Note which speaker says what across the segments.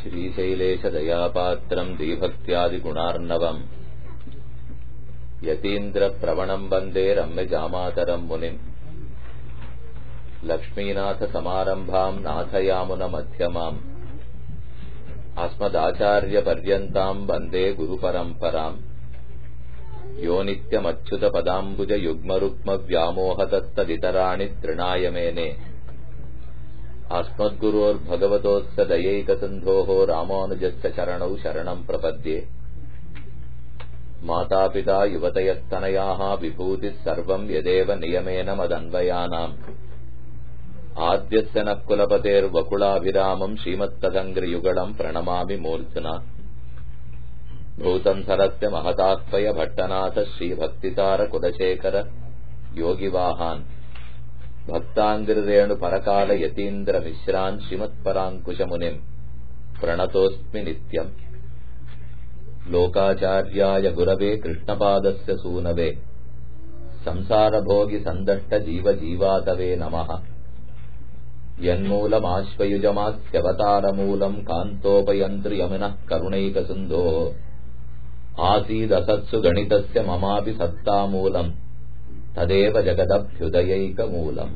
Speaker 1: श्रीशैलेशदयापात्रम् दीभक्त्यादिगुणार्णवम् यतीन्द्रप्रवणम् वन्दे रम्यजामातरम् मुनिम् लक्ष्मीनाथसमारम्भाम् नाथयामुनमध्यमाम् अस्मदाचार्यपर्यन्ताम् वन्दे गुरुपरम्पराम् यो नित्यमच्युतपदाम्बुजयुग्मरुक्मव्यामोहतस्तदितराणि तृणाय मेने अस्मद्गुरोर्भगवतोऽस्य दयैकसिन्धोः रामानुजस्य चरणौ शरणम् प्रपद्ये मातापिता युवतयस्तनयाः विभूतिः सर्वम् यदेव नियमेन मदन्वयानाम् आद्यस्य नः कुलपतेर्वकुलाभिरामम् श्रीमत्तदङ्ग्रियुगलम् प्रणमामि मूर्ध्ना भूतम् सरस्य महतात्मय भट्टनाथ श्रीभक्तितारकुलशेखर योगिवाहान् भक्ताङ्गिरेणु परकाल यतीन्द्रमिश्रान् श्रीमत्पराङ्कुशमुनिम् प्रणतोऽस्मि नित्यम् लोकाचार्याय गुरवे कृष्णपादस्य सूनवे संसारभोगि सन्दष्ट जीव जीवातवे नमः यन्मूलमाश्वयुजमास्यवतारमूलम् कान्तोपयन्तृ यमुनः करुणैकसिन्धोः आसीदसत्सु गणितस्य ममापि सत्तामूलम् ததேவ ஜெகதப்யுதயைக மூலம்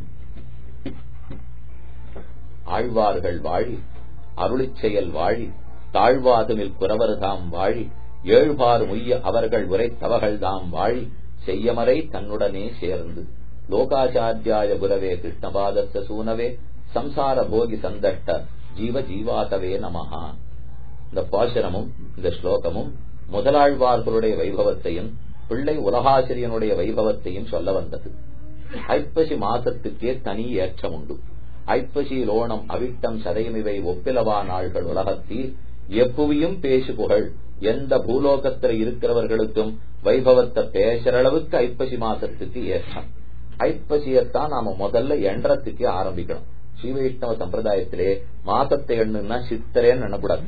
Speaker 1: ஆழ்வார்கள் வாழி அருளிச் செயல் வாழி தாழ்வாதுமில் குறவர்தாம் வாழி ஏழ்பாறு முய்ய அவர்கள் உரைத்தவர்கள் தாம் வாழி செய்யமறை தன்னுடனே சேர்ந்து லோகாச்சாரியாய குரவே கிருஷ்ணபாதத்த சூனவே சம்சார போகி சந்தஷ்ட ஜீவ ஜீவாதவே நமஹா இந்த பாசனமும் இந்த ஸ்லோகமும் முதலாழ்வார்களுடைய வைபவத்தையும் பிள்ளை உலகாசிரியனுடைய வைபவத்தையும் சொல்ல வந்தது ஐப்பசி மாசத்துக்கே தனி ஏற்றம் உண்டு ஐப்பசி லோணம் அவிட்டம் சதயமிவை ஒப்பிலவா நாள்கள் உலகத்தில் எப்புவியும் பேசு புகழ் எந்த பூலோகத்தில் இருக்கிறவர்களுக்கும் வைபவத்தை பேசுற அளவுக்கு ஐப்பசி மாசத்துக்கு ஏற்றம் ஐப்பசியத்தான் நாம முதல்ல எண்ணறதுக்கு ஆரம்பிக்கணும் ஸ்ரீ வைஷ்ணவ சம்பிரதாயத்திலே மாசத்தை எண்ணுன்னா சித்திரேன்னு எண்ணக்கூடாது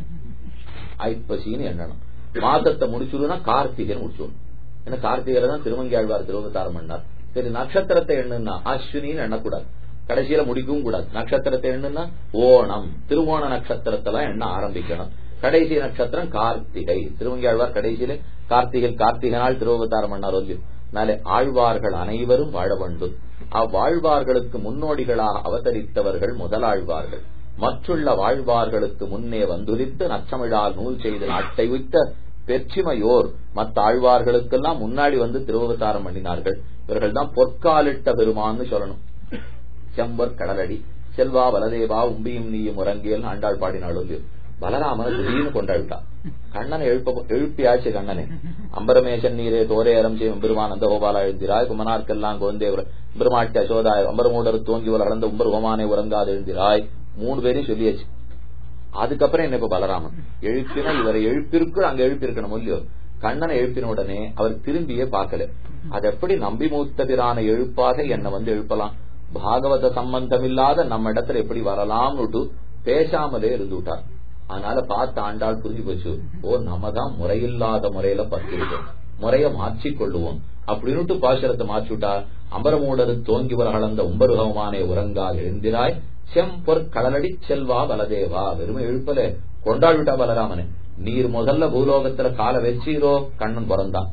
Speaker 1: ஐப்பசின்னு எண்ணணும் மாசத்தை முடிச்சுடுனா கார்த்திகைன்னு முடிச்சுடணும் ஏன்னா கார்த்திகையில தான் திருமங்கி ஆழ்வார் திருவத்தாரம் பண்ணார் சரி நட்சத்திரத்தை எண்ணுன்னா அஸ்வினின்னு எண்ணக்கூடாது கடைசியில முடிக்கவும் கூடாது நட்சத்திரத்தை எண்ணுன்னா ஓணம் திருவோண நட்சத்திரத்தெல்லாம் எண்ண ஆரம்பிக்கணும் கடைசி நட்சத்திரம் கார்த்திகை திருமங்கி ஆழ்வார் கடைசியில கார்த்திகை கார்த்திகை நாள் திருவத்தாரம் பண்ணார் இல்லையோ நாளை ஆழ்வார்கள் அனைவரும் வாழ வேண்டும் அவ்வாழ்வார்களுக்கு முன்னோடிகளாக அவதரித்தவர்கள் முதலாழ்வார்கள் மற்றுள்ள வாழ்வார்களுக்கு முன்னே வந்துரித்து நச்சமிழால் நூல் செய்து நாட்டை வைத்த பெற்றிமையோர் மற்ற ஆழ்வார்களுக்கெல்லாம் முன்னாடி வந்து திருவவதாரம் பண்ணினார்கள் இவர்கள் தான் பொற்காலிட்ட பெருமான்னு சொல்லணும் செம்பர் கடலடி செல்வா வலதேவா உம்பியும் நீயும் உறங்கேல் ஆண்டாள் பாடினாலும் பலராமனை திடீர்னு கொண்டாடிட்டா கண்ணனை எழுப்ப எழுப்பியாச்சு கண்ணனை அம்பரமேசன் நீரே தோரேரம் செய்யும் பெருமான் அந்த கோபாலா எழுந்திராய் குமனார்க்கெல்லாம் கோந்தேவர் பெருமாட்டி அசோதாய் அம்பரமூடர் தோங்கி வளர்ந்த உம்பர் உமானை உறங்காது எழுந்திராய் மூணு பேரையும் சொல்லியாச்சு அதுக்கப்புறம் என்ன இப்ப பலராமன் எழுப்பினா இவரை எழுப்பிருக்கு அங்க எழுப்பியிருக்கணும் இல்லையோ கண்ணனை எழுப்பின உடனே அவர் திரும்பியே பார்க்கல அது எப்படி நம்பி மூத்த பிரான எழுப்பாக என்ன வந்து எழுப்பலாம் பாகவத சம்பந்தம் இல்லாத நம்ம இடத்துல எப்படி வரலாம்னு பேசாமலே இருந்து விட்டார் அதனால பார்த்து ஆண்டாள் புரிஞ்சு போச்சு ஓ நம்ம தான் முறையில்லாத முறையில பத்திருக்கோம் முறைய மாற்றிக் கொள்ளுவோம் அப்படின்னுட்டு பாசுரத்தை மாற்றிவிட்டா அம்பரமூடரு தோங்கி வரகளந்த உம்பருகமானே உறங்கால் எழுந்திராய் செம்பொற் கடலடி செல்வா பலதேவா வெறுமை எழுப்பல கொண்டாடிவிட்டா பலராமனே நீர் முதல்ல பூலோகத்துல கால வச்சீரோ கண்ணன் பிறந்தான்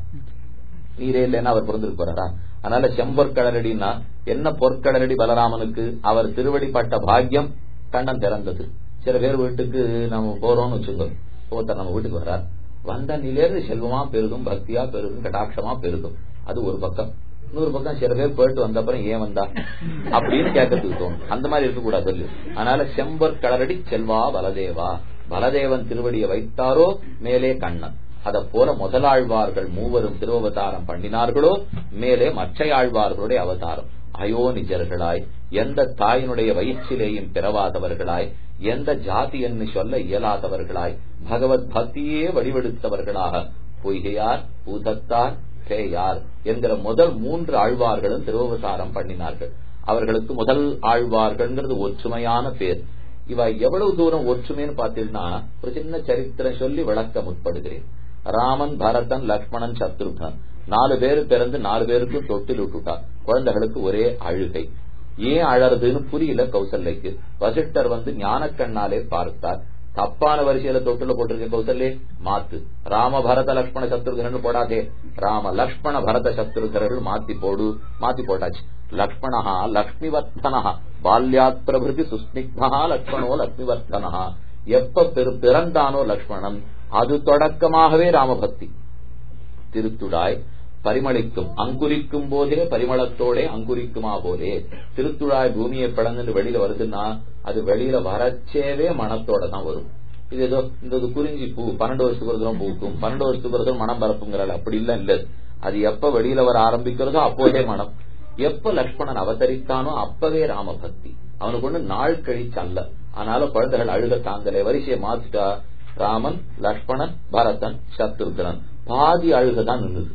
Speaker 1: நீரே இல்லைன்னா அவர் பிறந்திருக்கு போறாரா அதனால செம்பொற் கடலடினா என்ன பொற்கடலடி பலராமனுக்கு அவர் திருவடிப்பட்ட பாக்கியம் கண்ணன் திறந்தது சில பேர் வீட்டுக்கு நம்ம போறோம்னு வச்சுக்கோ ஒருத்தர் நம்ம வீட்டுக்கு வர்றார் வந்த நிலேருந்து செல்வமா பெருகும் பக்தியா பெருகும் கடாட்சமா பெருகும் அது ஒரு பக்கம் இன்னொரு பக்கம் சில பேர் போயிட்டு வந்த அப்புறம் ஏன் வந்தா அப்படின்னு கேட்கறதுக்கு தோணும் அந்த மாதிரி இருக்கக்கூடாது சொல்லு அதனால செம்பர் கடலடி செல்வா பலதேவா பலதேவன் திருவடியை வைத்தாரோ மேலே கண்ணன் அத போல முதலாழ்வார்கள் மூவரும் திருவவதாரம் பண்ணினார்களோ மேலே மற்ற ஆழ்வார்களுடைய அவதாரம் அயோனிஜர்களாய் எந்த தாயினுடைய வயிற்றிலேயும் பிறவாதவர்களாய் எந்த ஜாதி என்று சொல்ல இயலாதவர்களாய் பகவத் பக்தியே வடிவெடுத்தவர்களாக பொய்கையார் பூதத்தார் பேயார் என்கிற முதல் மூன்று ஆழ்வார்களும் திருவவசாரம் பண்ணினார்கள் அவர்களுக்கு முதல் ஆழ்வார்கள்ங்கிறது ஒற்றுமையான பேர் இவ எவ்வளவு தூரம் ஒற்றுமைன்னு பாத்தீங்கன்னா ஒரு சின்ன சரித்திரம் சொல்லி விளக்க முற்படுகிறேன் ராமன் பரதன் லக்ஷ்மணன் சத்ருகன் நாலு பேரு பிறந்து நாலு பேருக்கும் தொட்டில் விட்டுட்டார் குழந்தைகளுக்கு ஒரே அழுகை ஏன் அழறதுன்னு புரியல கௌசல்லைக்கு வசிஷ்டர் வந்து ஞானக்கண்ணாலே பார்த்தார் தப்பான வரிசையில தொட்டுல போட்டிருக்க கௌசல்யே மாத்து ராம பரத லக்ஷ்மண சத்ருகன் போடாதே ராம லக்ஷ்மண பரத சத்ருகர்கள் மாத்தி போடு மாத்தி போட்டாச்சு லக்ஷ்மணா லக்ஷ்மிவர்த்தனா பால்யாத் பிரபிருதி சுஸ்னிக்தா லக்ஷ்மணோ லக்ஷ்மிவர்த்தனா எப்ப பெரு பிறந்தானோ லக்ஷ்மணன் அது தொடக்கமாகவே ராமபக்தி திருத்துடாய் பரிமளிக்கும் அங்குரிக்கும் போதே பரிமளத்தோட அங்குரிக்குமா போதே திருத்துழாய் பூமியை பிளந்து வெளியில வருதுன்னா அது வெளியில வரச்சேவே மனத்தோட தான் வரும் இது ஏதோ இந்த இது குறிஞ்சி பூ பன்னெண்டு வருஷத்துக்கு ஒரு தூரம் பூக்கும் பன்னெண்டு வருஷத்துக்கு ஒரு தூரம் மனம் பரப்புங்கிறாள் அப்படி இல்ல இல்ல அது எப்ப வெளியில வர ஆரம்பிக்கிறதோ அப்போதே மனம் எப்ப லக்ஷ்மணன் அவதரித்தானோ அப்பவே ராமபக்தி அவனுக்கு ஒண்ணு நாள் கழிச்சு அல்ல அதனால குழந்தைகள் அழுக தாங்கலை வரிசையை மாத்திட்டா ராமன் லக்ஷ்மணன் பரதன் சத்ருகனன் பாதி அழுகதான் நின்னுது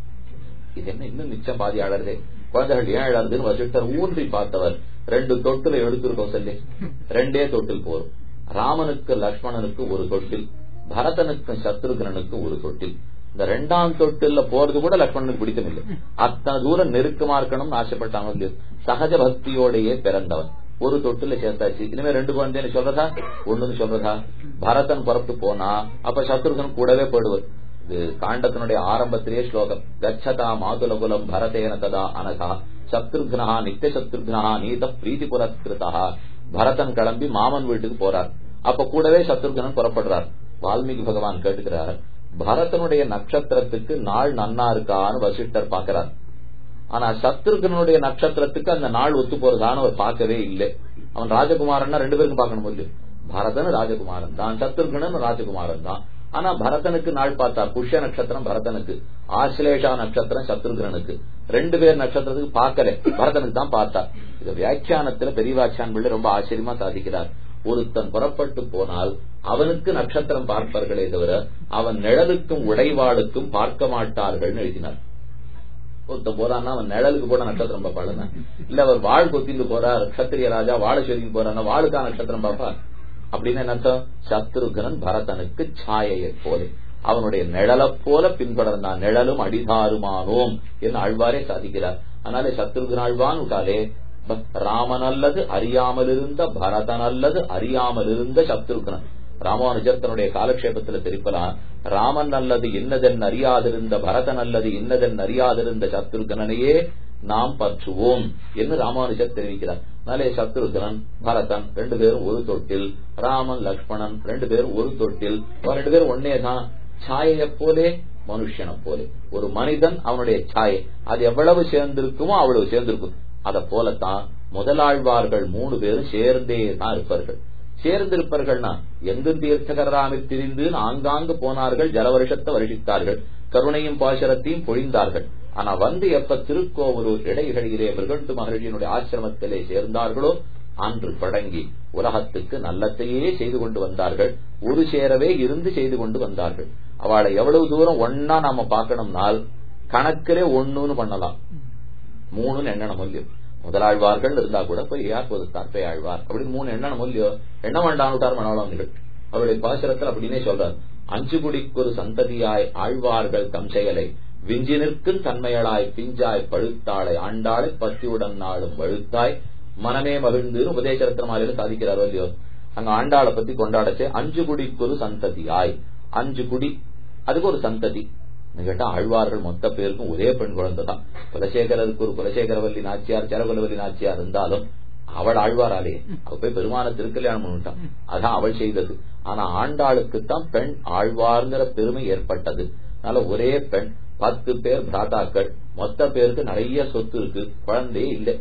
Speaker 1: இது என்ன இன்னும் மிச்சம் பாதி அழறதே குழந்தைகள் ஏன் அழறதுன்னு வசிஷ்டர் ஊன்றி பார்த்தவர் ரெண்டு தொட்டில எடுத்திருக்கோம் சொல்லி ரெண்டே தொட்டில் போரும் ராமனுக்கு லக்ஷ்மணனுக்கு ஒரு தொட்டில் பரதனுக்கும் சத்ருகனனுக்கு ஒரு தொட்டில் இந்த ரெண்டாம் தொட்டில்ல போறது கூட லக்ஷ்மணனுக்கு பிடிக்கவில்லை அத்தனை தூரம் நெருக்கமா இருக்கணும்னு ஆசைப்பட்டாங்க இல்லையோ சகஜ பக்தியோடையே பிறந்தவன் ஒரு தொட்டில சேர்த்தாச்சு இனிமே ரெண்டு குழந்தைன்னு சொல்றதா ஒண்ணுன்னு சொல்றதா பரதன் புறப்பட்டு போனா அப்ப சத்ருகன் கூடவே போடுவர் இது காண்டத்தினுடைய ஆரம்பத்திலேயே ஸ்லோகம் கச்சதா மாதுலகுலம் பரதேன ததா அனகா சத்ருக்னா நித்திய சத்ருக்னா நீத பிரீத்தி புரஸ்கிருதா பரதன் கிளம்பி மாமன் வீட்டுக்கு போறார் அப்ப கூடவே சத்ருகனன் புறப்படுறார் வால்மீகி பகவான் கேட்டுக்கிறார் பரதனுடைய நட்சத்திரத்துக்கு நாள் நன்னா இருக்கான்னு வசிஷ்டர் பாக்கிறார் ஆனா சத்ருகனுடைய நட்சத்திரத்துக்கு அந்த நாள் ஒத்து போறதான்னு அவர் பார்க்கவே இல்லை அவன் ராஜகுமாரன் ரெண்டு பேருக்கும் பார்க்கணும் இல்லையோ பரதன் ராஜகுமாரன் தான் சத்ருகனன் ராஜகுமாரன் தான் ஆனா பரதனுக்கு நாள் பார்த்தா புஷ்ய நட்சத்திரம் பரதனுக்கு ஆசிலேஷா நட்சத்திரம் சத்ருகனுக்கு ரெண்டு பேர் நட்சத்திரத்துக்கு பார்க்கல பரதனுக்கு தான் பார்த்தா இது வியாக்கியானத்துல பெரியவாச்சான் பிள்ளை ரொம்ப ஆச்சரியமா சாதிக்கிறார் ஒருத்தன் புறப்பட்டு போனால் அவனுக்கு நட்சத்திரம் பார்ப்பார்களே தவிர அவன் நிழலுக்கும் உடைவாளுக்கும் பார்க்க மாட்டார்கள் எழுதினார் ஒருத்தன் போறான்னா அவன் நிழலுக்கு போட நட்சத்திரம் பார்ப்பாளுன்னா இல்ல அவர் வாழ் கொத்திந்து போறார் கத்திரிய ராஜா வாழ சொல்லிட்டு போறான்னா வாளுக்கா நட்சத்திரம் பார்ப்பா அப்படின்னு என்ன அர்த்தம் சத்ருகனன் பரதனுக்கு சாயையை போல அவனுடைய நிழலை போல பின்தொடர்ந்தான் நிழலும் அடிதாருமானோம் என்று ஆழ்வாரே சாதிக்கிறார் அதனாலே சத்ருகன் ஆழ்வான் விட்டாலே ராமன் அல்லது அறியாமல் இருந்த பரதன் அல்லது அறியாமல் இருந்த சத்ருகனன் ராமானுஜர் தன்னுடைய காலக்ஷேபத்துல திருப்பலாம் ராமன் அல்லது இன்னதென் அறியாதிருந்த பரதன் அல்லது இன்னதென் அறியாதிருந்த சத்ருகனையே நாம் பற்றுவோம் என்று ராமானுஜர் தெரிவிக்கிறார் நாளே சத்ருகனன் பரதன் ரெண்டு பேரும் ஒரு தொட்டில் ராமன் லக்ஷ்மணன் ரெண்டு பேரும் ஒரு தொட்டில் ரெண்டு பேரும் ஒன்னே தான் சாயைய போலே மனுஷனை போலே ஒரு மனிதன் அவனுடைய சாயை அது எவ்வளவு சேர்ந்திருக்குமோ அவ்வளவு சேர்ந்திருக்கும் அத போலத்தான் முதலாழ்வார்கள் மூணு பேரும் சேர்ந்தே தான் இருப்பார்கள் சேர்ந்திருப்பார்கள்னா எங்கும் தீர்த்தகராமில் திரிந்து ஆங்காங்கு போனார்கள் ஜலவருஷத்தை வருஷித்தார்கள் கருணையும் பாசரத்தையும் பொழிந்தார்கள் ஆனா வந்து எப்ப திருக்கோவலூர் இடைகளிலே மிருகண்டு மகர்ஷியினுடைய ஆசிரமத்திலே சேர்ந்தார்களோ அன்று தொடங்கி உலகத்துக்கு நல்லத்தையே செய்து கொண்டு வந்தார்கள் ஒரு சேரவே இருந்து செய்து கொண்டு வந்தார்கள் அவளை எவ்வளவு தூரம் ஒன்னா நாம பாக்கணும்னால் கணக்கிலே ஒண்ணுன்னு பண்ணலாம் மூணுன்னு எண்ணணும் இல்லையோ முதலாழ்வார்கள் இருந்தா கூட போய் யார் பொதுத்தார் போய் ஆழ்வார் அப்படின்னு மூணு எண்ணணும் இல்லையோ எண்ண வேண்டாம் மனோளவன்கள் அவருடைய பாசுரத்தில் அப்படின்னே சொல்றார் அஞ்சு குடிக்கொரு சந்ததியாய் ஆழ்வார்கள் தம் செயலை விஞ்சி நிற்கும் தன்மையளாய் பிஞ்சாய் பழுத்தாளை ஆண்டாளை பத்தியுடன் நாளும் வழுத்தாய் மனமே மகிழ்ந்து உபதேசரத்னமாலையில சாதிக்கிறாரோ இல்லையோ அங்க ஆண்டாளை பத்தி கொண்டாடச்சே அஞ்சு குடிக்கொரு சந்ததியாய் அஞ்சு குடி அதுக்கு ஒரு சந்ததி கேட்டா ஆழ்வார்கள் மொத்த பேருக்கும் ஒரே பெண் குழந்தை தான் குலசேகரருக்கு ஒரு குலசேகரவல்லி நாச்சியார் சேரகுலவல்லி நாச்சியார் இருந்தாலும் அவள் ஆழ்வாராலே அவ போய் பெருமான திருக்கல்யாணம் பண்ணிட்டான் அதான் அவள் செய்தது ஆனா ஆண்டாளுக்குத்தான் பெண் ஆழ்வார்ங்கிற பெருமை ஏற்பட்டது அதனால ஒரே பெண் பத்து பேர் பிராதாக்கள் மொத்த பேருக்கு நிறைய சொத்து இருக்கு குழந்தையே இல்லை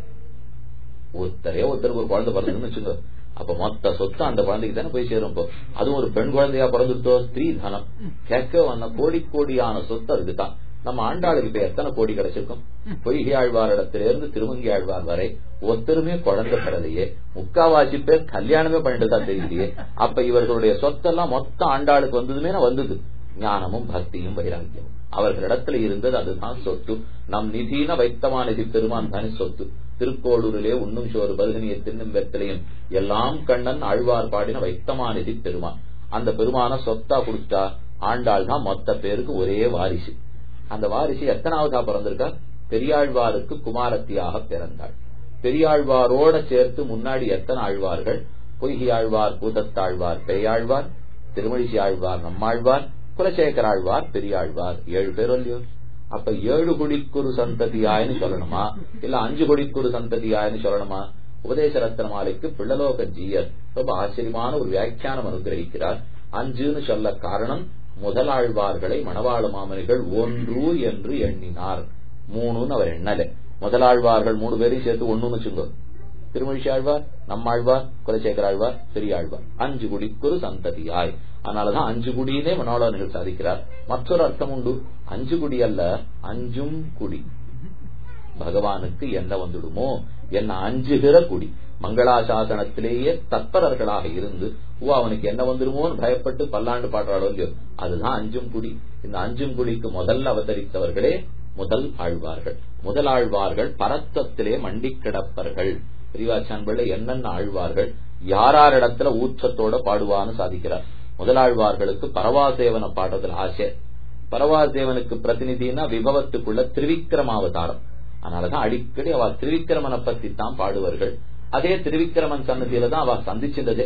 Speaker 1: ஒருத்தரே ஒருத்தருக்கு ஒரு குழந்தை பிறந்ததுன்னு வச்சுங்க அப்ப மொத்த சொத்து அந்த குழந்தைக்கு தானே போய் சேரும் இப்போ அதுவும் ஒரு பெண் குழந்தையா பிறந்துட்டோ ஸ்திரீ தனம் கேட்க வந்த கோடி கோடியான சொத்து அதுக்குதான் நம்ம ஆண்டாளுக்கு இப்ப எத்தனை கோடி கிடைச்சிருக்கும் பொய்கை ஆழ்வாரிடத்திலிருந்து திருமங்கி ஆழ்வார் வரை ஒருத்தருமே குழந்தை பெறலையே முக்காவாசி பேர் கல்யாணமே பண்ணிட்டு தான் தெரியலையே அப்ப இவர்களுடைய சொத்தெல்லாம் மொத்த ஆண்டாளுக்கு வந்ததுமே வந்தது ஞானமும் பக்தியும் வைராக்கியமும் அவர்களிடத்துல இருந்தது அதுதான் சொத்து நம் நிதின வைத்தமா நிதி பெருமான் தானே சொத்து திருக்கோளூரிலே உண்ணும் சோறு பருகனிய தின்னும் வெத்தலையும் எல்லாம் கண்ணன் ஆழ்வார் பாடின வைத்தமா நிதி பெருமான் அந்த பெருமான சொத்தா குடுத்தா ஆண்டாள் தான் மொத்த பேருக்கு ஒரே வாரிசு அந்த வாரிசு எத்தனாவதா பிறந்திருக்கா பெரியாழ்வாருக்கு குமாரத்தியாக பிறந்தாள் பெரியாழ்வாரோட சேர்த்து முன்னாடி எத்தனை ஆழ்வார்கள் பொய்கி ஆழ்வார் பூதத்தாழ்வார் பேயாழ்வார் திருமழிசி ஆழ்வார் நம்மாழ்வார் குலசேகர ஆழ்வார் பெரியாழ்வார் ஏழு பேர் இல்லையோ அப்ப ஏழு குடிக்குரு சந்ததியாயன்னு சொல்லணுமா இல்ல அஞ்சு குடிக்குரு சந்ததியாயன்னு சொல்லணுமா உபதேச ரத்ன மாலைக்கு பிள்ளலோக ஜீயர் ரொம்ப ஆச்சரியமான ஒரு வியாக்கியானம் அனுகிரகிக்கிறார் அஞ்சுன்னு சொல்ல காரணம் முதலாழ்வார்களை மணவாள மாமனிகள் ஒன்று என்று எண்ணினார் மூணுன்னு அவர் எண்ணல முதலாழ்வார்கள் மூணு பேரையும் சேர்த்து ஒண்ணுன்னு வச்சுங்க திருமழிசி ஆழ்வார் நம்மாழ்வார் குலசேகர ஆழ்வார் பெரியாழ்வார் அஞ்சு குடிக்குரு சந்ததியாய் அதனாலதான் அஞ்சு குடியினே மனோலர்கள் சாதிக்கிறார் மற்றொரு அர்த்தம் உண்டு அஞ்சு குடி அல்ல அஞ்சும் குடி பகவானுக்கு என்ன வந்துடுமோ என்ன அஞ்சுகிற குடி மங்களாசாசனத்திலேயே தத்பரர்களாக இருந்து ஓ அவனுக்கு என்ன வந்துருமோன்னு பயப்பட்டு பல்லாண்டு பாடுறாளோ இல்லையோ அதுதான் அஞ்சும் குடி இந்த அஞ்சும் குடிக்கு முதல்ல அவதரித்தவர்களே முதல் ஆழ்வார்கள் முதல் ஆழ்வார்கள் பரத்தத்திலே மண்டி கிடப்பர்கள் பிரிவாச்சான் பிள்ளை என்னென்ன ஆழ்வார்கள் யாராரிடத்துல ஊற்றத்தோட பாடுவான்னு சாதிக்கிறார் முதலாழ்வார்களுக்கு பரவாசேவனை பாடுறதுல ஆசை பரவாசேவனுக்கு பிரதிநிதினா விபவத்துக்குள்ள திருவிக்கிரமாவதாரம் அதனாலதான் அடிக்கடி அவ திருவிக்கிரமனை பத்தி தான் பாடுவார்கள் அதே திருவிக்கிரமன் சன்னதியில தான் அவ சந்திச்சிருந்ததே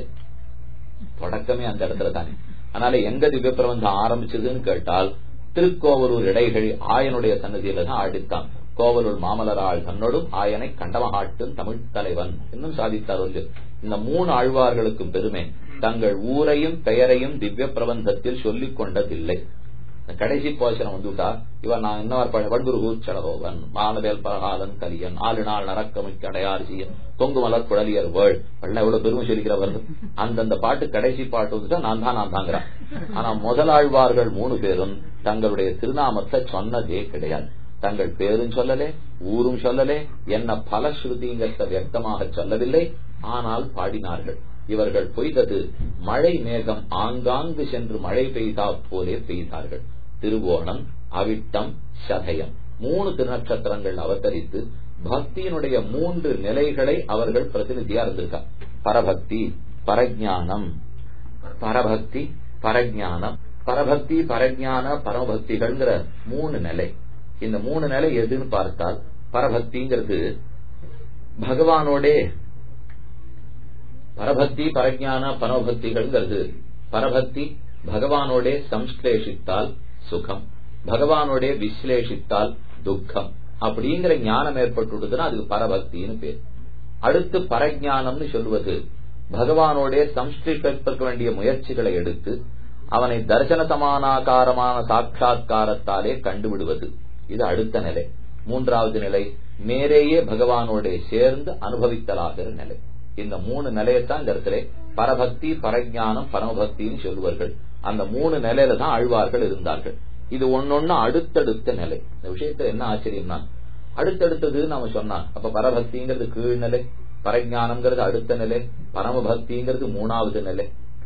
Speaker 1: தொடக்கமே அந்த இடத்துல தானே அதனால எங்க திவ்ய பிரபந்தம் ஆரம்பிச்சதுன்னு கேட்டால் திருக்கோவலூர் இடைகள் ஆயனுடைய சன்னதியில தான் ஆடித்தான் கோவலூர் மாமலராள் தன்னோடும் ஆயனை கண்டமகாட்டும் தமிழ் தலைவன் இன்னும் சாதித்தார் இந்த மூணு ஆழ்வார்களுக்கும் பெருமை தங்கள் ஊரையும் பெயரையும் திவ்ய பிரபந்தத்தில் சொல்லிக் கொண்டதில்லை கடைசி போஷனம் வந்துட்டா இவன் நான் இன்னொரு வண்டுருகூர் செலவோவன் மாலவேல் பரகாலன் கலியன் ஆளு நாள் நரக்கமிக்கு அடையாறு செய்ய தொங்கு மலர் குழலியர் வேள் வெள்ள எவ்வளவு பெருமை சொல்லிக்கிறவர் அந்தந்த பாட்டு கடைசி பாட்டு வந்துட்டா நான் தான் நான் தாங்கிறான் ஆனா முதலாழ்வார்கள் மூணு பேரும் தங்களுடைய திருநாமத்தை சொன்னதே கிடையாது தங்கள் பேரும் சொல்லலே ஊரும் சொல்லலே என்ன பல ஸ்ருதிங்கிறத வியக்தமாக சொல்லவில்லை ஆனால் பாடினார்கள் இவர்கள் பொய்தது மழை மேகம் ஆங்காங்கு சென்று மழை பெய்தா போலே பெய்தார்கள் திருவோணம் அவிட்டம் சதயம் மூணு திருநட்சத்திரங்கள் அவதரித்து பக்தியினுடைய மூன்று நிலைகளை அவர்கள் பிரதிநிதியா இருந்திருக்கார் பரபக்தி பரஜானம் பரபக்தி பரஜானம் பரபக்தி பரஜான பரமபக்திகள்ங்கிற மூணு நிலை இந்த மூணு நிலை எதுன்னு பார்த்தால் பரபக்திங்கிறது பகவானோடே பரபக்தி பரஜான பரமபக்திகள்ங்கிறது பரபக்தி பகவானோடே சம்ஸ்லேஷித்தால் சுகம் பகவானோடே விஸ்லேஷித்தால் துக்கம் அப்படிங்கிற ஞானம் ஏற்பட்டுடுதுன்னா அதுக்கு பரபக்தின்னு பேர் அடுத்து பரஜானம்னு சொல்வது பகவானோடே சம்ஸ்லிஷ்டிக்க வேண்டிய முயற்சிகளை எடுத்து அவனை தர்சன சமானாகாரமான சாட்சா்காரத்தாலே கண்டுவிடுவது இது அடுத்த நிலை மூன்றாவது நிலை நேரேயே பகவானோட சேர்ந்து அனுபவித்தலாகிற நிலை இந்த மூணு நிலையத்தான் இந்த இடத்துல பரபக்தி பரஜானம் பரமபக்தின்னு சொல்லுவார்கள் அந்த மூணு நிலையில தான் ஆழ்வார்கள் இருந்தார்கள் இது ஒன்னொன்னு அடுத்தடுத்த நிலை இந்த விஷயத்துல என்ன ஆச்சரியம்னா அடுத்தடுத்தது நாம சொன்னா அப்ப பரபக்திங்கிறது கீழ்நிலை பரஜானம்ங்கிறது அடுத்த நிலை பரமபக்திங்கிறது மூணாவது நிலை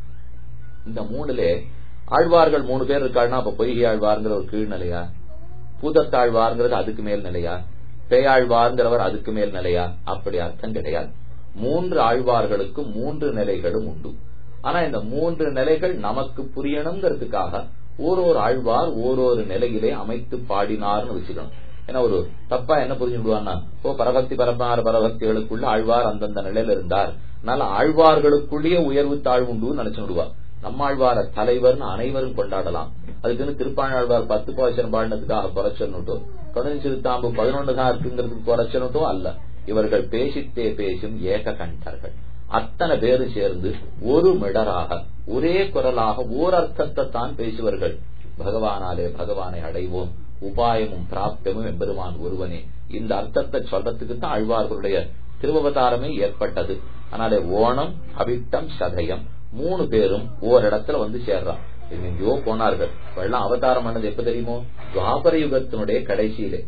Speaker 1: இந்த மூணுல ஆழ்வார்கள் மூணு பேர் இருக்காருன்னா அப்ப பொய்கை ஆழ்வார்ங்கிற ஒரு கீழ்நிலையா பூதத்தாழ்வார்ங்கிறது அதுக்கு மேல் நிலையா பேயாழ்வார்ங்கிறவர் அதுக்கு மேல் நிலையா அப்படி அர்த்தம் கிடையாது மூன்று ஆழ்வார்களுக்கு மூன்று நிலைகளும் உண்டு ஆனா இந்த மூன்று நிலைகள் நமக்கு புரியணுங்கிறதுக்காக ஓரோரு ஆழ்வார் ஓரொரு நிலையிலே அமைத்து பாடினார்னு வச்சுக்கணும் ஏன்னா ஒரு தப்பா என்ன புரிஞ்சுடுவான்னா ஓ பரபக்தி பரமார பரபக்திகளுக்குள்ள ஆழ்வார் அந்தந்த நிலையில இருந்தார் அதனால ஆழ்வார்களுக்குள்ளேயே உயர்வு தாழ்வுண்டு நினைச்சு விடுவா நம்மாழ்வார தலைவர்னு அனைவரும் கொண்டாடலாம் அதுக்குன்னு திருப்பாழ்வார் பத்து பாசனம் பாடினதுக்காக குறைச்சல்னுட்டோ கடன் சிறுத்தாம்பு பதினொன்று தான் இருக்குங்கிறதுக்கு குறைச்சல்னுட்டோ அல்ல இவர்கள் பேசித்தே பேசும் ஏக கண்டர்கள் அத்தனை பேரும் சேர்ந்து ஒரு மிடராக ஒரே குரலாக ஓர் அர்த்தத்தை தான் பேசுவார்கள் பகவானாலே பகவானை அடைவோம் உபாயமும் பிராப்தமும் எம்பெருமான் ஒருவனே இந்த அர்த்தத்தை சொல்றதுக்கு தான் அழ்வார்களுடைய திருவவதாரமே ஏற்பட்டது அதனாலே ஓணம் அவிட்டம் சதயம் மூணு பேரும் ஓரிடத்துல வந்து சேர்றான் எங்கெங்கயோ போனார்கள் வெள்ளம் அவதாரம் பண்ணது எப்ப தெரியுமோ துவாபர யுகத்தினுடைய கடைசியிலே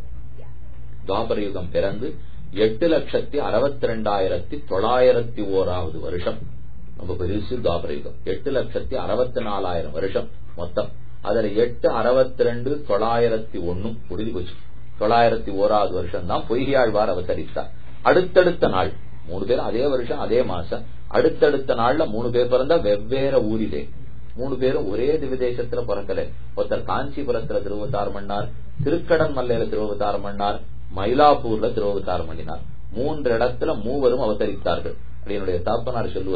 Speaker 1: துவாபர யுகம் பிறந்து எட்டு லட்சத்தி அறுபத்தி ரெண்டாயிரத்தி தொள்ளாயிரத்தி ஓராவது வருஷம் ரொம்ப பெருசு துவாபர யுகம் எட்டு லட்சத்தி அறுபத்தி நாலாயிரம் வருஷம் மொத்தம் அதுல எட்டு அறுபத்தி ரெண்டு தொள்ளாயிரத்தி ஒன்னு முடிஞ்சு போச்சு தொள்ளாயிரத்தி ஓராவது வருஷம் தான் பொய்கையாழ்வார் அவதரித்தார் அடுத்தடுத்த நாள் மூணு பேரும் அதே வருஷம் அதே மாசம் அடுத்தடுத்த நாள்ல மூணு பேர் பிறந்தா வெவ்வேறு ஊரிலே மூணு பேரும் ஒரே திவிதேசத்துல பிறக்கல ஒருத்தர் காஞ்சிபுரத்துல திருவத்தாரம் பண்ணார் திருக்கடன் மல்லையில திருவத்தாரம் பண்ணார் மயிலாப்பூர்ல திருவத்தாரம் பண்ணினார் மூன்று இடத்துல மூவரும் அவதரித்தார்கள் என்னுடைய தாப்பனார் சொல்லுவார்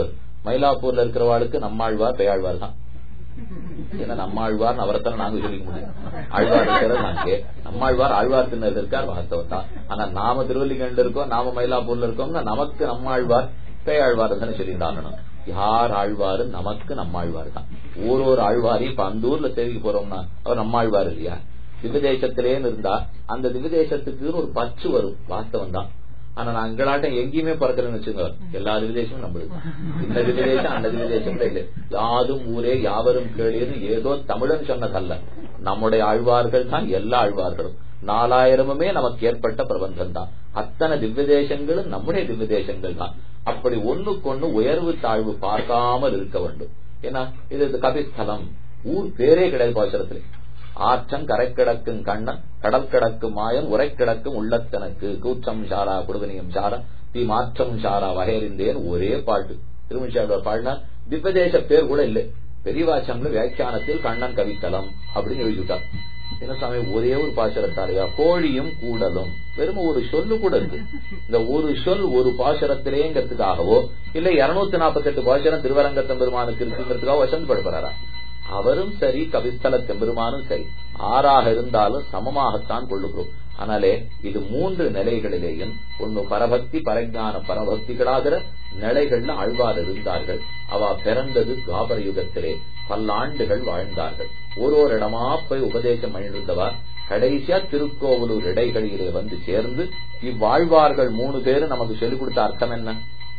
Speaker 1: மயிலாப்பூர்ல இருக்கிறவாளுக்கு நம்மாழ்வார் பெயாழ்வார் தான் ஏன்னா நம்மாழ்வார் அவரைத்தான நாங்க சொல்லிக்க முடியும் ஆழ்வார் இருக்கிறது நாங்க நம்மாழ்வார் ஆழ்வார் திண்ணர் இருக்கார் வாஸ்தவம் தான் ஆனா நாம திருவல்லிக்கண்ட இருக்கோம் நாம மயிலாப்பூர்ல இருக்கோம்னா நமக்கு நம்மாழ்வார் பேயாழ்வார் தானே சொல்லிட்டாங்கணும் யார் ஆழ்வாரு நமக்கு நம்மாழ்வார் தான் ஒரு ஒரு ஆழ்வாரையும் இப்ப அந்த ஊர்ல சேவைக்கு போறோம்னா அவர் நம்மாழ்வார் இல்லையா திவ்யதேசத்திலேன்னு இருந்தா அந்த திவ்யதேசத்துக்கு ஒரு பச்சு வரும் வாஸ்தவம் தான் ஆனா நான் எங்களாட்டம் எங்கேயுமே பறக்கலன்னு வச்சுங்க எல்லா விதேசமும் நம்மளுக்கு இந்த விதேசம் அந்த விதேசம் இல்ல யாதும் ஊரே யாவரும் கேளீர்னு ஏதோ தமிழன் சொன்னதல்ல நம்முடைய ஆழ்வார்கள் தான் எல்லா ஆழ்வார்களும் நாலாயிரமுமே நமக்கு ஏற்பட்ட பிரபந்தம் தான் அத்தனை திவ்யதேசங்களும் நம்முடைய திவ்யதேசங்கள் தான் அப்படி ஒண்ணுக்கொண்ணு உயர்வு தாழ்வு பார்க்காமல் இருக்க வேண்டும் ஏன்னா இது கபிஸ்தலம் ஊர் பேரே கிடையாது பாசுரத்திலே ஆற்றங் கரை கிடக்கும் கண்ணன் கடல் கிடக்கும் மாயம் உரை கிடக்கும் உள்ளத்தனக்கு கூச்சம் சாரா குடுகனியம் சாரா தீ மாற்றம் சாரா வகையறிந்தேன் ஒரே பாட்டு திருமிஷாளர் பாடினா திவ்யதேச பேர் கூட இல்லை பெரியவாச்சம்ல வியாக்கியானத்தில் கண்ணன் கவித்தலம் அப்படின்னு எழுதிட்டார் என்ன சாமி ஒரே ஒரு பாசுரத்தாலையா கோழியும் கூடலும் வெறும் ஒரு சொல்லு கூட இருக்கு இந்த ஒரு சொல் ஒரு பாசுரத்திலேங்கிறதுக்காகவோ இல்ல இருநூத்தி நாற்பத்தி எட்டு பாசுரம் திருவரங்கத்தம் பெருமானுக்கு இருக்குங்கிறதுக்காக வசந்தப்படுறாரா அவரும் சரி கவிஸ்தல பெருமானும் சரி ஆறாக இருந்தாலும் சமமாகத்தான் கொள்ளுகிறோம் ஆனாலே இது மூன்று நிலைகளிலேயும் ஒன்னு பரபக்தி பரஜான பரபக்திகளாகிற நிலைகள்ல ஆழ்வார் இருந்தார்கள் அவ பிறந்தது துவாபர யுகத்திலே பல்லாண்டுகள் வாழ்ந்தார்கள் ஒரு ஒரு இடமா போய் உபதேசம் பண்ணிருந்தவா கடைசியா திருக்கோவலூர் இடைகளிலே வந்து சேர்ந்து இவ்வாழ்வார்கள் மூணு பேரும் நமக்கு சொல்லிக் கொடுத்த அர்த்தம் என்ன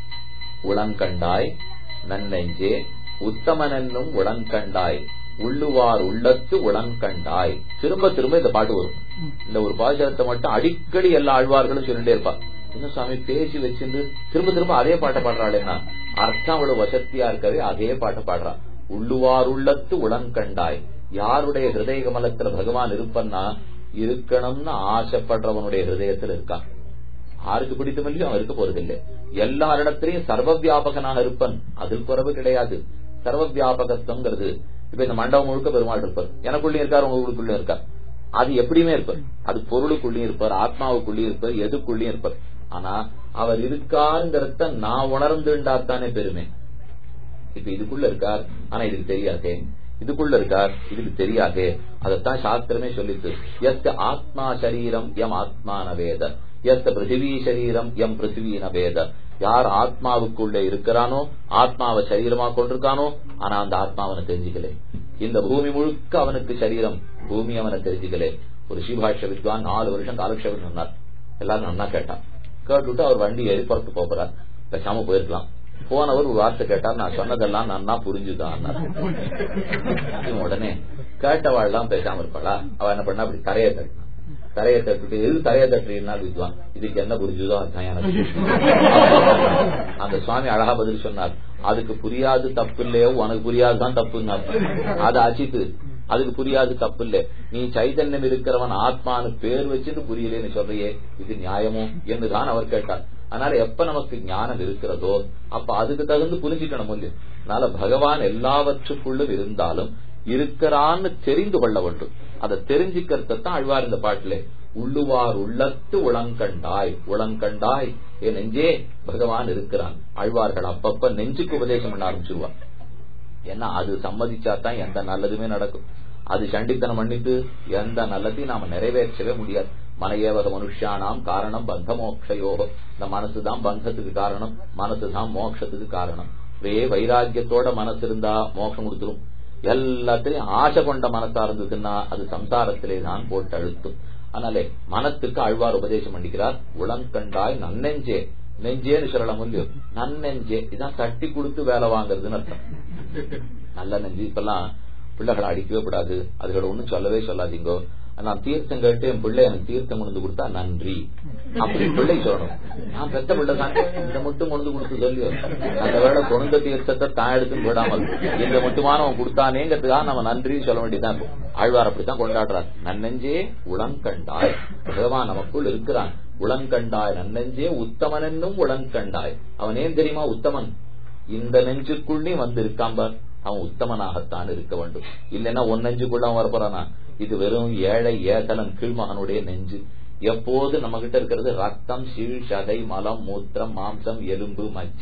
Speaker 1: உளங்கண்டாய் நன்னெஞ்சே உத்தமனென்னும் உளன்கண்டாய் உள்ளுவார் உள்ளத்து உளன்கண்டாய் திரும்ப திரும்ப இந்த பாட்டு வரும் இந்த ஒரு பாசுரத்தை மட்டும் அடிக்கடி எல்லா ஆழ்வார்களும் சொல்லிட்டே இருப்பா என்ன சுவாமி பேசி வச்சிருந்து திரும்ப திரும்ப அதே பாட்டை பாடுறாளேன்னா அர்த்தம் அவ்வளவு வசத்தியா இருக்கவே அதே பாட்டை பாடுறா உள்ளுவார் உள்ளத்து உளன்கண்டாய் யாருடைய ஹிருதய கமலத்துல பகவான் இருப்பன்னா இருக்கணும்னு ஆசைப்படுறவனுடைய ஹிருதயத்துல இருக்கான் யாருக்கு பிடித்தமில்லையோ அவன் இருக்க போறதில்லை எல்லாரிடத்திலையும் சர்வ வியாபகனாக இருப்பன் அதில் குறவு கிடையாது சர்வ வியாபகத்துவங்கிறது இப்ப இந்த மண்டபம் முழுக்க பெருமாள் இருப்பார் எனக்குள்ளயும் இருக்கார் உங்களுக்குள்ளயும் இருக்கார் அது எப்படியுமே இருப்பார் அது பொருளுக்குள்ளயும் இருப்பார் ஆத்மாவுக்குள்ளயும் இருப்பார் எதுக்குள்ளயும் இருப்பார் ஆனா அவர் இருக்காருங்கிறத நான் உணர்ந்துண்டாத்தானே பெருமை இப்ப இதுக்குள்ள இருக்கார் ஆனா இதுக்கு தெரியாதே இதுக்குள்ள இருக்கார் இதுக்கு தெரியாதே அதத்தான் சாஸ்திரமே சொல்லித்து எஸ்த ஆத்மா சரீரம் எம் ஆத்மான வேத எஸ்த பிருத்திவி சரீரம் எம் பிருத்திவீன வேத யார் ஆத்மாவுக்குள்ளே இருக்கிறானோ ஆத்மாவை சரீரமா கொண்டிருக்கானோ ஆனா அந்த ஆத்மா அவனை தெரிஞ்சுக்கல இந்த பூமி முழுக்க அவனுக்கு சரீரம் பூமி அவனை தெரிஞ்சுக்கல ஒரு ஸ்ரீபாஷ வித்வான் நாலு வருஷம் காலக்ஷேபம் சொன்னார் எல்லாரும் நன்னா கேட்டான் கேட்டுவிட்டு அவர் வண்டி ஏறி புறத்து போறார் பேசாம போயிருக்கலாம் போனவர் ஒரு வார்த்தை கேட்டார் நான் சொன்னதெல்லாம் நன்னா புரிஞ்சுதான் உடனே கேட்டவாள் தான் பேசாம இருப்பாளா அவ என்ன பண்ணா அப்படி தரையை தட்டினா தரையை தட்டுட்டு எது தரையை தட்டுறீங்கன்னா வித்வான் இதுக்கு என்ன புரிஞ்சுதோ அதுதான் எனக்கு அந்த சுவாமி அழகா பதில் சொன்னார் அதுக்கு புரியாது தப்பு இல்லையோ உனக்கு புரியாதுதான் தப்புன்னார் அதை அச்சித்து அதுக்கு புரியாது தப்பு இல்ல நீ சைதன்யம் இருக்கிறவன் ஆத்மானு பேர் வச்சுட்டு புரியலேன்னு சொல்றியே இது நியாயமோ என்றுதான் அவர் கேட்டார் அதனால எப்ப நமக்கு ஞானம் இருக்கிறதோ அப்ப அதுக்கு தகுந்து புரிஞ்சுக்கணும் இல்லையோ அதனால பகவான் எல்லாவற்றுக்குள்ளும் இருந்தாலும் இருக்கிறான்னு தெரிந்து கொள்ள வேண்டும் அதை தெரிஞ்சுக்கிறதான் அழ்வார் இந்த பாட்டுல உள்ளுவார் உள்ளத்து உளங்கண்டாய் உளங்கண்டாய் என் நெஞ்சே பகவான் இருக்கிறான் அழ்வார்கள் அப்பப்ப நெஞ்சுக்கு உபதேசம் பண்ண ஆரம்பிச்சிருவார் ஏன்னா அது சம்மதிச்சாதான் எந்த நல்லதுமே நடக்கும் அது சண்டித்தனம் பண்ணிட்டு எந்த நல்லதையும் நாம நிறைவேற்றவே முடியாது மனையேவக மனுஷானாம் காரணம் பந்த மோக்ஷயோகம் இந்த மனசுதான் பந்தத்துக்கு காரணம் மனசுதான் மோட்சத்துக்கு காரணம் வே வைராக்கியத்தோட மனசு இருந்தா மோட்சம் கொடுத்துரும் எல்லாத்தையும் ஆசை கொண்ட மனசா இருந்ததுன்னா அது சம்சாரத்திலே தான் போட்டு அழுத்தும் அதனாலே மனத்துக்கு அழ்வார் உபதேசம் பண்ணிக்கிறார் உளங்கண்டாய் நன்னெஞ்சே நெஞ்சேன்னு சொல்லலாம் முடியும் நன்னெஞ்சே இதான் தட்டி கொடுத்து வேலை வாங்குறதுன்னு அர்த்தம் நல்ல நெஞ்சு இப்பெல்லாம் பிள்ளைகளை அடிக்கவே கூடாது அதுகளை ஒண்ணும் சொல்லவே சொல்லாதீங்கோ நான் தீர்த்தம் கேட்டு என் பிள்ளை எனக்கு தீர்த்தம் கொண்டு கொடுத்தா நன்றி அப்படி பிள்ளை சொல்லணும் நான் பெத்த பிள்ளை தான் இந்த மட்டும் கொண்டு கொடுத்து சொல்லி அந்த வேலை கொண்ட தீர்த்தத்தை தான் எடுத்துன்னு விடாமல் இந்த மட்டுமான அவன் கொடுத்தானேங்கிறதுக்காக நம்ம நன்றி சொல்ல வேண்டியதான் ஆழ்வார் அப்படித்தான் கொண்டாடுறார் நன்னெஞ்சே உளங்கண்டாய் பகவான் நமக்குள் இருக்கிறான் உளங்கண்டாய் நன்னெஞ்சே உத்தமன் என்னும் உளங்கண்டாய் அவன் ஏன் தெரியுமா உத்தமன் இந்த நெஞ்சுக்குள்ளே வந்து இருக்கான் பார் அவன் உத்தமனாகத்தான் இருக்க வேண்டும் இல்லைன்னா ஒன் நெஞ்சுக்குள்ள அவன் வரப்போறானா இது வெறும் ஏழை ஏகலன் கீழ்மகனுடைய நெஞ்சு எப்போது நம்ம கிட்ட இருக்கிறது ரத்தம் சீழ் சதை மலம் மூத்திரம் மாம்சம் எலும்பு மச்சை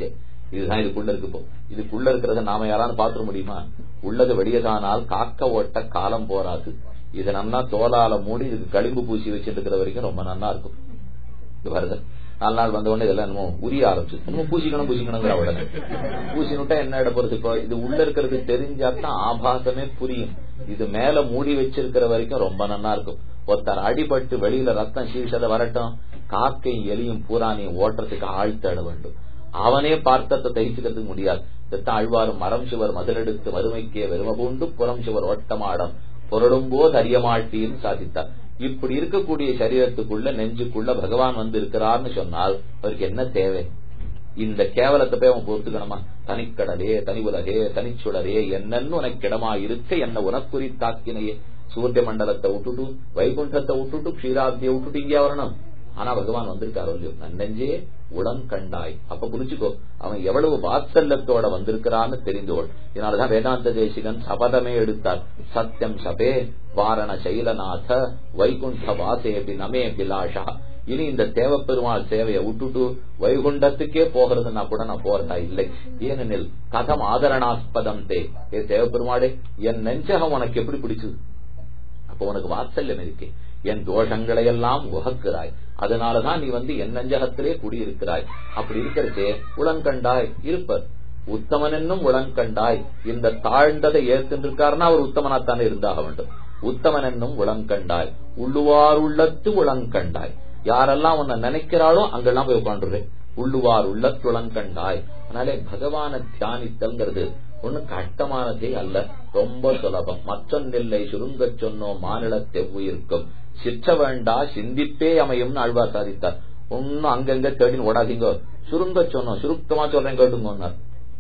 Speaker 1: இதுதான் இதுக்குள்ள இருக்கு இப்போ இதுக்குள்ள இருக்கிறத நாம யாராவது பாத்துட முடியுமா உள்ளது வெளியதானால் காக்க ஓட்ட காலம் போராது இது நன்னா தோலால மூடி இதுக்கு களிம்பு பூசி வச்சுட்டு இருக்கிற வரைக்கும் ரொம்ப நன்னா இருக்கும் இது வருது நாலு நாள் வந்த உடனே இதெல்லாம் என்னமோ உரிய ஆரம்பிச்சு இன்னும் பூசிக்கணும் பூசிக்கணுங்கிற உடனே பூசினுட்டா என்ன இட போறது இப்போ இது உள்ள இருக்கிறது தெரிஞ்சாத்தான் ஆபாசமே புரியும் இது மேல மூடி வச்சிருக்கிற வரைக்கும் ரொம்ப நன்னா இருக்கும் ஒருத்தர் அடிபட்டு வெளியில ரத்தம் சீசத வரட்டும் காக்கையும் எலியும் பூரானையும் ஓட்டுறதுக்கு ஆள் தேட வேண்டும் அவனே பார்த்தத்தை தைச்சுக்கிறதுக்கு முடியாது இதைத்தான் அழ்வாரும் மரம் சுவர் மதிலெடுத்து வறுமைக்கே வெறும பூண்டு புறம் சுவர் ஓட்டமாடம் பொருளும்போது அறியமாட்டீன்னு சாதித்தார் இப்படி இருக்கக்கூடிய சரீரத்துக்குள்ள நெஞ்சுக்குள்ள பகவான் வந்து இருக்கிறார்னு சொன்னால் அவருக்கு என்ன தேவை இந்த கேவலத்தை போய் அவன் பொறுத்துக்கணுமா தனிக்கடலே தனி உலகே தனிச்சுடரே என்னன்னு உனக்கு இடமா இருக்க என்ன உனக்குறித்தாக்கினையே சூரிய மண்டலத்தை விட்டுட்டு வைகுண்டத்தை விட்டுட்டு க்ஷீராப்தியை விட்டுட்டு இங்கே வரணும் ஆனா பகவான் வந்திருக்காரோ இல்லையோ நன்னெஞ்சே உடன் கண்டாய் அப்ப புரிச்சுக்கோ அவன் எவ்வளவு வாத்சல்யத்தோட வந்திருக்கிறான்னு தெரிந்துகொள் இதனாலதான் வேதாந்த தேசிகன் சபதமே எடுத்தார் சத்தியம் சபே வாரண சைலநாத வைகுண்ட வாசேபி நமே பிலாஷா இனி இந்த தேவப்பெருமாள் சேவையை விட்டுட்டு வைகுண்டத்துக்கே போகிறதுனா கூட நான் போறதா இல்லை ஏனெனில் கதம் ஆதரணாஸ்பதம் தே ஏ தேவப்பெருமாளே என் நெஞ்சகம் உனக்கு எப்படி பிடிச்சது அப்ப உனக்கு வாத்சல்யம் இருக்கு என் தோஷங்களை எல்லாம் உகக்கிறாய் அதனாலதான் நீ வந்து என் நஞ்சகத்திலே குடியிருக்கிறாய் அப்படி இருக்கிறச்சே உளங்கண்டாய் இருப்பர் உத்தமன் என்னும் உளங்கண்டாய் இந்த தாழ்ந்ததை ஏற்கின்றிருக்காருன்னா அவர் உத்தமனாத்தானே இருந்தாக வேண்டும் உத்தமன் என்னும் உளங்கண்டாய் உள்ளுவார் உள்ளத்து உளங்கண்டாய் யாரெல்லாம் உன்னை நினைக்கிறாளோ அங்கெல்லாம் போய் உட்காந்துருவேன் உள்ளுவார் உள்ளத்துளங்கண்டாய் அதனாலே பகவான தியானித்தல்ங்கிறது ஒண்ணு கஷ்டமானதே அல்ல ரொம்ப சுலபம் மற்றொன்றில்லை சுருங்க சொன்னோம் மாநிலத்தை உயிர்க்கும் சிற்ற வேண்டா சிந்திப்பே அமையும்னு ஆழ்வார் சாதித்தார் ஒன்னும் அங்கங்க தேடின்னு ஓடாதீங்க சுருங்க சொன்னோம் சுருக்கமா சொல்றேன் கேட்டுங்கன்னார்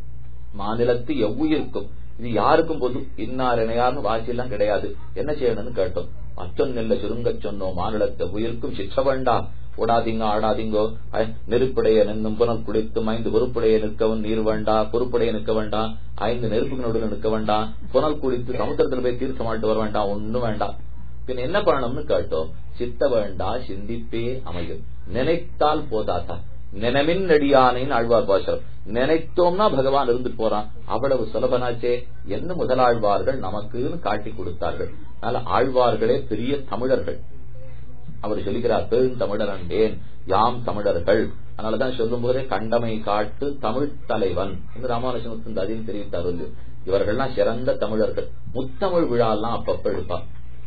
Speaker 1: மாநிலத்து எவ்வுயிருக்கும் இது யாருக்கும் பொது இன்னார் இணையார்னு வாசியெல்லாம் கிடையாது என்ன செய்யணும்னு கேட்டோம் மற்றொன்னில்ல சுருங்க சொன்னோம் மாநிலத்தை உயிருக்கும் சிற்ற வேண்டா ஓடாதீங்க ஆடாதீங்கோ நெருப்புடைய நின்னும் புனல் குளித்தும் ஐந்து பொறுப்புடைய நிற்கவும் நீர் வேண்டா பொறுப்புடைய நிற்க வேண்டாம் ஐந்து நெருப்புக்கு நடுவில் நிற்க வேண்டாம் புனல் குளித்து சமுத்திரத்துல போய் தீர்த்தமாட்டு வர வேண்டாம் ஒண்ணும் வேண்டாம் பின் என்ன பண்ணணும்னு கேட்டோம் சித்த வேண்டா சிந்திப்பே அமையும் நினைத்தால் போதாதா நினைமின் நடியானின் ஆழ்வார் பாசம் நினைத்தோம்னா பகவான் இருந்து போறான் அவ்வளவு சுலபனாச்சே என்ன முதலாழ்வார்கள் நமக்குன்னு காட்டி கொடுத்தார்கள் அதனால ஆழ்வார்களே பெரிய தமிழர்கள் அவர் சொல்லுகிறார் பெருந்தமிழரண்டேன் யாம் தமிழர்கள் அதனாலதான் சொல்லும் போதே கண்டமை காட்டு தமிழ் தலைவன் என்று ராமானுஜன் அதையும் தெரிவித்தார் இவர்கள்லாம் சிறந்த தமிழர்கள் முத்தமிழ் விழாலாம் அப்பப்ப எடுப்பார்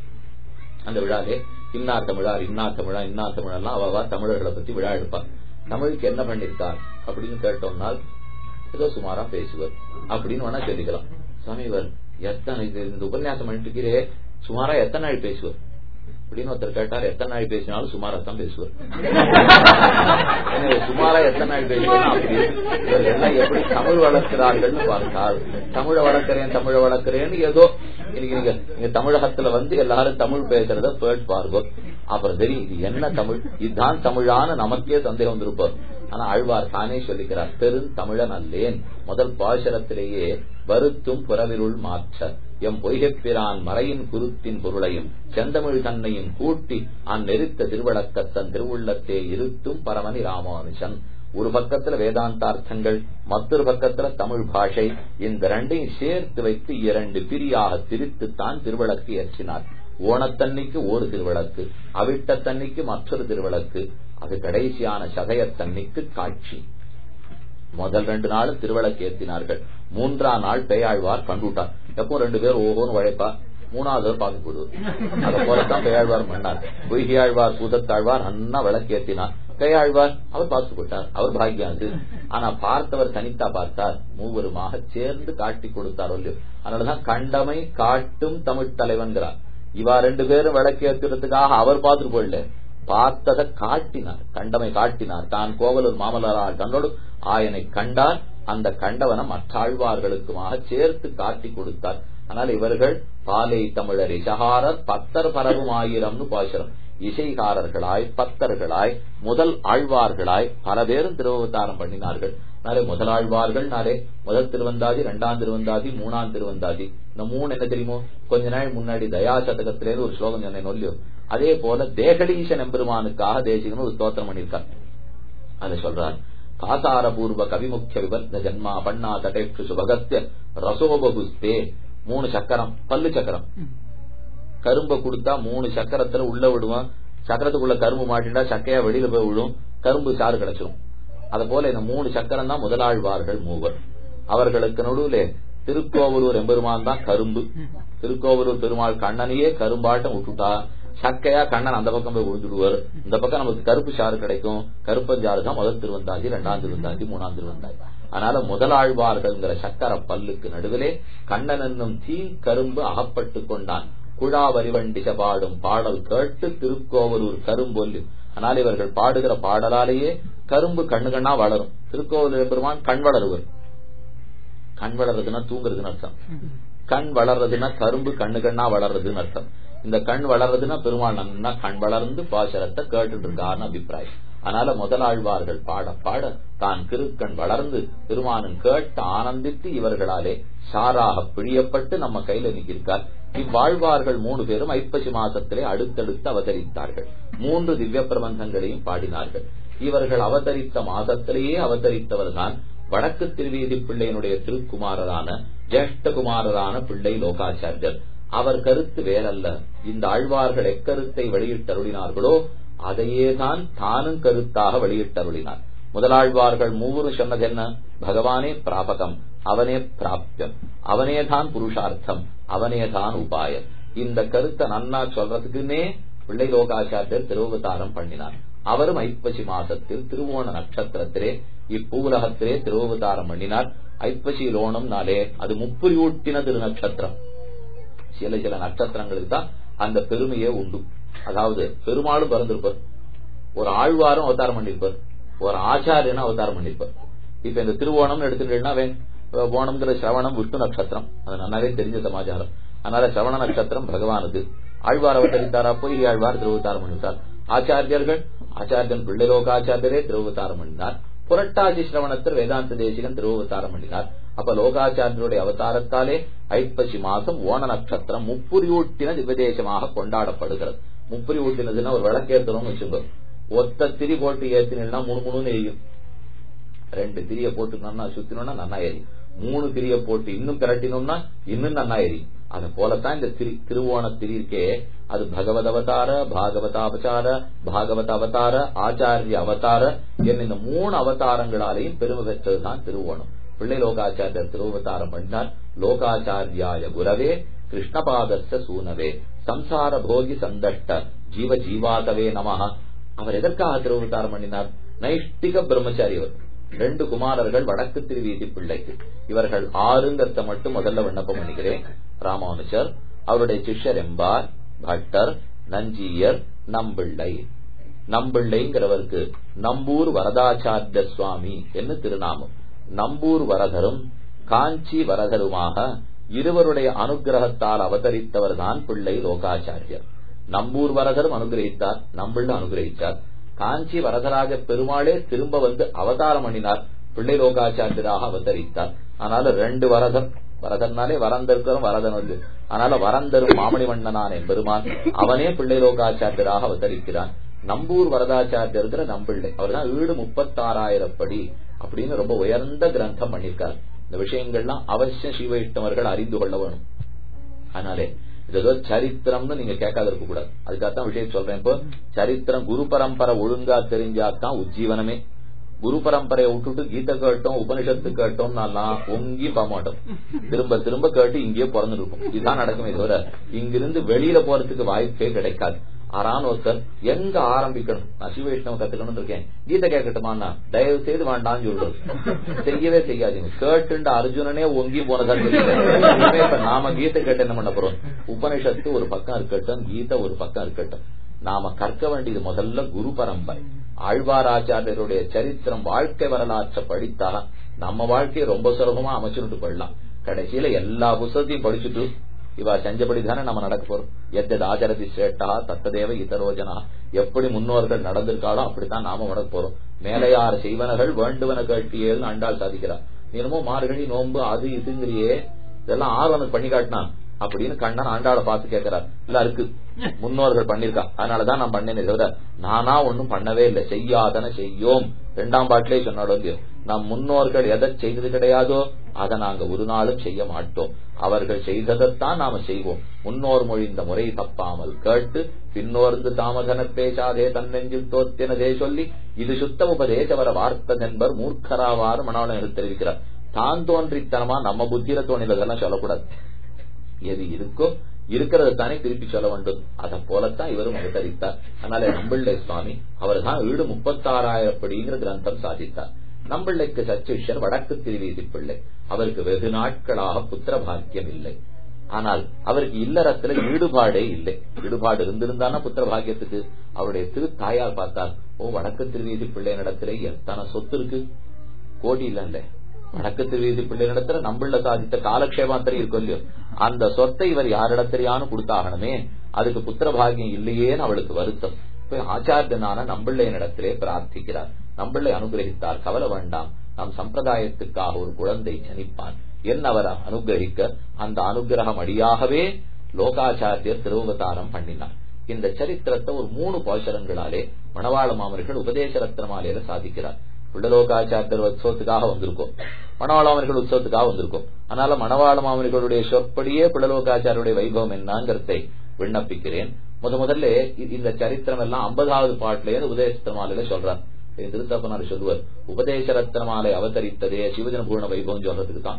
Speaker 1: அந்த விழாலே இன்னார் தமிழார் இன்னார் தமிழா இன்னார் தமிழெல்லாம் அவவா தமிழர்களை பத்தி விழா எடுப்பார் தமிழுக்கு என்ன பண்ணிருக்கார் அப்படின்னு கேட்டோம்னால் ஏதோ சுமாரா பேசுவர் அப்படின்னு வேணா சொல்லிக்கலாம் சுவாமி இவர் எத்தனை இந்த உபன்யாசம் பண்ணிட்டு இருக்கிறே சுமாரா எத்தனை நாள் பேசுவர் அப்படின்னு ஒருத்தர் கேட்டார் எத்தனை நாள் பேசினாலும் சுமாரா தான் பேசுவார் சுமாரா எத்தனை நாள் பேசுவார் அப்படி இவர்கள் எப்படி தமிழ் வளர்க்கிறார்கள்னு பார்த்தால் தமிழை வளர்க்கிறேன் தமிழை வளர்க்கிறேன்னு ஏதோ இன்னைக்கு நீங்க இங்க தமிழகத்துல வந்து எல்லாரும் தமிழ் பேசுறத பேட் பாருங்க அப்புறம் தெரியும் இது என்ன தமிழ் இதுதான் தமிழான நமக்கே சந்தேகம் வந்திருப்பார் ஆனா ஆழ்வார் தானே சொல்லிக்கிறார் பெருந்தமிழன் அல்லேன் முதல் பாசரத்திலேயே வருத்தும் புறவிருள் மாற்ற எம் பொய்கைப்பிரான் மறையின் குருத்தின் பொருளையும் செந்தமிழ் தன்னையும் கூட்டி அந்நெருத்த திருவழக்கத்தன் திருவுள்ளத்தே இருத்தும் பரமணி ராமானுஷன் ஒரு பக்கத்துல வேதாந்தார்த்தங்கள் மற்றொரு பக்கத்துல தமிழ் பாஷை இந்த ரெண்டையும் சேர்த்து வைத்து இரண்டு பிரியாக திரித்துத்தான் திருவிளக்கு ஏற்றினார் ஓணத்தன்னைக்கு ஒரு திருவிளக்கு அவிட்டத்தன்னைக்கு மற்றொரு திருவிளக்கு அது கடைசியான சதயத்தன்னைக்கு காட்சி முதல் ரெண்டு நாளும் திருவிளக்கு ஏற்றினார்கள் மூன்றாம் நாள் பெயாழ்வார் கண்டுட்டார் எப்போ ரெண்டு பேர் ஓஹோன்னு உழைப்பா மூணாவது பார்க்க போடுவார் அதை போலத்தான் பெயாழ்வார் பண்ணார் பொய்கையாழ்வார் பூதத்தாழ்வார் அண்ணா விளக்கேற்றினார் கையாழ்வார் அவர் பார்த்து போட்டார் அவர் பாக்கியாது ஆனா பார்த்தவர் தனித்தா பார்த்தார் மூவருமாக சேர்ந்து காட்டி கொடுத்தார் இல்லையோ அதனாலதான் கண்டமை காட்டும் தமிழ் தலைவன்கிறார் இவா ரெண்டு பேரும் விளக்கேற்றுறதுக்காக அவர் பார்த்துட்டு போயிடல பார்த்ததை காட்டினார் கண்டமை காட்டினார் தான் கோவலூர் மாமல்லரால் கண்டோடு ஆயனை கண்டார் அந்த கண்டவனை மற்றாழ்வார்களுக்குமாக சேர்த்து காட்டி கொடுத்தார் ஆனால் இவர்கள் பாலை தமிழர் இசகாரர் பத்தர் பரவும் ஆயிரம்னு பாசுரம் இசைகாரர்களாய் பத்தர்களாய் முதல் ஆழ்வார்களாய் பல பேரும் திருவவதாரம் பண்ணினார்கள் நாளே முதலாழ்வார்கள் நாளே முதல் திருவந்தாதி இரண்டாம் திருவந்தாதி மூணாம் திருவந்தாதி இந்த மூணு என்ன தெரியுமோ கொஞ்ச நாள் முன்னாடி தயா சதகத்திலேருந்து ஒரு ஸ்லோகம் சொன்னேன் நொல்லியோ அதே போல தேகடீசன் எம்பெருமானுக்காக தேசிகன் ஒரு ஸ்தோத்திரம் பண்ணியிருக்கார் அதை சொல்றார் காசார பூர்வ கவிமுக்கிய விபர்த்த ஜன்மா பண்ணா தடேற்று சுபகத்திய ரசோபகுஸ்தே மூணு சக்கரம் பல்லு சக்கரம் கரும்பை கொடுத்தா மூணு சக்கரத்துல உள்ள விடுவான் சக்கரத்துக்குள்ள கரும்பு மாட்டிண்டா சக்கையா வெளியில போய் விழும் கரும்பு சாறு கிடைச்சிரும் அது போல இந்த மூணு சக்கரம் தான் முதலாழ்வார்கள் மூவர் அவர்களுக்கு நடுவுல திருக்கோவலூர் எம்பெருமான் தான் கரும்பு திருக்கோவலூர் பெருமாள் கண்ணனையே கரும்பாட்டம் விட்டுட்டா சக்கையா கண்ணன் அந்த பக்கம் போய் விழுந்துடுவார் இந்த பக்கம் நமக்கு கருப்பு சாறு கிடைக்கும் கருப்பஞ்சாறு தான் முதல் திருவந்தாஞ்சி இரண்டாம் திருவந்தாஞ்சி மூணாம் திருவந்தாஞ்சி அதனால முதலாழ்வார்கள்ங்கிற சக்கர பல்லுக்கு நடுவிலே கண்ணன் என்னும் தீ கரும்பு அகப்பட்டு கொண்டான் குழாவரிவண்டிச பாடும் பாடல் கேட்டு திருக்கோவலூர் கரும்பொல்லு ஆனால் இவர்கள் பாடுகிற பாடலாலேயே கரும்பு கண்ணு கண்ணா வளரும் திருக்கோவலூர் பெருமான் கண் வளருவர் கண் வளர்றதுன்னா தூங்குறதுன்னு அர்த்தம் கண் வளர்றதுன்னா கரும்பு கண்ணு கண்ணா வளர்றதுன்னு அர்த்தம் இந்த கண் வளர்றதுன்னா பெருமாள் நன்னா கண் வளர்ந்து பாசரத்தை கேட்டு இருக்காருன்னு அபிப்பிராயம் அதனால முதலாழ்வார்கள் பாட பாட தான் திருக்கண் வளர்ந்து பெருமானன் கேட்டு ஆனந்தித்து இவர்களாலே சாராக பிழியப்பட்டு நம்ம கையில நிற்கிறார் இவ்வாழ்வார்கள் மூணு பேரும் ஐப்பசி மாசத்திலே அடுத்தடுத்து அவதரித்தார்கள் மூன்று திவ்ய பிரபந்தங்களையும் பாடினார்கள் இவர்கள் அவதரித்த மாதத்திலேயே அவதரித்தவர் தான் வடக்கு திருவீதி பிள்ளையினுடைய திருக்குமாரரான ஜேஷ்டகுமாரரான பிள்ளை லோகாச்சாரியர் அவர் கருத்து வேறல்ல இந்த ஆழ்வார்கள் எக்கருத்தை வெளியிட்டருளினார்களோ அதையே தான் தானும் கருத்தாக வெளியிட்டருளினார் முதலாழ்வார்கள் மூவரும் சொன்னது என்ன பகவானே பிராபகம் அவனே பிராப்தியம் அவனே தான் புருஷார்த்தம் அவனே தான் உபாயம் இந்த கருத்தை நன்னா சொல்றதுக்குன்னே பிள்ளை லோகாச்சாரியர் திருவதாரம் பண்ணினார் அவரும் ஐப்பசி மாசத்தில் திருவோண நட்சத்திரத்திலே இப்பூலகத்திலே திருவதாரம் பண்ணினார் ஐப்பசி லோணம்னாலே அது முப்புரியூட்டின திரு நட்சத்திரம் சில சில நட்சத்திரங்களுக்கு தான் அந்த பெருமையே உண்டு அதாவது பெருமாளும் பிறந்திருப்பார் ஒரு ஆழ்வாரும் அவதாரம் பண்ணிருப்பார் ஒரு ஆச்சாரியனும் அவதாரம் பண்ணிருப்பார் இப்ப இந்த திருவோணம் எடுத்துட்டீங்கன்னா ஓணம்ங்கிற சிரவணம் விஷ்ணு நட்சத்திரம் அது நல்லாவே தெரிஞ்ச சமாச்சாரம் அதனால சிரவண நட்சத்திரம் பகவானுக்கு ஆழ்வார் அவதரித்தாரா போய் ஆழ்வார் திருவதாரம் பண்ணிவிட்டார் ஆச்சாரியர்கள் ஆச்சாரியன் பிள்ளைலோகாச்சாரியரே திருவதாரம் பண்ணினார் புரட்டாசி சிரவணத்தில் வேதாந்த தேசிகன் திருவதாரம் பண்ணினார் அப்ப லோகாச்சாரியருடைய அவதாரத்தாலே ஐப்பசி மாசம் ஓண நட்சத்திரம் முப்புரியூட்டின திவ்யதேசமாக கொண்டாடப்படுகிறது முப்புரி ஊட்டினதுன்னா ஒரு விளக்கேற்றணும்னு வச்சுக்கோ ஒத்த திரி போட்டு ஏத்தினா மூணு மூணுன்னு எரியும் ரெண்டு திரிய போட்டுனோம்னா சுத்தினோம்னா நன்னா எரியும் மூணு திரிய போட்டு இன்னும் பிரட்டினோம்னா இன்னும் நன்னா எரியும் அது போலத்தான் இந்த திரு திருவோண திரி இருக்கே அது பகவத் அவதார பாகவதாபசார பாகவத அவதார ஆச்சாரிய அவதார என்ன இந்த மூணு அவதாரங்களாலையும் பெருமை பெற்றதுதான் திருவோணம் பிள்ளை லோகாச்சாரியர் திருவதாரம் பண்ணார் லோகாச்சாரியாய குரவே கிருஷ்ணபாதஸ்த சூனவே சம்சார போகி சந்தஷ்ட ஜீவ ஜீவாதவே நமஹ அவர் எதற்காக திருவதாரம் பண்ணினார் நைஷ்டிக பிரம்மச்சாரி அவர் ரெண்டு குமாரர்கள் வடக்கு திருவீதி பிள்ளைக்கு இவர்கள் ஆறுங்கத்த மட்டும் முதல்ல விண்ணப்பம் பண்ணிக்கிறேன் ராமானுஜர் அவருடைய சிஷ்யர் எம்பார் பட்டர் நஞ்சியர் நம்பிள்ளை நம்பிள்ளைங்கிறவருக்கு நம்பூர் வரதாச்சாரிய சுவாமி என்று திருநாமம் நம்பூர் வரதரும் காஞ்சி வரதருமாக இருவருடைய அனுகிரகத்தால் அவதரித்தவர் தான் பிள்ளை லோகாச்சாரியர் நம்பூர் வரதரும் அனுகிரகித்தார் நம்பிள்ள அனுகிரகித்தார் காஞ்சி வரதராக பெருமாளே திரும்ப வந்து அவதாரம் பண்ணினார் பிள்ளை லோகாச்சாரியராக அவதரித்தார் அதனால ரெண்டு வரதர் வரதன்னாலே வரந்தருக்கிறோம் வரதன் வந்து அதனால வரந்தரும் மாமணிவண்ணனான் பெருமான் அவனே பிள்ளை லோகாச்சாரியராக அவதரிக்கிறான் நம்பூர் வரதாச்சாரியர்கிற நம்பிள்ளை அவர் தான் ஈடு முப்பத்தாறாயிரம் படி அப்படின்னு ரொம்ப உயர்ந்த கிரந்தம் பண்ணிருக்கார் இந்த விஷயங்கள்லாம் அவசியம் சிவைஷ்ணவர்கள் அறிந்து கொள்ள வேணும் அதனாலே இது ஏதோ சரித்திரம்னு நீங்க கேட்காத இருக்க கூடாது அதுக்காகத்தான் விஷயம் சொல்றேன் இப்போ சரித்திரம் குரு பரம்பரை ஒழுங்கா தெரிஞ்சாதான் உஜ்ஜீவனமே குரு பரம்பரையை விட்டுட்டு கீதை கேட்டோம் உபனிஷத்து கேட்டோம்னாலாம் ஒங்கி போக மாட்டோம் திரும்ப திரும்ப கேட்டு இங்கேயே பிறந்து இருக்கும் இதுதான் நடக்குமே தவிர இங்கிருந்து வெளியில போறதுக்கு வாய்ப்பே கிடைக்காது ஆறான ஒருத்தர் எங்க ஆரம்பிக்கணும் நான் சிவவைஷ்ணவ கத்துக்கணும் இருக்கேன் கீதை கேட்கட்டுமாண்ணா தயவு செய்து வேண்டாம்னு சொல்றது செய்யவே செய்யாதீங்க கேட்டுண்ட அர்ஜுனனே ஒங்கி போனதா இப்ப நாம கீதை கேட்டு என்ன பண்ண போறோம் உபனிஷத்து ஒரு பக்கம் இருக்கட்டும் கீதை ஒரு பக்கம் இருக்கட்டும் நாம கற்க வேண்டியது முதல்ல குரு பரம்பரை ஆழ்வாராச்சாரியருடைய சரித்திரம் வாழ்க்கை வரலாற்றை படித்தா நம்ம வாழ்க்கையை ரொம்ப சுலபமா அமைச்சுட்டு போயிடலாம் கடைசியில எல்லா புத்தகத்தையும் படிச்சுட்டு இவா செஞ்சபடி தானே நம்ம நடக்க போறோம் எத்தது ஆச்சரதி சேட்டா தத்ததேவ இதரோஜனா எப்படி முன்னோர்கள் நடந்திருக்காளோ அப்படித்தான் நாம நடக்க போறோம் மேலையார் செய்வனகள் வேண்டுவன கேட்டியேன்னு அண்டாள் சாதிக்கிறார் நீனமோ மார்கழி நோன்பு அது இதுங்கிறியே இதெல்லாம் ஆர்வனுக்கு பண்ணி காட்டினா அப்படின்னு கண்ணன் ஆண்டாளை பார்த்து கேட்கிறார் இல்ல இருக்கு முன்னோர்கள் பண்ணிருக்கா அதனாலதான் நான் பண்ணேனே தவிர நானா ஒண்ணும் பண்ணவே இல்லை செய்யாதன செய்யோம் ரெண்டாம் பாட்டிலே சொன்னாலும் நம் முன்னோர்கள் எதை செய்தது கிடையாதோ அதை நாங்க ஒரு நாளும் செய்ய மாட்டோம் அவர்கள் செய்ததைத்தான் நாம செய்வோம் முன்னோர் மொழிந்த முறை தப்பாமல் கேட்டு பின்னோர்ந்து தாமதன பேசாதே தன்னெஞ்சில் தோத்தினதே சொல்லி இது சுத்த உபதேசவர வார்த்ததென்பர் மூர்க்கராவாறு மனோளன் தெரிவிக்கிறார் தான் தோன்றித்தனமா நம்ம புத்தியில தோணினதெல்லாம் சொல்லக்கூடாது எது இருக்கோ இருக்கிறத தானே திருப்பி சொல்ல வேண்டும் அதை போலத்தான் இவரும் அவதரித்தார் அதனால நம்பிள்ளை சுவாமி அவர் தான் வீடு முப்பத்தாறாயிரப்படிங்கிற கிரந்தம் சாதித்தார் நம்பிள்ளைக்கு சச்சிஷ்யர் வடக்கு திருவீதி பிள்ளை அவருக்கு வெகு நாட்களாக புத்திர பாக்கியம் இல்லை ஆனால் அவருக்கு இல்லறத்துல ஈடுபாடே இல்லை ஈடுபாடு இருந்திருந்தானா புத்திர பாக்கியத்துக்கு அவருடைய திரு தாயார் பார்த்தார் ஓ வடக்கு திருவீதி பிள்ளை நடத்துல எத்தனை சொத்து இருக்கு கோடி இல்ல வடக்கு திருவீதி பிள்ளை நடத்துல நம்பிள்ள சாதித்த காலக்ஷேமாத்திரை இருக்கும் இல்லையோ அந்த சொத்தை இவர் யாரிடத்திலேயானு கொடுத்தாகணுமே அதுக்கு புத்திர பாகியம் இல்லையேன்னு அவளுக்கு வருத்தம் போய் ஆச்சாரியனான நம்பிள்ளை இடத்திலே பிரார்த்திக்கிறார் நம்பிள்ளை அனுகிரகித்தார் கவலை வேண்டாம் நம் சம்பிரதாயத்துக்காக ஒரு குழந்தை ஜனிப்பான் என் அவர் அனுகிரகிக்க அந்த அனுகிரகம் அடியாகவே லோகாச்சாரியர் திருவதாரம் பண்ணினார் இந்த சரித்திரத்தை ஒரு மூணு பாசரங்களாலே மணவாள மாமர்கள் உபதேச ரத்னமாலையில சாதிக்கிறார் உள்ளலோகாச்சாரியர் உற்சவத்துக்காக வந்திருக்கோம் மணவாள மாமர்கள் உற்சவத்துக்காக வந்திருக்கோம் அதனால மணவாள மாமர்களுடைய சொற்படியே புள்ளலோகாச்சாரியுடைய வைபவம் என்னங்கிறதை விண்ணப்பிக்கிறேன் முத முதல்ல இந்த சரித்திரம் எல்லாம் ஐம்பதாவது பாட்டுல உபதேசமாலையில சொல்றார் திருத்தப்பனார் சொல்லுவார் உபதேச ரத்னமாலை அவதரித்ததே சிவஜன பூர்ண வைபவம் சொல்றதுக்கு தான்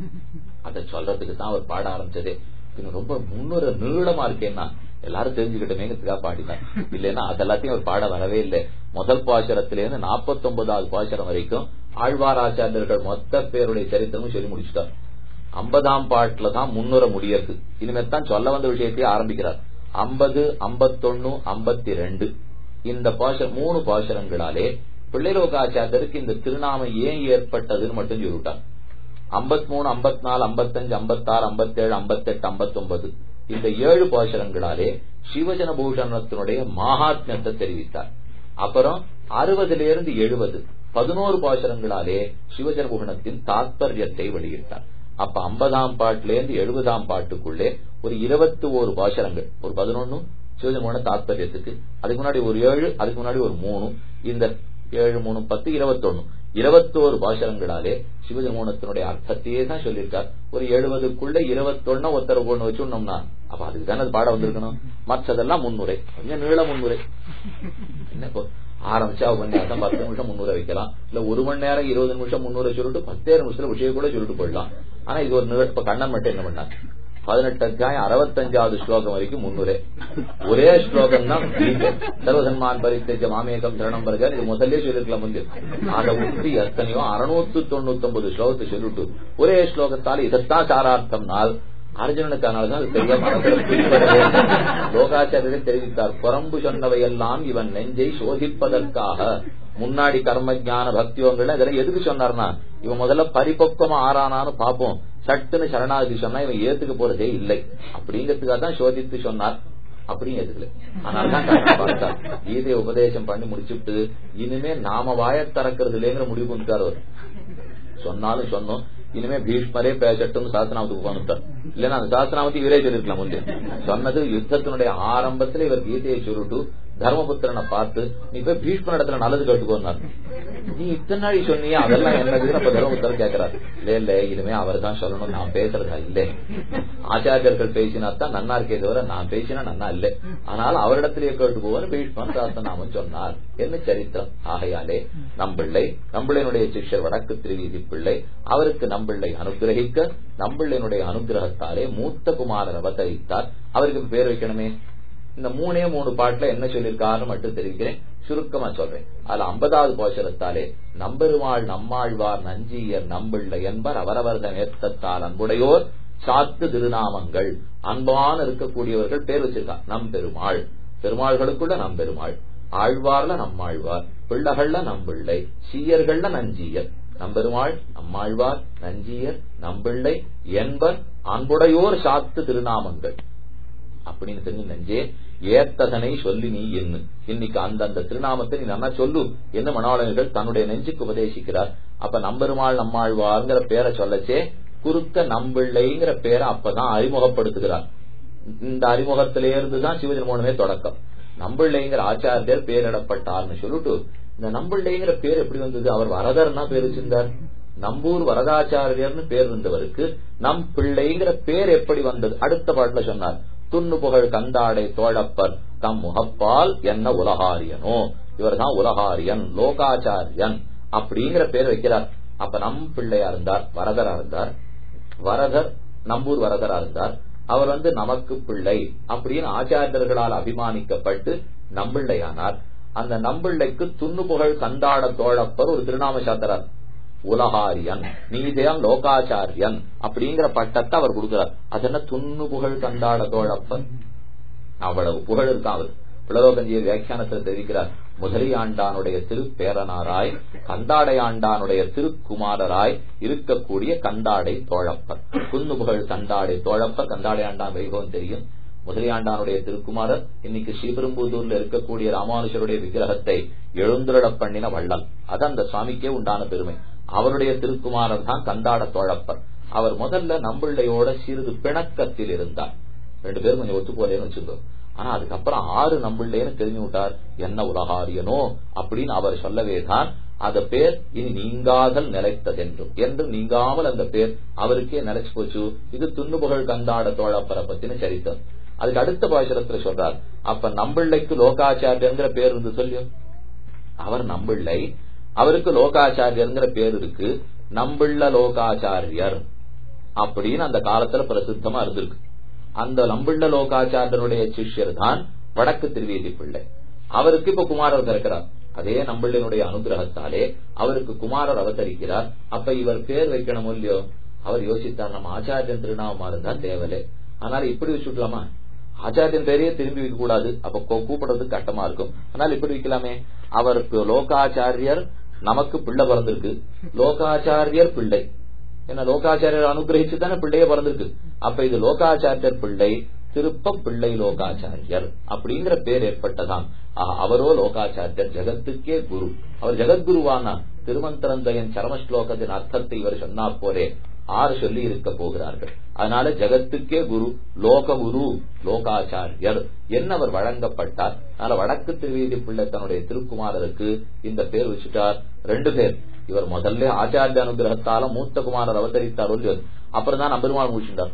Speaker 1: அதை சொல்றதுக்கு தான் அவர் பாட ஆரம்பிச்சதே ரொம்ப முன்னுரை நீளமா இருக்கேன்னா எல்லாரும் தெரிஞ்சுக்கிட்டமேங்கிறதுக்காக பாடினார் இல்லைன்னா அதெல்லாத்தையும் அவர் பாட வரவே இல்லை முதல் பாசரத்தில இருந்து நாற்பத்தி ஒன்பதாவது பாசரம் வரைக்கும் ஆழ்வார் ஆச்சாரியர்கள் மொத்த பேருடைய சரித்திரமும் சொல்லி முடிச்சுட்டார் ஐம்பதாம் பாட்டுல தான் முன்னுரை முடியறது இனிமேல் சொல்ல வந்த விஷயத்தையே ஆரம்பிக்கிறார் ஐம்பது ஐம்பத்தொன்னு ஐம்பத்தி ரெண்டு இந்த பாச மூணு பாசரங்களாலே பிள்ளைலோகாச்சாரியருக்கு இந்த திருநாமம் ஏன் ஏற்பட்டதுன்னு மட்டும் சொல்லிவிட்டார் ஐம்பத்தி மூணு ஐம்பத்தி நாலு ஐம்பத்தஞ்சு ஐம்பத்தாறு ஐம்பத்தேழு ஐம்பத்தெட்டு ஐம்பத்தொன்பது இந்த ஏழு பாசரங்களாலே சிவஜன பூஷணத்தினுடைய மகாத்மியத்தை தெரிவித்தார் அப்புறம் அறுபதுல இருந்து எழுபது பதினோரு பாசரங்களாலே சிவஜன பூஷணத்தின் தாத்பரியத்தை வெளியிட்டார் அப்ப ஐம்பதாம் பாட்டுல இருந்து எழுபதாம் பாட்டுக்குள்ளே ஒரு இருபத்தி ஓரு பாசரங்கள் ஒரு பதினொன்னு சிவஜன தாத்பரியத்துக்கு அதுக்கு முன்னாடி ஒரு ஏழு அதுக்கு முன்னாடி ஒரு மூணு இந்த ஏழு மூணு பத்து இருபத்தொன்னு இருபத்தோரு பாசரங்களாலே சிவஜமோனத்தினுடைய அர்த்தத்தையே தான் சொல்லியிருக்கார் ஒரு எழுபதுக்குள்ள இருபத்தொன்னு ஒருத்தர ஒண்ணு வச்சுனோம்னா அப்ப அதுக்கு தானே பாடம் வந்திருக்கணும் மற்றதெல்லாம் முன்னுரை கொஞ்சம் நீள முன்னுரை என்ன ஆரம்பிச்சா உபன்யாசம் பத்து நிமிஷம் முன்னூறு வைக்கலாம் இல்ல ஒரு மணி நேரம் இருபது நிமிஷம் முன்னூறு சொல்லிட்டு பத்தே நிமிஷத்துல விஷயம் கூட சொல்லிட்டு போயிடலாம் ஆனா இது ஒரு இப்ப கண்ணன் மட்டும் என்ன பண்ணார் பதினெட்டு அத்தியாயம் அறுபத்தஞ்சாவது ஸ்லோகம் வரைக்கும் முன்னுரே ஒரே ஸ்லோகம் தான் சர்வசன்மான் பரித்தேஜ மாமேகம் திரணம் பருக இது முதல்ல சொல்லிருக்கலாம் முந்தி அதை விட்டு எத்தனையோ அறுநூத்து தொண்ணூத்தி ஒன்பது ஸ்லோகத்தை சொல்லிட்டு ஒரே ஸ்லோகத்தால் இதைத்தான் சாரார்த்தம்னால் அர்ஜுனனுக்கானால்தான் அது சரியா மனசில் லோகாச்சாரியரை தெரிவித்தார் புறம்பு சொன்னவையெல்லாம் இவன் நெஞ்சை சோதிப்பதற்காக முன்னாடி கர்ம ஜான பக்திவங்கள் இதெல்லாம் எதுக்கு சொன்னார்னா இவன் முதல்ல பரிபக்குவமா ஆறானான்னு பாப்போம் சட்டுன்னு சரணாகதி சொன்னா இவன் ஏத்துக்க போறதே இல்லை அப்படிங்கிறதுக்காக தான் சோதித்து சொன்னார் அப்படியும் எதுக்கல அதனாலதான் பார்த்தார் கீதையை உபதேசம் பண்ணி முடிச்சுட்டு இனிமே நாம வாய திறக்கிறது இல்லைங்கிற முடிவு பண்ணிட்டார் அவர் சொன்னாலும் சொன்னோம் இனிமே பீஷ்மரே பேசட்டும் சாஸ்திரநாமத்துக்கு உட்காந்துட்டார் இல்லன்னா அந்த சாஸ்திரநாமத்தை இவரே சொல்லிருக்கலாம் முந்தைய சொன்னது யுத்தத்தினுடைய ஆரம்பத்துல இவர் கீதையை சொல்லிட்டு தர்மபுத்திரனை பார்த்து நீ போய் பீஷ்ம இடத்துல நல்லது கேட்டுக்கோனார் நீ இத்தனை நாள் சொன்னியா அதெல்லாம் என்னது அப்ப தர்மபுத்திரன் கேட்கிறார் இல்ல இல்ல இனிமே அவர் தான் சொல்லணும் நான் பேசுறதா இல்ல ஆச்சாரியர்கள் பேசினா தான் நன்னா இருக்கே தவிர நான் பேசினா நன்னா இல்ல ஆனால் அவரிடத்திலேயே கேட்டு போவார் பீஷ்மன் சாஸ்திரநாமன் சொன்னார் என்ன சரித்திரம் ஆகையாலே நம்பிள்ளை நம்பிள்ளையினுடைய சிஷ்யர் வடக்கு திருவீதி பிள்ளை அவருக்கு நம்பிள்ளை அனுகிரகிக்க நம்பிள்ளையினுடைய அனுகிரகத்தாலே மூத்த குமாரன் அவதரித்தார் அவருக்கு பேர் வைக்கணுமே இந்த மூணே மூணு பாட்டுல என்ன சொல்லியிருக்காருன்னு மட்டும் தெரிவிக்கிறேன் சுருக்கமா சொல்றேன் அதுல ஐம்பதாவது போஷரத்தாலே நம்பெருமாள் நம்மாழ்வார் நஞ்சியர் நம்பிள்ளை என்பர் அவரவர் நேர்த்தத்தால் அன்புடையோர் சாத்து திருநாமங்கள் அன்பான இருக்கக்கூடியவர்கள் பேர் வச்சிருக்கா நம் பெருமாள் பெருமாள்களுக்குள்ள நம் பெருமாள் ஆழ்வார்ல நம்மாழ்வார் பிள்ளைகள்ல நம்பிள்ளை சீயர்கள்ல நஞ்சியர் நம்பெருமாள் நம்மாழ்வார் நஞ்சியர் நம்பிள்ளை என்பர் அன்புடையோர் சாத்து திருநாமங்கள் அப்படின்னு தெரிஞ்சு நெஞ்சே ஏத்ததனை சொல்லி நீ என்ன இன்னைக்கு அந்த அந்த திருநாமத்தை நீ நல்லா சொல்லு என்ன மனோளர்கள் தன்னுடைய நெஞ்சுக்கு உபதேசிக்கிறார் அப்ப நம்பெருமாள் நம்மாழ்வார்ங்கிற பேரை சொல்லச்சே குறுக்க நம்பிள்ளைங்கிற பேரை அப்பதான் அறிமுகப்படுத்துகிறார் இந்த அறிமுகத்திலே இருந்துதான் சிவஜன்மோனமே தொடக்கம் நம்பிள்ளைங்கிற ஆச்சாரியர் பேரிடப்பட்டார்னு சொல்லிட்டு இந்த நம்பிள்ளைங்கிற பேர் எப்படி வந்தது அவர் வரதர்னா பேர் வச்சிருந்தார் நம்பூர் வரதாச்சாரியர்னு பேர் இருந்தவருக்கு நம் பிள்ளைங்கிற பேர் எப்படி வந்தது அடுத்த பாட்டுல சொன்னார் துண்ணு புகழ் கந்தாடை தோழப்பர் தம் முகப்பால் என்ன உலகாரியனோ இவர் தான் உலகாரியன் லோகாச்சாரியன் அப்படிங்கிற பேர் வைக்கிறார் அப்ப நம் பிள்ளையா இருந்தார் வரதரா இருந்தார் வரதர் நம்பூர் வரதரா இருந்தார் அவர் வந்து நமக்கு பிள்ளை அப்படின்னு ஆச்சாரியர்களால் அபிமானிக்கப்பட்டு நம்பிள்ளையானார் அந்த நம்பிள்ளைக்கு துண்ணு புகழ் கந்தாட தோழப்பர் ஒரு திருநாம சாத்திரார் உலகாரியன் நீதேயம் லோகாச்சாரியன் அப்படிங்கிற பட்டத்தை அவர் கொடுக்கிறார் அது என்ன துண்ணு புகழ் கந்தாட தோழப்பன் அவ்வளவு புகழ் இருக்கா அவர் புலலோகஞ்சிய வியாக்கியானத்தில் தெரிவிக்கிறார் முதலியாண்டானுடைய திருப்பேரனாராய் கந்தாடையாண்டானுடைய திருக்குமாரராய் இருக்கக்கூடிய கந்தாடை தோழப்பர் குன்னு புகழ் கந்தாடை தோழப்பர் கந்தாடையாண்டான் வைபவம் தெரியும் முதலியாண்டானுடைய திருக்குமாரர் இன்னைக்கு ஸ்ரீபெரும்புதூர்ல இருக்கக்கூடிய ராமானுஷருடைய விக்கிரகத்தை எழுந்துருட பண்ணின வள்ளல் அது அந்த சுவாமிக்கே உண்டான பெருமை அவருடைய திருக்குமாரர் தான் கந்தாட தோழப்பர் அவர் முதல்ல நம்பிள்ளையோட சிறிது பிணக்கத்தில் இருந்தார் ரெண்டு பேரும் கொஞ்சம் ஒத்து போலேன்னு வச்சுக்கோ ஆனா அதுக்கப்புறம் ஆறு நம்பிள்ளைன்னு தெரிஞ்சு விட்டார் என்ன உலகாரியனோ அப்படின்னு அவர் சொல்லவே தான் அந்த பேர் இனி நீங்காதல் நிலைத்ததென்றும் என்று நீங்காமல் அந்த பேர் அவருக்கே நிலைச்சு போச்சு இது துண்ணு புகழ் கந்தாட தோழப்பரை பத்தின சரித்தம் அதுக்கு அடுத்த பாசுரத்துல சொல்றார் அப்ப நம்பிள்ளைக்கு லோகாச்சாரியங்கிற பேர் இருந்து சொல்லியும் அவர் நம்பிள்ளை அவருக்கு லோகாச்சாரியங்கிற பேர் இருக்கு நம்பிள்ள லோகாச்சாரியர் அப்படின்னு அந்த காலத்துல பிரசித்தமா இருந்திருக்கு அந்த நம்பிள்ள லோகாச்சாரியனுடைய சிஷ்யர் தான் வடக்கு திருவேதி பிள்ளை அவருக்கு இப்ப குமாரர் பிறக்கிறார் அதே நம்பிள்ளனுடைய அனுகிரகத்தாலே அவருக்கு குமாரர் அவதரிக்கிறார் அப்ப இவர் பேர் வைக்கணும் இல்லையோ அவர் யோசித்தார் நம்ம ஆச்சாரியன் திருநாமமா இருந்தா தேவலே ஆனால் இப்படி வச்சுக்கலாமா ஆச்சாரியன் பேரையே திரும்பி வைக்க கூடாது அப்ப கூப்பிடுறதுக்கு கட்டமா இருக்கும் ஆனால் இப்படி வைக்கலாமே அவருக்கு லோகாச்சாரியர் நமக்கு பிள்ளை பிறந்திருக்கு லோகாச்சாரியர் பிள்ளை என்ன லோகாச்சாரியர் அனுகிரகிச்சு தானே பிள்ளையே பிறந்திருக்கு அப்ப இது லோகாச்சாரியர் பிள்ளை திருப்ப பிள்ளை லோகாச்சாரியர் அப்படிங்கிற பேர் ஏற்பட்டதாம் அவரோ லோகாச்சாரியர் ஜெகத்துக்கே குரு அவர் ஜெகத்குருவானா திருமந்திரந்தயன் சரமஸ்லோகத்தின் அர்த்தத்தை இவர் சொன்னா போலே ஆறு சொல்லி இருக்க போகிறார்கள் அதனால ஜெகத்துக்கே குரு லோக குரு லோகாச்சாரியர் என்ன அவர் வழங்கப்பட்டார் அதனால வடக்கு திருவேதி பிள்ளை தன்னுடைய திருக்குமாரருக்கு இந்த பேர் வச்சுட்டார் ரெண்டு பேர் இவர் முதல்ல ஆச்சாரிய அனுகிரகத்தால மூத்த குமாரர் அவதரித்தார் அப்புறம் தான் நம்பெருமாள் முடிச்சுட்டார்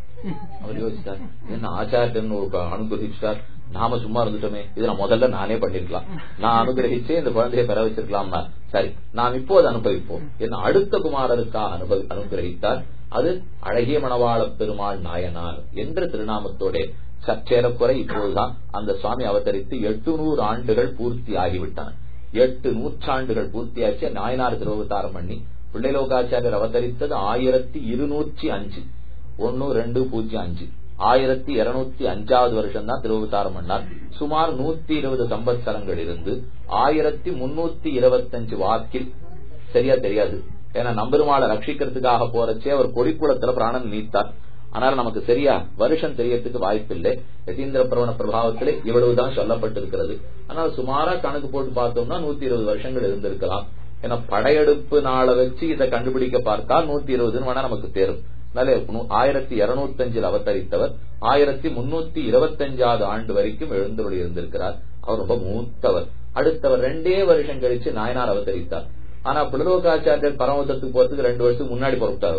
Speaker 1: அவர் யோசிச்சார் என்ன ஆச்சாரியன் ஒரு அனுகிரகிச்சார் நாம சும்மா இருந்துட்டோமே இதை நான் முதல்ல நானே பண்ணிருக்கலாம் நான் அனுகிரகிச்சே இந்த குழந்தையை பெற வச்சிருக்கலாம்னா சரி நாம் இப்போது அனுபவிப்போம் என்ன அடுத்த குமாரருக்காக அனுபவி அனுகிரகித்தார் அது அழகிய மணவாள பெருமாள் நாயனார் என்ற திருநாமத்தோட சற்றேறக்குறை இப்போதுதான் அந்த சுவாமி அவதரித்து எட்டு நூறு ஆண்டுகள் பூர்த்தி ஆகிவிட்டான் எட்டு நூற்றாண்டுகள் பூர்த்தியாச்சு நாயனார் திருவவதாரம் பண்ணி பிள்ளைலோகாச்சாரியர் அவதரித்தது ஆயிரத்தி இருநூற்றி அஞ்சு ஒன்னு ரெண்டு பூஜ்ஜியம் அஞ்சு ஆயிரத்தி இருநூத்தி அஞ்சாவது வருஷம் தான் திருவவதாரம் பண்ணார் சுமார் நூத்தி இருபது சம்பத்சரங்கள் இருந்து ஆயிரத்தி முன்னூத்தி இருபத்தஞ்சு வாக்கில் சரியா தெரியாது ஏன்னா நம்பெருமாளை ரட்சிக்கிறதுக்காக போறச்சே அவர் கொடிக்குளத்துல பிராணன் நீத்தார் ஆனால் நமக்கு சரியா வருஷம் தெரியறதுக்கு வாய்ப்பில்லை யதீந்திர பிரவண பிரபாவத்திலே இவ்வளவுதான் சொல்லப்பட்டிருக்கிறது ஆனால் சுமாரா கணக்கு போட்டு பார்த்தோம்னா நூத்தி இருபது வருஷங்கள் இருந்திருக்கலாம் ஏன்னா படையெடுப்பு நாளை வச்சு இதை கண்டுபிடிக்க பார்த்தால் நூத்தி இருபதுன்னு வேணா நமக்கு தேரும் ஆயிரத்தி இருநூத்தி அஞ்சில் அவதரித்தவர் ஆயிரத்தி முன்னூத்தி இருபத்தஞ்சாவது ஆண்டு வரைக்கும் எழுந்தருளி இருந்திருக்கிறார் அவர் ரொம்ப மூத்தவர் அடுத்தவர் ரெண்டே வருஷம் கழிச்சு நாயனார் அவதரித்தார் ஆனா புலலோகாச்சாரியர் பரமதத்துக்கு போறதுக்கு ரெண்டு வருஷத்துக்கு முன்னாடி புறப்பட்டார்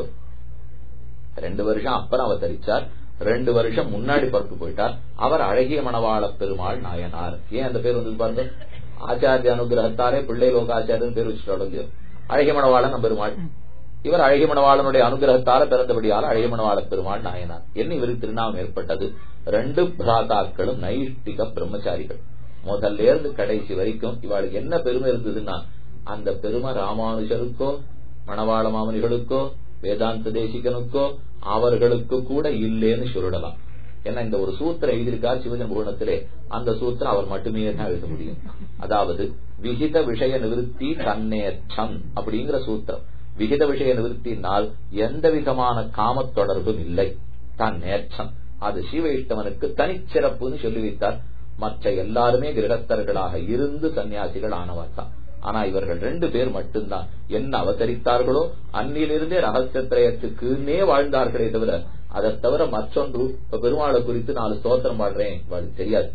Speaker 1: ரெண்டு வருஷம் அப்புறம் அவதரிச்சார் ரெண்டு வருஷம் முன்னாடி புறப்பு போயிட்டார் அவர் அழகிய மணவாள பெருமாள் நாயனார் ஏன் அந்த பேர் வந்து பாருங்க ஆச்சாரிய அனுகிரகத்தாரே பிள்ளை லோகாச்சாரியன் பேர் வச்சுட்டு அழகிய மணவாளன் பெருமாள் இவர் அழகிய மணவாளனுடைய அனுகிரகத்தால பிறந்தபடியால் அழகிய மணவாள பெருமாள் நாயனார் என்ன இவருக்கு திருநாமம் ஏற்பட்டது ரெண்டு பிராதாக்களும் நைஷ்டிக பிரம்மச்சாரிகள் முதல்ல இருந்து கடைசி வரைக்கும் இவாளுக்கு என்ன பெருமை இருந்ததுன்னா அந்த பெருமை ராமானுஜருக்கோ மணவாள மாமனிகளுக்கோ வேதாந்த தேசிகனுக்கோ அவர்களுக்கு கூட இல்லேன்னு சொல்லிடலாம் ஏன்னா இந்த ஒரு சூத்திரம் எழுதியிருக்கார் சிவஜன் புவனத்திலே அந்த சூத்திரம் அவர் மட்டுமே தான் எழுத முடியும் அதாவது விகித விஷய நிவர்த்தி தன்னேற்றம் அப்படிங்கிற சூத்திரம் விகித விஷய நிவர்த்தினால் எந்த விதமான காம தொடர்பும் இல்லை தான் நேர்ச்சம் அது சிவைஷ்டவனுக்கு தனிச்சிறப்புன்னு சொல்லி வைத்தார் மற்ற எல்லாருமே கிரகஸ்தர்களாக இருந்து சன்னியாசிகள் ஆனவர் தான் ஆனா இவர்கள் ரெண்டு பேர் மட்டும்தான் என்ன அவதரித்தார்களோ அன்னிலிருந்தே ரகசியத்திரயத்துக்குன்னே வாழ்ந்தார்களே தவிர அதை தவிர மற்றொன்று இப்ப பெருமாளை குறித்து நாலு ஸ்தோத்திரம் பாடுறேன் அவளுக்கு தெரியாது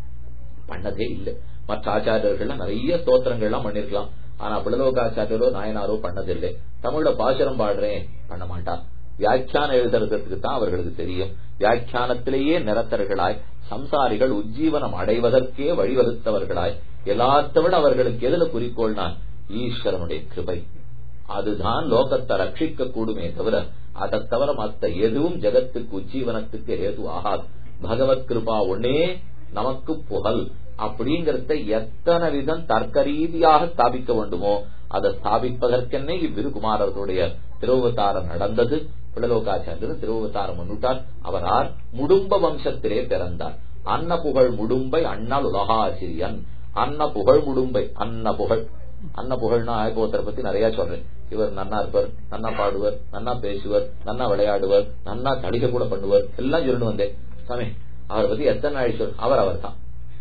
Speaker 1: பண்ணதே இல்லை மற்ற ஆச்சாரியர்கள் நிறைய ஸ்தோத்திரங்கள்லாம் பண்ணிருக்கலாம் ஆனா பிள்ளலோகாச்சாரியரோ நாயனாரோ பண்ணதில்லை தமிழ்ல பாசுரம் பாடுறேன் பண்ண மாட்டா வியாக்கியானம் எழுதுறதுக்கு தான் அவர்களுக்கு தெரியும் வியாக்கியானத்திலேயே நிரத்தர்களாய் சம்சாரிகள் உஜ்ஜீவனம் அடைவதற்கே வழிவகுத்தவர்களாய் எல்லாத்த விட அவர்களுக்கு எதுல குறிக்கோள்னா ஈஸ்வரனுடைய கிருபை அதுதான் லோகத்தை ரட்சிக்க கூடுமே தவிர அதை தவிர மத்த எதுவும் ஜெகத்துக்கு உஜ்ஜீவனத்துக்கு ஏது ஆகாது பகவத் கிருபா ஒன்னே நமக்கு புகழ் அப்படிங்கறத எத்தனை விதம் தர்க்க ரீதியாக ஸ்தாபிக்க வேண்டுமோ அதை ஸ்தாபிப்பதற்கென்னே இவ்விருகுமாரர்களுடைய திருவத்தாரம் நடந்தது பிள்ளலோகாச்சாரியர் திருவத்தாரம் முன்னுட்டார் அவரார் முடும்ப வம்சத்திலே பிறந்தார் அன்ன புகழ் முடும்பை அண்ணல் உலகாசிரியன் அன்ன புகழ் முடும்பை அன்ன புகழ் அன்ன புகழ்னா ஆயகோத்தரை பத்தி நிறைய சொல்றேன் இவர் நன்னா இருப்பார் நன்னா பாடுவர் நன்னா பேசுவர் நன்னா விளையாடுவர் நன்னா தடிக்க கூட பண்ணுவர் எல்லாம் சொல்லணும் வந்தேன் சாமி அவரை பத்தி எத்தனை நாள் சொல் அவர் அவர் தான்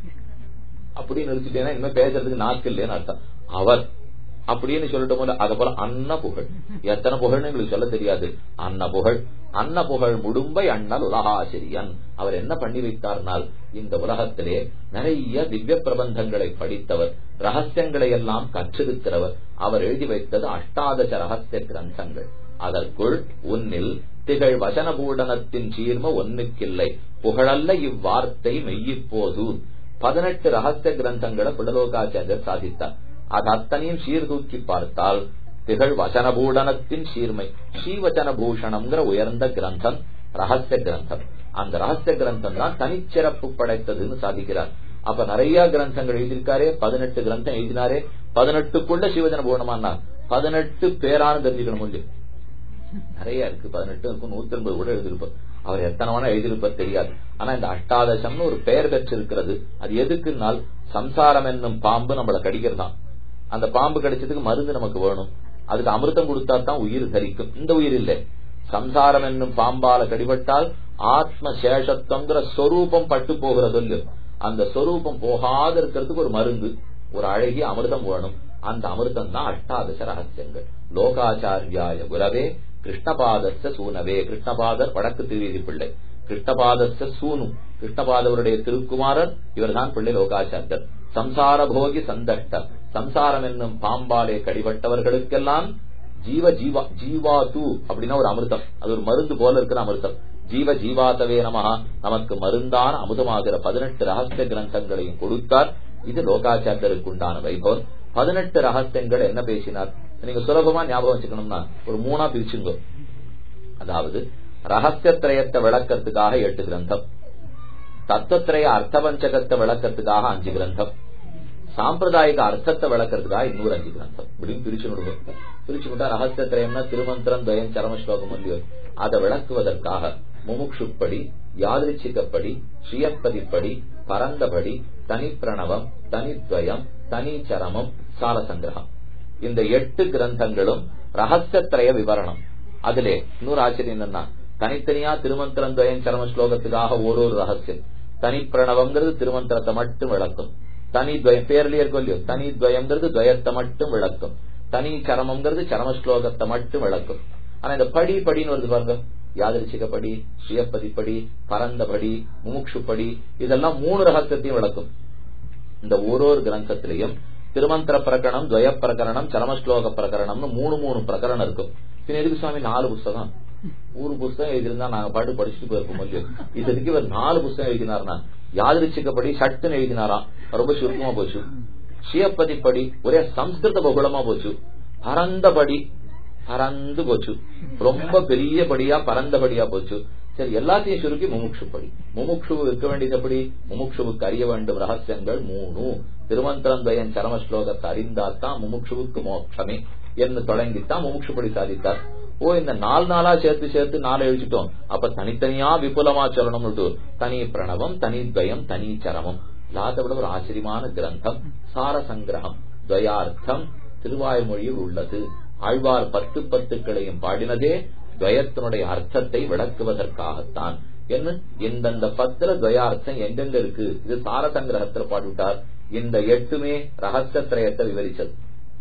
Speaker 1: அப்படின்னு நிறுத்திட்டேன்னா இனிமே பேசுறதுக்கு நாக்கு இல்லைன்னு அர்த்தம் அவர் அப்படின்னு சொல்லிட்டு போல அத போல அன்ன புகழ் எத்தனை புகழ்னு எங்களுக்கு சொல்ல தெரியாது அன்ன புகழ் அன்ன புகழ் முடும்பை அண்ணல் உலகாசிரியன் அவர் என்ன பண்ணி வைத்தார்னால் இந்த உலகத்திலே நிறைய திவ்ய பிரபந்தங்களை படித்தவர் ரகசியங்களை எல்லாம் கற்றிருக்கிறவர் அவர் எழுதி வைத்தது அஷ்டாதச ரகசிய கிரந்தங்கள் அதற்குள் உன்னில் திகழ் வசனபூடனத்தின் சீர்ம ஒன்னுக்கில்லை புகழல்ல இவ்வார்த்தை மெய்யிப்போது பதினெட்டு ரகசிய கிரந்தங்களை பிடலோகாச்சாரியர் சாதித்தார் அது அத்தனையும் சீர்தூக்கி பார்த்தால் திகழ் வசனபூடனத்தின் சீர்மை ஸ்ரீவச்சன பூஷணம்ங்கிற உயர்ந்த கிரந்தம் ரகசிய கிரந்தம் அந்த ரகசிய கிரந்தம் தான் தனிச்சிறப்பு படைத்ததுன்னு சாதிக்கிறார் அப்ப நிறைய கிரந்தங்கள் எழுதியிருக்காரே பதினெட்டு கிரந்தம் எழுதினாரே பதினெட்டுக்குள்ள சிவஜன பூர்ணமானா பதினெட்டு பேரானு தெரிஞ்சுக்கணும் இல்லையோ நிறைய இருக்கு பதினெட்டு இருக்கும் நூத்தி ஐம்பது கூட எழுதியிருப்பார் அவர் எத்தனை வேணா எழுதியிருப்பார் தெரியாது ஆனா இந்த அஷ்டாதசம்னு ஒரு பெயர் பெற்றிருக்கிறது அது எதுக்குனால் சம்சாரம் என்னும் பாம்பு நம்மள கடிக்கிறதான் அந்த பாம்பு கடிச்சதுக்கு மருந்து நமக்கு வேணும் அதுக்கு அமிர்தம் கொடுத்தா தான் உயிர் தரிக்கும் இந்த உயிர் இல்லை சம்சாரம் என்னும் பாம்பால கடிபட்டால் ஆத்ம சேஷத்துவங்கிற சொரூபம் பட்டு போகிற சொல்லு அந்த சொரூபம் போகாத இருக்கிறதுக்கு ஒரு மருந்து ஒரு அழகிய அமிர்தம் வேணும் அந்த அமிர்தம் தான் அஷ்டாதச ரகசியங்கள் லோகாச்சாரியாய குரவே கிருஷ்ணபாதஸ்த சூனவே கிருஷ்ணபாதர் வடக்கு திருவீதி பிள்ளை கிருஷ்ணபாதஸ்த சூனு கிருஷ்ணபாதவருடைய திருக்குமாரர் இவர்தான் பிள்ளை லோகாச்சாரியர் சம்சார போகி சந்தஷ்ட சம்சாரம் என்னும் பாம்பாலே கடிபட்டவர்களுக்கெல்லாம் ஜீவ ஜீவா ஜீவா தூ அப்படின்னா ஒரு அமிர்தம் அது ஒரு மருந்து போல இருக்கிற அமிர்தம் ஜீவ ஜீவாத்தவே நமகா நமக்கு மருந்தான அமுதமாகிற பதினெட்டு ரகசிய கிரந்தங்களையும் கொடுத்தார் இது லோகாச்சாரியருக்கு உண்டான வைபவம் பதினெட்டு ரகசியங்கள் என்ன பேசினார் நீங்க சுலபமா ஞாபகம் வச்சுக்கணும்னா ஒரு மூணா பிரிச்சுங்க அதாவது ரகசியத்திரயத்தை விளக்கறதுக்காக எட்டு கிரந்தம் தத்துவத்திரய அர்த்தபஞ்சகத்தை விளக்கறதுக்காக அஞ்சு கிரந்தம் சாம்பிரதாயிக அர்த்தத்தை விளக்கறதுக்காக இன்னொரு அஞ்சு கிரந்தம் இப்படின்னு பிரிச்சு விடுவோம் பிரிச்சு விட்டா ரகசியத்திரயம்னா திருமந்திரம் துவயம் சரம ஸ்லோகம் இல்லையோ அதை விளக்குவதற்காக முமுட்சுப்படி யாதிருச்சிக்கப்படி ஸ்ரீயப்பதிப்படி பரந்தபடி தனி பிரணவம் தனித்வயம் தனி சரமம் சால சங்கிரகம் இந்த எட்டு கிரந்தங்களும் ரகசியத்திரய விவரணம் அதிலே இன்னொரு ஆச்சரியம் என்னன்னா தனித்தனியா திருமந்திரம் துவயம் சரம ஸ்லோகத்துக்காக ஒரு ஒரு ரகசியம் தனி பிரணவம்ங்கிறது திருமந்திரத்தை மட்டும் விளக்கும் தனி துவயம் பேர்லயே இருக்கும் இல்லையோ தனி துவயம்ங்கிறது துவயத்தை மட்டும் விளக்கும் தனி சரமம்ங்கிறது சரம ஸ்லோகத்தை மட்டும் விளக்கும் ஆனா இந்த படி படின்னு வருது பாருங்க யாதிருச்சிகப்படி ஸ்ரீயப்பதிப்படி பரந்தபடி முமுட்சுப்படி இதெல்லாம் மூணு ரகசியத்தையும் விளக்கும் இந்த ஒரு ஒரு கிரந்தத்திலையும் திருமந்திர பிரகரணம் துவய பிரகரணம் சரமஸ்லோக பிரகரணம்னு மூணு மூணு பிரகரணம் இருக்கும் பின் எதுக்கு சுவாமி நாலு புஸ்தகம் ஒரு புஸ்தகம் எழுதியிருந்தா நாங்க பாட்டு படிச்சுட்டு போயிருப்போம் இல்லையோ இதுக்கு இவர் நாலு புஸ்தகம் எழுதினார்னா யாதிருச்சிக்கப்படி சட்டுன்னு எழுதினாராம் ரொம்ப சுருக்கமா போச்சு ஸ்ரீயப்பதிப்படி ஒரே சம்ஸ்கிருத பகுலமா போச்சு பரந்தபடி பறந்து போச்சு ரொம்ப பெரிய படியா பரந்தபடியா போச்சு சரி எல்லாத்தையும் சுருக்கி முமுட்சுப்படி முமுட்சு இருக்க வேண்டியதுபடி முமுட்சுவுக்கு அறிய வேண்டும் ரகசியங்கள் மூணு திருமந்திரந்தயன் சரம ஸ்லோகத்தை அறிந்தாத்தான் முமுட்சுவுக்கு மோட்சமே என்று தொடங்கித்தான் முமுட்சுப்படி சாதித்தார் ஓ இந்த நாலு நாளா சேர்த்து சேர்த்து நாலு எழுதிட்டோம் அப்ப தனித்தனியா விபுலமா சொல்லணும்னு தனி பிரணவம் தனி துவயம் தனி சரமம் இல்லாத விட ஒரு ஆச்சரியமான கிரந்தம் சார சங்கிரகம் துவயார்த்தம் திருவாய்மொழியில் உள்ளது ஆழ்வார் பத்து பத்துக்களையும் பாடினதே துவயத்தினுடைய அர்த்தத்தை விளக்குவதற்காகத்தான் என்ன இந்தந்த பத்துல துவயார்த்தம் எங்கெங்க இருக்கு இது சார சங்கிரகத்துல பாடிவிட்டார் இந்த எட்டுமே ரகசியத்திரயத்தை விவரிச்சது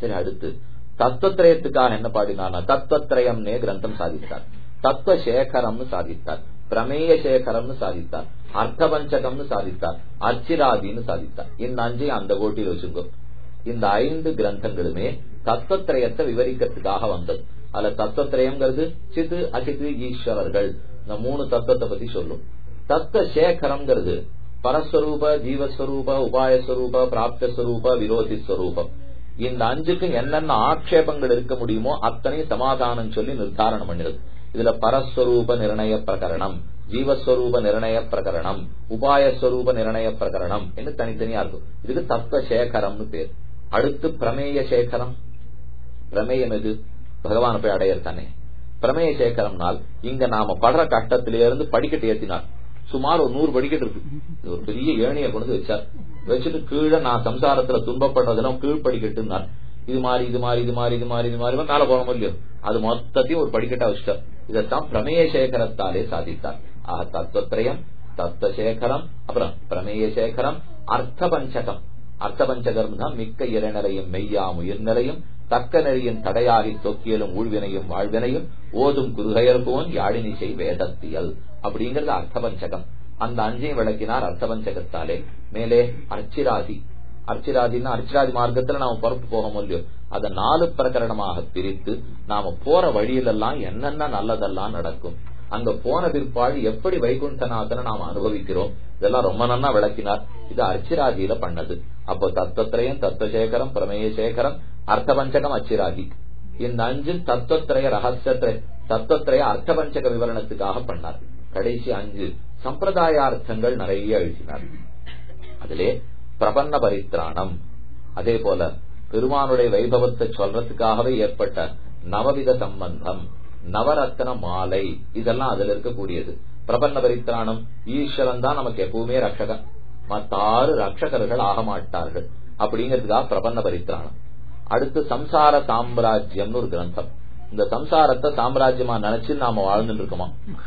Speaker 1: சரி அடுத்து தத்துவத்திரயத்துக்காக என்ன பாடினார் தத்துவத்திரயம்னே கிரந்தம் சாதித்தார் தத்துவ சேகரம்னு சாதித்தார் பிரமேய சேகரம்னு சாதித்தார் அர்த்த பஞ்சகம்னு சாதித்தார் அர்ச்சிராதின்னு சாதித்தார் இந்த அஞ்சையும் அந்த கோட்டியில் வச்சுங்கோ இந்த ஐந்து கிரந்தங்களுமே தத்துவத்திரயத்தை விவரிக்கிறதுக்காக வந்தது அதுல தத்துவத்திரயம்ங்கிறது சித்து அசித்து ஈஸ்வரர்கள் இந்த மூணு தத்துவத்தை பத்தி சொல்லும் தத்துவ சேகரம்ங்கிறது பரஸ்வரூப ஜீவஸ்வரூப உபாயஸ்வரூப பிராப்தஸ்வரூப விரோதி ஸ்வரூபம் இந்த அஞ்சுக்கும் என்னென்ன ஆக்ஷேபங்கள் இருக்க முடியுமோ அத்தனை சமாதானம் சொல்லி நிர்தாரணம் பண்ணிடுது இதுல பரஸ்வரூப நிர்ணய பிரகரணம் ஜீவஸ்வரூப நிர்ணய பிரகரணம் உபாயஸ்வரூப நிர்ணய பிரகரணம் என்று தனித்தனியா இருக்கும் இதுக்கு தத்துவ சேகரம்னு பேர் அடுத்து பிரமேய சேகரம் பிரமேயம் எது பகவான போய் அடையர் தானே பிரமேய சேகரம்னால் இங்க நாம படுற கஷ்டத்திலிருந்து படிக்கட்டு ஏத்தினார் சுமார் ஒரு நூறு படிக்கட்டு இருக்கு இது ஒரு பெரிய ஏணியை கொண்டு வச்சார் வச்சுட்டு கீழே நான் சம்சாரத்துல துன்பப்படுறதெல்லாம் கீழ் படிக்கட்டுனார் இது மாதிரி இது மாதிரி இது மாதிரி இது மாதிரி இது மாதிரி மேல போன இல்லையோ அது மொத்தத்தையும் ஒரு படிக்கட்டா வச்சுட்டார் இதைத்தான் பிரமேய சேகரத்தாலே சாதித்தார் ஆக தத்துவத்திரயம் தத்துவ சேகரம் அப்புறம் பிரமேய சேகரம் அர்த்த பஞ்சகம் அர்த்த பஞ்சகம் தான் மிக்க இறைநிலையும் மெய்யாம் உயிர்நிலையும் தக்க நெறியின் தடையாகி தொக்கியலும் ஊழ்வினையும் வாழ்வினையும் ஓதும் குருகையர்போன் யாழினிசை வேதத்தியல் அப்படிங்கறது அர்த்த பஞ்சகம் அந்த அஞ்சையும் விளக்கினார் அர்த்த பஞ்சகத்தாலே மேலே அர்ச்சிராதி அர்ச்சிராதினா அர்ச்சிராதி மார்க்கத்துல நாம புறப்பு போக முடியும் அதை நாலு பிரகரணமாக பிரித்து நாம போற வழியிலெல்லாம் என்னென்ன நல்லதெல்லாம் நடக்கும் அங்க போன பிற்பாடு எப்படி வைகுண்டநாதனை நாம அனுபவிக்கிறோம் இதெல்லாம் ரொம்ப நன்னா விளக்கினார் இது அர்ச்சிராதியில பண்ணது அப்போ தத்துவத்திரயம் தத்துவசேகரம் பிரமேய சேகரம் அர்த்த பஞ்சகம் அச்சிராதி இந்த அஞ்சு தத்துவத்திரய ரகசியத்திரய தத்துவத்திரய அர்த்த பஞ்சக விவரணத்துக்காக பண்ணார் கடைசி அஞ்சு சம்பிரதாயார்த்தங்கள் நிறைய எழுதினார் அதிலே பிரபன்ன பரித்ராணம் அதே போல பெருமானுடைய வைபவத்தை சொல்றதுக்காகவே ஏற்பட்ட நவவித சம்பந்தம் நவரத்ன மாலை இதெல்லாம் அதுல இருக்கக்கூடியது பிரபன்ன பரித்ராணம் ஈஸ்வரன் தான் நமக்கு எப்பவுமே ரட்சகன் மத்தாறு ரட்சகர்கள் ஆக மாட்டார்கள் அப்படிங்கிறதுக்காக பிரபன்ன பரித்ராணம் அடுத்து சம்சார சாம்ராஜ்யம்னு ஒரு கிரந்தம் இந்த சம்சாரத்தை சாம்ராஜ்யமா நினைச்சு நாம வாழ்ந்துட்டு இருக்கோமா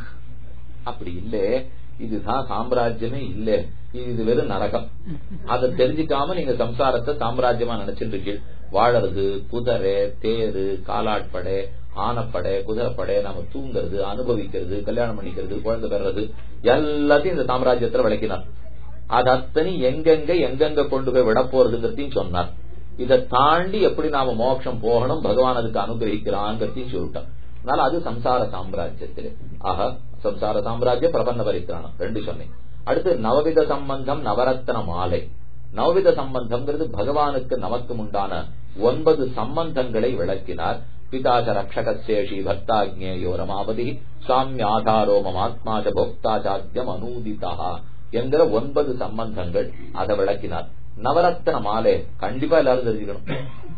Speaker 1: அப்படி இல்லே இதுதான் சாம்ராஜ்யமே இல்ல இது வெறும் நரகம் அதை தெரிஞ்சுக்காம நீங்க சம்சாரத்தை சாம்ராஜ்யமா நினைச்சிட்டு இருக்கீங்க வாழறது குதிரை தேரு காலாட்படை ஆனப்படை குதிரைப்படை நாம தூங்குறது அனுபவிக்கிறது கல்யாணம் பண்ணிக்கிறது குழந்தை பெறது எல்லாத்தையும் இந்த சாம்ராஜ்யத்துல விளக்கினார் அது அத்தனை எங்கெங்க எங்கெங்க கொண்டு போய் விட போறதுங்கிறதையும் சொன்னார் இதை தாண்டி எப்படி நாம மோட்சம் போகணும் பகவான் அதுக்கு அனுகிரகிக்கிறாங்கிறதையும் சொல்லிட்டான் அதனால அது சம்சார சாம்ராஜ்யத்திலே ஆக சம்சார சாம்ராஜ்ய பிரபந்த பரித்ராணம் ரெண்டு சொன்னேன் அடுத்து நவவித சம்பந்தம் நவரத்ன மாலை நவவித சம்பந்தம்ங்கிறது பகவானுக்கு நமக்கும் உண்டான ஒன்பது சம்பந்தங்களை விளக்கினார் பிதாச்ச ரக்ஷகசேஷி பக்தாஜ்ஞேயோ ரமாபதி சாமிய ஆதாரோ மமாத்மாச்ச போக்தாச்சாத்தியம் அனூதிதா என்கிற ஒன்பது சம்பந்தங்கள் அதை விளக்கினார் நவரத்ன மாலை கண்டிப்பா எல்லாரும் தெரிஞ்சுக்கணும்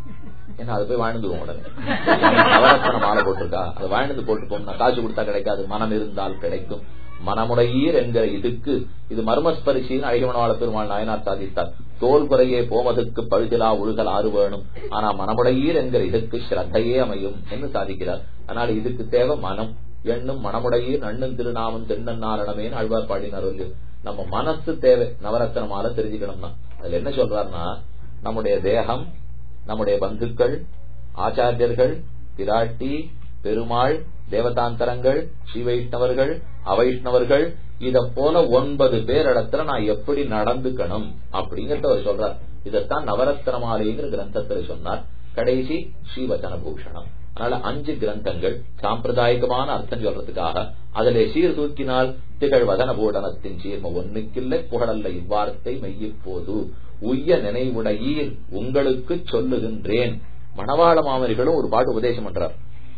Speaker 1: ஏன்னா அது போய் வாழ்ந்துவோம் உடனே நவரத்ன மாலை போட்டிருக்கா அது வாழ்ந்து போட்டுப்போம் காசு கொடுத்தா கிடைக்காது மனம் இருந்தால் கிடைக்கும் மனமுடையீர் என்கிற இதுக்கு இது மர்மஸ்பரிசின்னு அழகமனவாள பெருமாள் நாயனார் சாதித்தார் தோல் குறையே போமதுக்கு பழுதிலா உழுகல் ஆறு வேணும் ஆனா மனமுடையீர் என்கிற இதுக்கு ஸ்ரத்தையே அமையும் என்று சாதிக்கிறார் அதனால இதுக்கு தேவை மனம் எண்ணும் மனமுடையீர் நண்ணும் திருநாமம் தென்னன் நாரணமேன்னு அழ்வார் பாடினார் நம்ம மனசு தேவை நவரத்தனமால தெரிஞ்சுக்கணும்னா அதுல என்ன சொல்றாருன்னா நம்முடைய தேகம் நம்முடைய பந்துக்கள் ஆச்சாரியர்கள் பிராட்டி பெருமாள் தேவதாந்தரங்கள் ஸ்ரீ வைஷ்ணவர்கள் அவைஷ்ணவர்கள் இத போல ஒன்பது பேர் இடத்துல நான் எப்படி நடந்துக்கணும் அப்படிங்கறத அவர் சொல்றார் இதத்தான் நவரத்ன மாலைங்கிற கிரந்தத்துல சொன்னார் கடைசி ஸ்ரீவச்சன பூஷணம் அதனால அஞ்சு கிரந்தங்கள் சாம்பிரதாயிகமான அர்த்தம் சொல்றதுக்காக அதிலே சீர் தூக்கினால் திகழ் வதன பூடனத்தின் சீர்ம ஒன்னுக்கில்லை புகழல்ல இவ்வார்த்தை மெய்யிப்போது உய்ய நினைவுடையீர் உங்களுக்கு சொல்லுகின்றேன் மணவாள மாமரிகளும் ஒரு பாட்டு உபதேசம் பண்றார்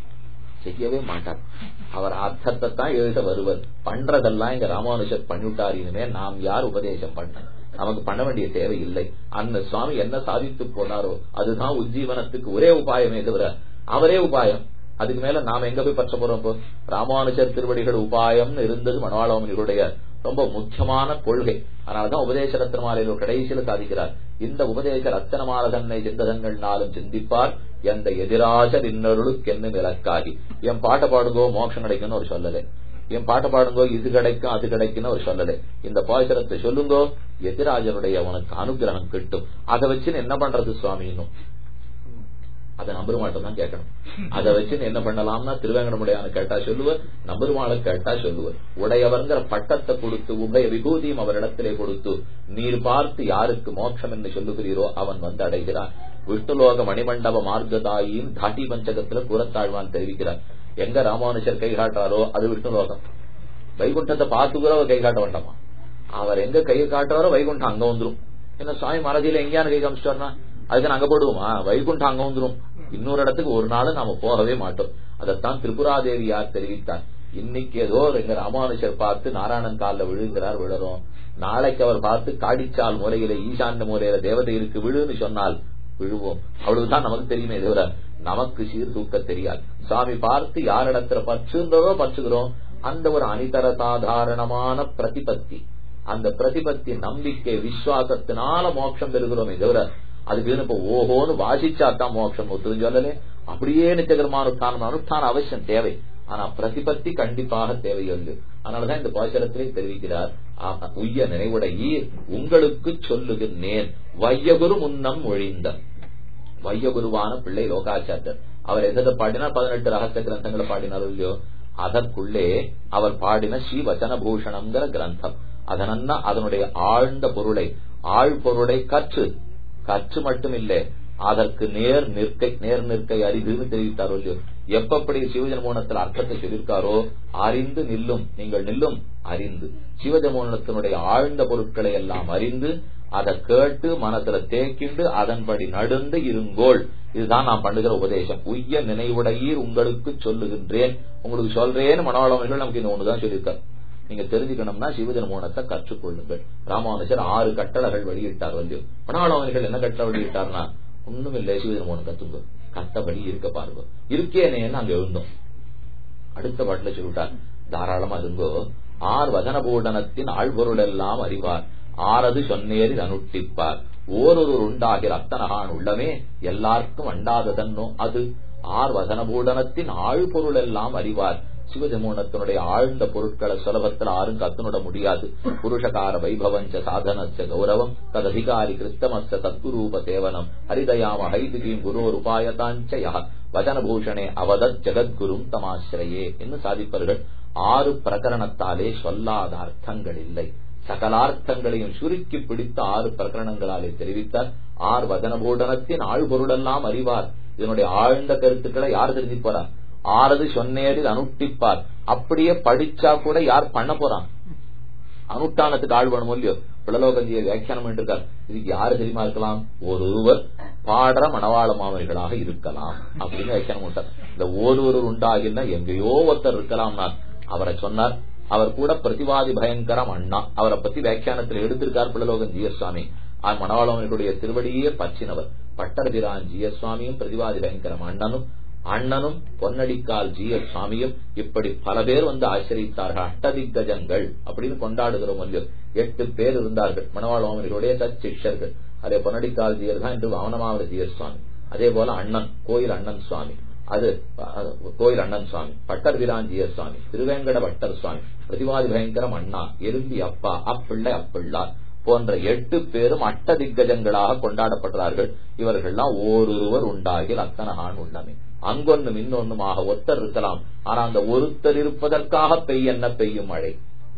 Speaker 1: செய்யவே மாட்டார் அவர் அர்த்தத்தை தான் எழுத வருவர் பண்றதெல்லாம் இங்க ராமானுஷர் பண்ணிவிட்டார் இனிமே நாம் யார் உபதேசம் பண்ண நமக்கு பண்ண வேண்டிய தேவை இல்லை அந்த சுவாமி என்ன சாதித்து போனாரோ அதுதான் உஜ்ஜீவனத்துக்கு ஒரே உபாயமே தவிர அவரே உபாயம் அதுக்கு மேல நாம எங்க போய் பற்ற போறோம் இப்போ ராமானுஜர் திருவடிகள் உபாயம்னு இருந்தது மனவாளவனிகளுடைய ரொம்ப முக்கியமான கொள்கை அதனாலதான் உபதேச ரத்னமாலையில கடைசியில சாதிக்கிறார் இந்த உபதேச ரத்தனமால தன்னை சிந்தகங்கள் நாளும் சிந்திப்பார் எந்த எதிராசர் இன்னொருளுக்கு என்ன விளக்காகி என் பாட்டை பாடுங்கோ மோட்சம் கிடைக்கும்னு ஒரு சொல்லலை என் பாட்டை பாடுங்கோ இது கிடைக்கும் அது கிடைக்கும்னு ஒரு சொல்லலை இந்த பாசரத்தை சொல்லுங்கோ எதிராஜருடைய உனக்கு அனுகிரகம் கிட்டும் அதை வச்சு என்ன பண்றது சுவாமி இன்னும் அதை நம்பெருமாட்ட தான் கேட்கணும் அதை வச்சு என்ன பண்ணலாம்னா திருவேங்கடமுடையான கேட்டா சொல்லுவர் நம்பெருமாளை கேட்டா சொல்லுவர் உடையவர்ங்கிற பட்டத்தை கொடுத்து உபய விபூதியும் அவரிடத்திலே கொடுத்து நீர் பார்த்து யாருக்கு மோட்சம் என்று சொல்லுகிறீரோ அவன் வந்து அடைகிறான் விஷ்ணுலோக மணிமண்டப மார்க்கதாயின் தாட்டி பஞ்சகத்துல கூறத்தாழ்வான் தெரிவிக்கிறார் எங்க ராமானுஷர் கை காட்டுறாரோ அது விஷ்ணுலோகம் வைகுண்டத்தை பார்த்து கூட அவர் கை காட்ட வேண்டாமா அவர் எங்க கை காட்டுறாரோ வைகுண்டம் அங்க வந்துரும் என்ன சுவாமி மறதியில எங்கேயான கை காமிச்சிட்டாருனா அதுக்கு நாங்க போடுவோமா வைகுண்டம் அங்க வந்துரும் இன்னொரு இடத்துக்கு ஒரு நாள் நாம போகவே மாட்டோம் அதைத்தான் திரிபுராதேவியார் தெரிவித்தார் இன்னைக்கு ஏதோ எங்க ராமானுஷர் பார்த்து நாராயணன் காலில் விழுங்கிறார் விழறோம் நாளைக்கு அவர் பார்த்து காடிச்சால் மூலையில ஈசான்ய மூலையில தேவதை இருக்கு விழுன்னு சொன்னால் விழுவோம் அவ்வளவுதான் நமக்கு தெரியுமே தவிர நமக்கு சீர் தூக்க தெரியாது சுவாமி பார்த்து யாரிடத்துல பற்றுன்றதோ பற்றுகிறோம் அந்த ஒரு அனிதர சாதாரணமான பிரதிபத்தி அந்த பிரதிபத்தி நம்பிக்கை விசுவாசத்தினால மோட்சம் பெறுகிறோமே தவிர அதுக்கு இப்ப ஓஹோன்னு வாசிச்சாதான் மோட்சம் ஒத்துன்னு சொல்லலே அப்படியே நிச்சயகரமான அனுஷ்டானம் அனுஷ்டானம் அவசியம் தேவை ஆனா பிரதிபத்தி கண்டிப்பாக தேவையொல்லு அதனாலதான் இந்த பாசனத்திலே தெரிவிக்கிறார் உய்ய நினைவுடையீர் உங்களுக்கு சொல்லுகின்றேன் வையகுரு முன்னம் ஒழிந்த வையகுருவான பிள்ளை லோகாச்சாரியர் அவர் எதை பாடினார் பதினெட்டு ரகசிய கிரந்தங்களை பாடினார் இல்லையோ அதற்குள்ளே அவர் பாடின ஸ்ரீ வச்சன பூஷணம்ங்கிற கிரந்தம் அதனன்னா அதனுடைய ஆழ்ந்த பொருளை ஆழ் பொருளை கற்று கற்று மட்டும் இல்லை அதற்கு நேர் நிற்கை நேர் நிற்கை அறிதுன்னு தெரிவித்தாரோ இல்லையோ எப்பப்படி சிவஜன்மோனத்தில் அர்த்தத்தை சொல்லியிருக்காரோ அறிந்து நில்லும் நீங்கள் நில்லும் அறிந்து சிவஜமோனத்தினுடைய ஆழ்ந்த பொருட்களை எல்லாம் அறிந்து அதை கேட்டு மனசுல தேக்கிண்டு அதன்படி நடுந்து இருங்கோள் இதுதான் நான் பண்ணுகிற உபதேசம் உய்ய நினைவுடையீர் உங்களுக்கு சொல்லுகின்றேன் உங்களுக்கு சொல்றேன்னு மனவாளவர்கள் நமக்கு இந்த ஒண்ணுதான் சொல்லியிருக்கார் நீங்க தெரிஞ்சுக்கணும்னா சிவஜன்மோனத்தை கற்றுக்கொள்ளுங்கள் ராமானுஜர் ஆறு கட்டளைகள் வெளியிட்டார் வந்து மனவாளவர்கள் என்ன கட்டளை வெளியிட்டார்னா ஒண்ணும் இல்லை சிவஜன்மோனம் கத்துங்க கத்தபடி இருக்க பாருங்க இருக்கேனேன்னு அங்க எழுந்தோம் அடுத்த பாட்டுல சொல்லிட்டார் தாராளமா இருங்கோ ஆர் வதனபூடனத்தின் ஆழ்பொருள் எல்லாம் அறிவார் ஆறது சொன்னேறி அனுட்டிப்பார் ஓரொரு உண்டாகிற அத்தனகான் உள்ளமே எல்லாருக்கும் அண்டாததன்னோ அது ஆர் வதனபூடனத்தின் ஆழ்பொருள் எல்லாம் அறிவார் சிவஜமூனத்தினுடைய ஆழ்ந்த பொருட்களை சுலபத்தில் ஆரும் கத்துனுட முடியாது புருஷகார வைபவஞ்ச சாதனச்ச கௌரவம் தததிகாரி கிருத்தமஸ்த தத்குரூப சேவனம் ஹரிதயாம ஹைதிகீம் குரோர் உபாயதாஞ்சயா வதனபூஷணே அவதத் ஜெகத்குரும் தமாசிரயே என்று சாதிப்பார்கள் ஆறு பிரகரணத்தாலே சொல்லாத அர்த்தங்கள் இல்லை சகலார்த்தங்களையும் சுருக்கி பிடித்த ஆறு பிரகரணங்களாலே தெரிவித்தார் ஆர் வதனபூடனத்தின் ஆழ்பொருளெல்லாம் அறிவார் இதனுடைய ஆழ்ந்த கருத்துக்களை யார் தெரிஞ்சு போறார் ஆறது சொன்னேரில் அனுட்டிப்பார் அப்படியே படிச்சா கூட யார் பண்ண போறான் அனுஷ்டானத்துக்கு ஆள் வேணும் இல்லையோ பிளலோகந்திய வியாக்கியானம் இருக்கார் இதுக்கு யாரு தெரியுமா இருக்கலாம் ஒருவர் பாடுற மணவாள மாமனிகளாக இருக்கலாம் அப்படின்னு வியாக்கியானம் உண்டார் இந்த ஒருவர் உண்டாகினா எங்கேயோ ஒருத்தர் இருக்கலாம்னா அவரை சொன்னார் அவர் கூட பிரதிவாதி பயங்கரம் அண்ணா அவரை பத்தி வியாக்கியானத்தில் எடுத்திருக்கார் பிளலோகன் ஜிஎஸ் சுவாமி மணவாளவர்களுடைய திருவடியே பச்சினவர் பட்டர்பிரான் ஜிஎஸ் சுவாமியும் பிரதிவாதி பயங்கரம் அண்ணனும் அண்ணனும் பொன்னடிக்கால் ஜி எஸ் சுவாமியும் இப்படி பல பேர் வந்து ஆசிரித்தார்கள் அட்டதிகஜங்கள் அப்படின்னு கொண்டாடுகிறோம் இல்லையோ எட்டு பேர் இருந்தார்கள் மணவாளவாமர்களுடைய சச்சிஷ்யர்கள் அதே பொன்னடிக்கால் ஜியர் தான் இன்று அவனமாவன ஜியர் சுவாமி அதே போல அண்ணன் கோயில் அண்ணன் சுவாமி அது கோயில் அண்ணன் சுவாமி பட்டர் வீரான் ஜியர் சுவாமி திருவேங்கட பட்டர் சுவாமி பிரதிவாதி பயங்கரம் அண்ணா எறும்பி அப்பா அப்பிள்ளை அப்பிள்ளார் போன்ற எட்டு பேரும் அட்ட திக்கஜங்களாக கொண்டாடப்படுறார்கள் இவர்கள்லாம் ஓரொருவர் உண்டாகில் அத்தனகான் உள்ளமே அங்கொன்னும் இன்னொன்னுமாக ஒத்தர் இருக்கலாம் ஆனா அந்த ஒருத்தர் இருப்பதற்காக பெய்யன்ன பெய்யும் மழை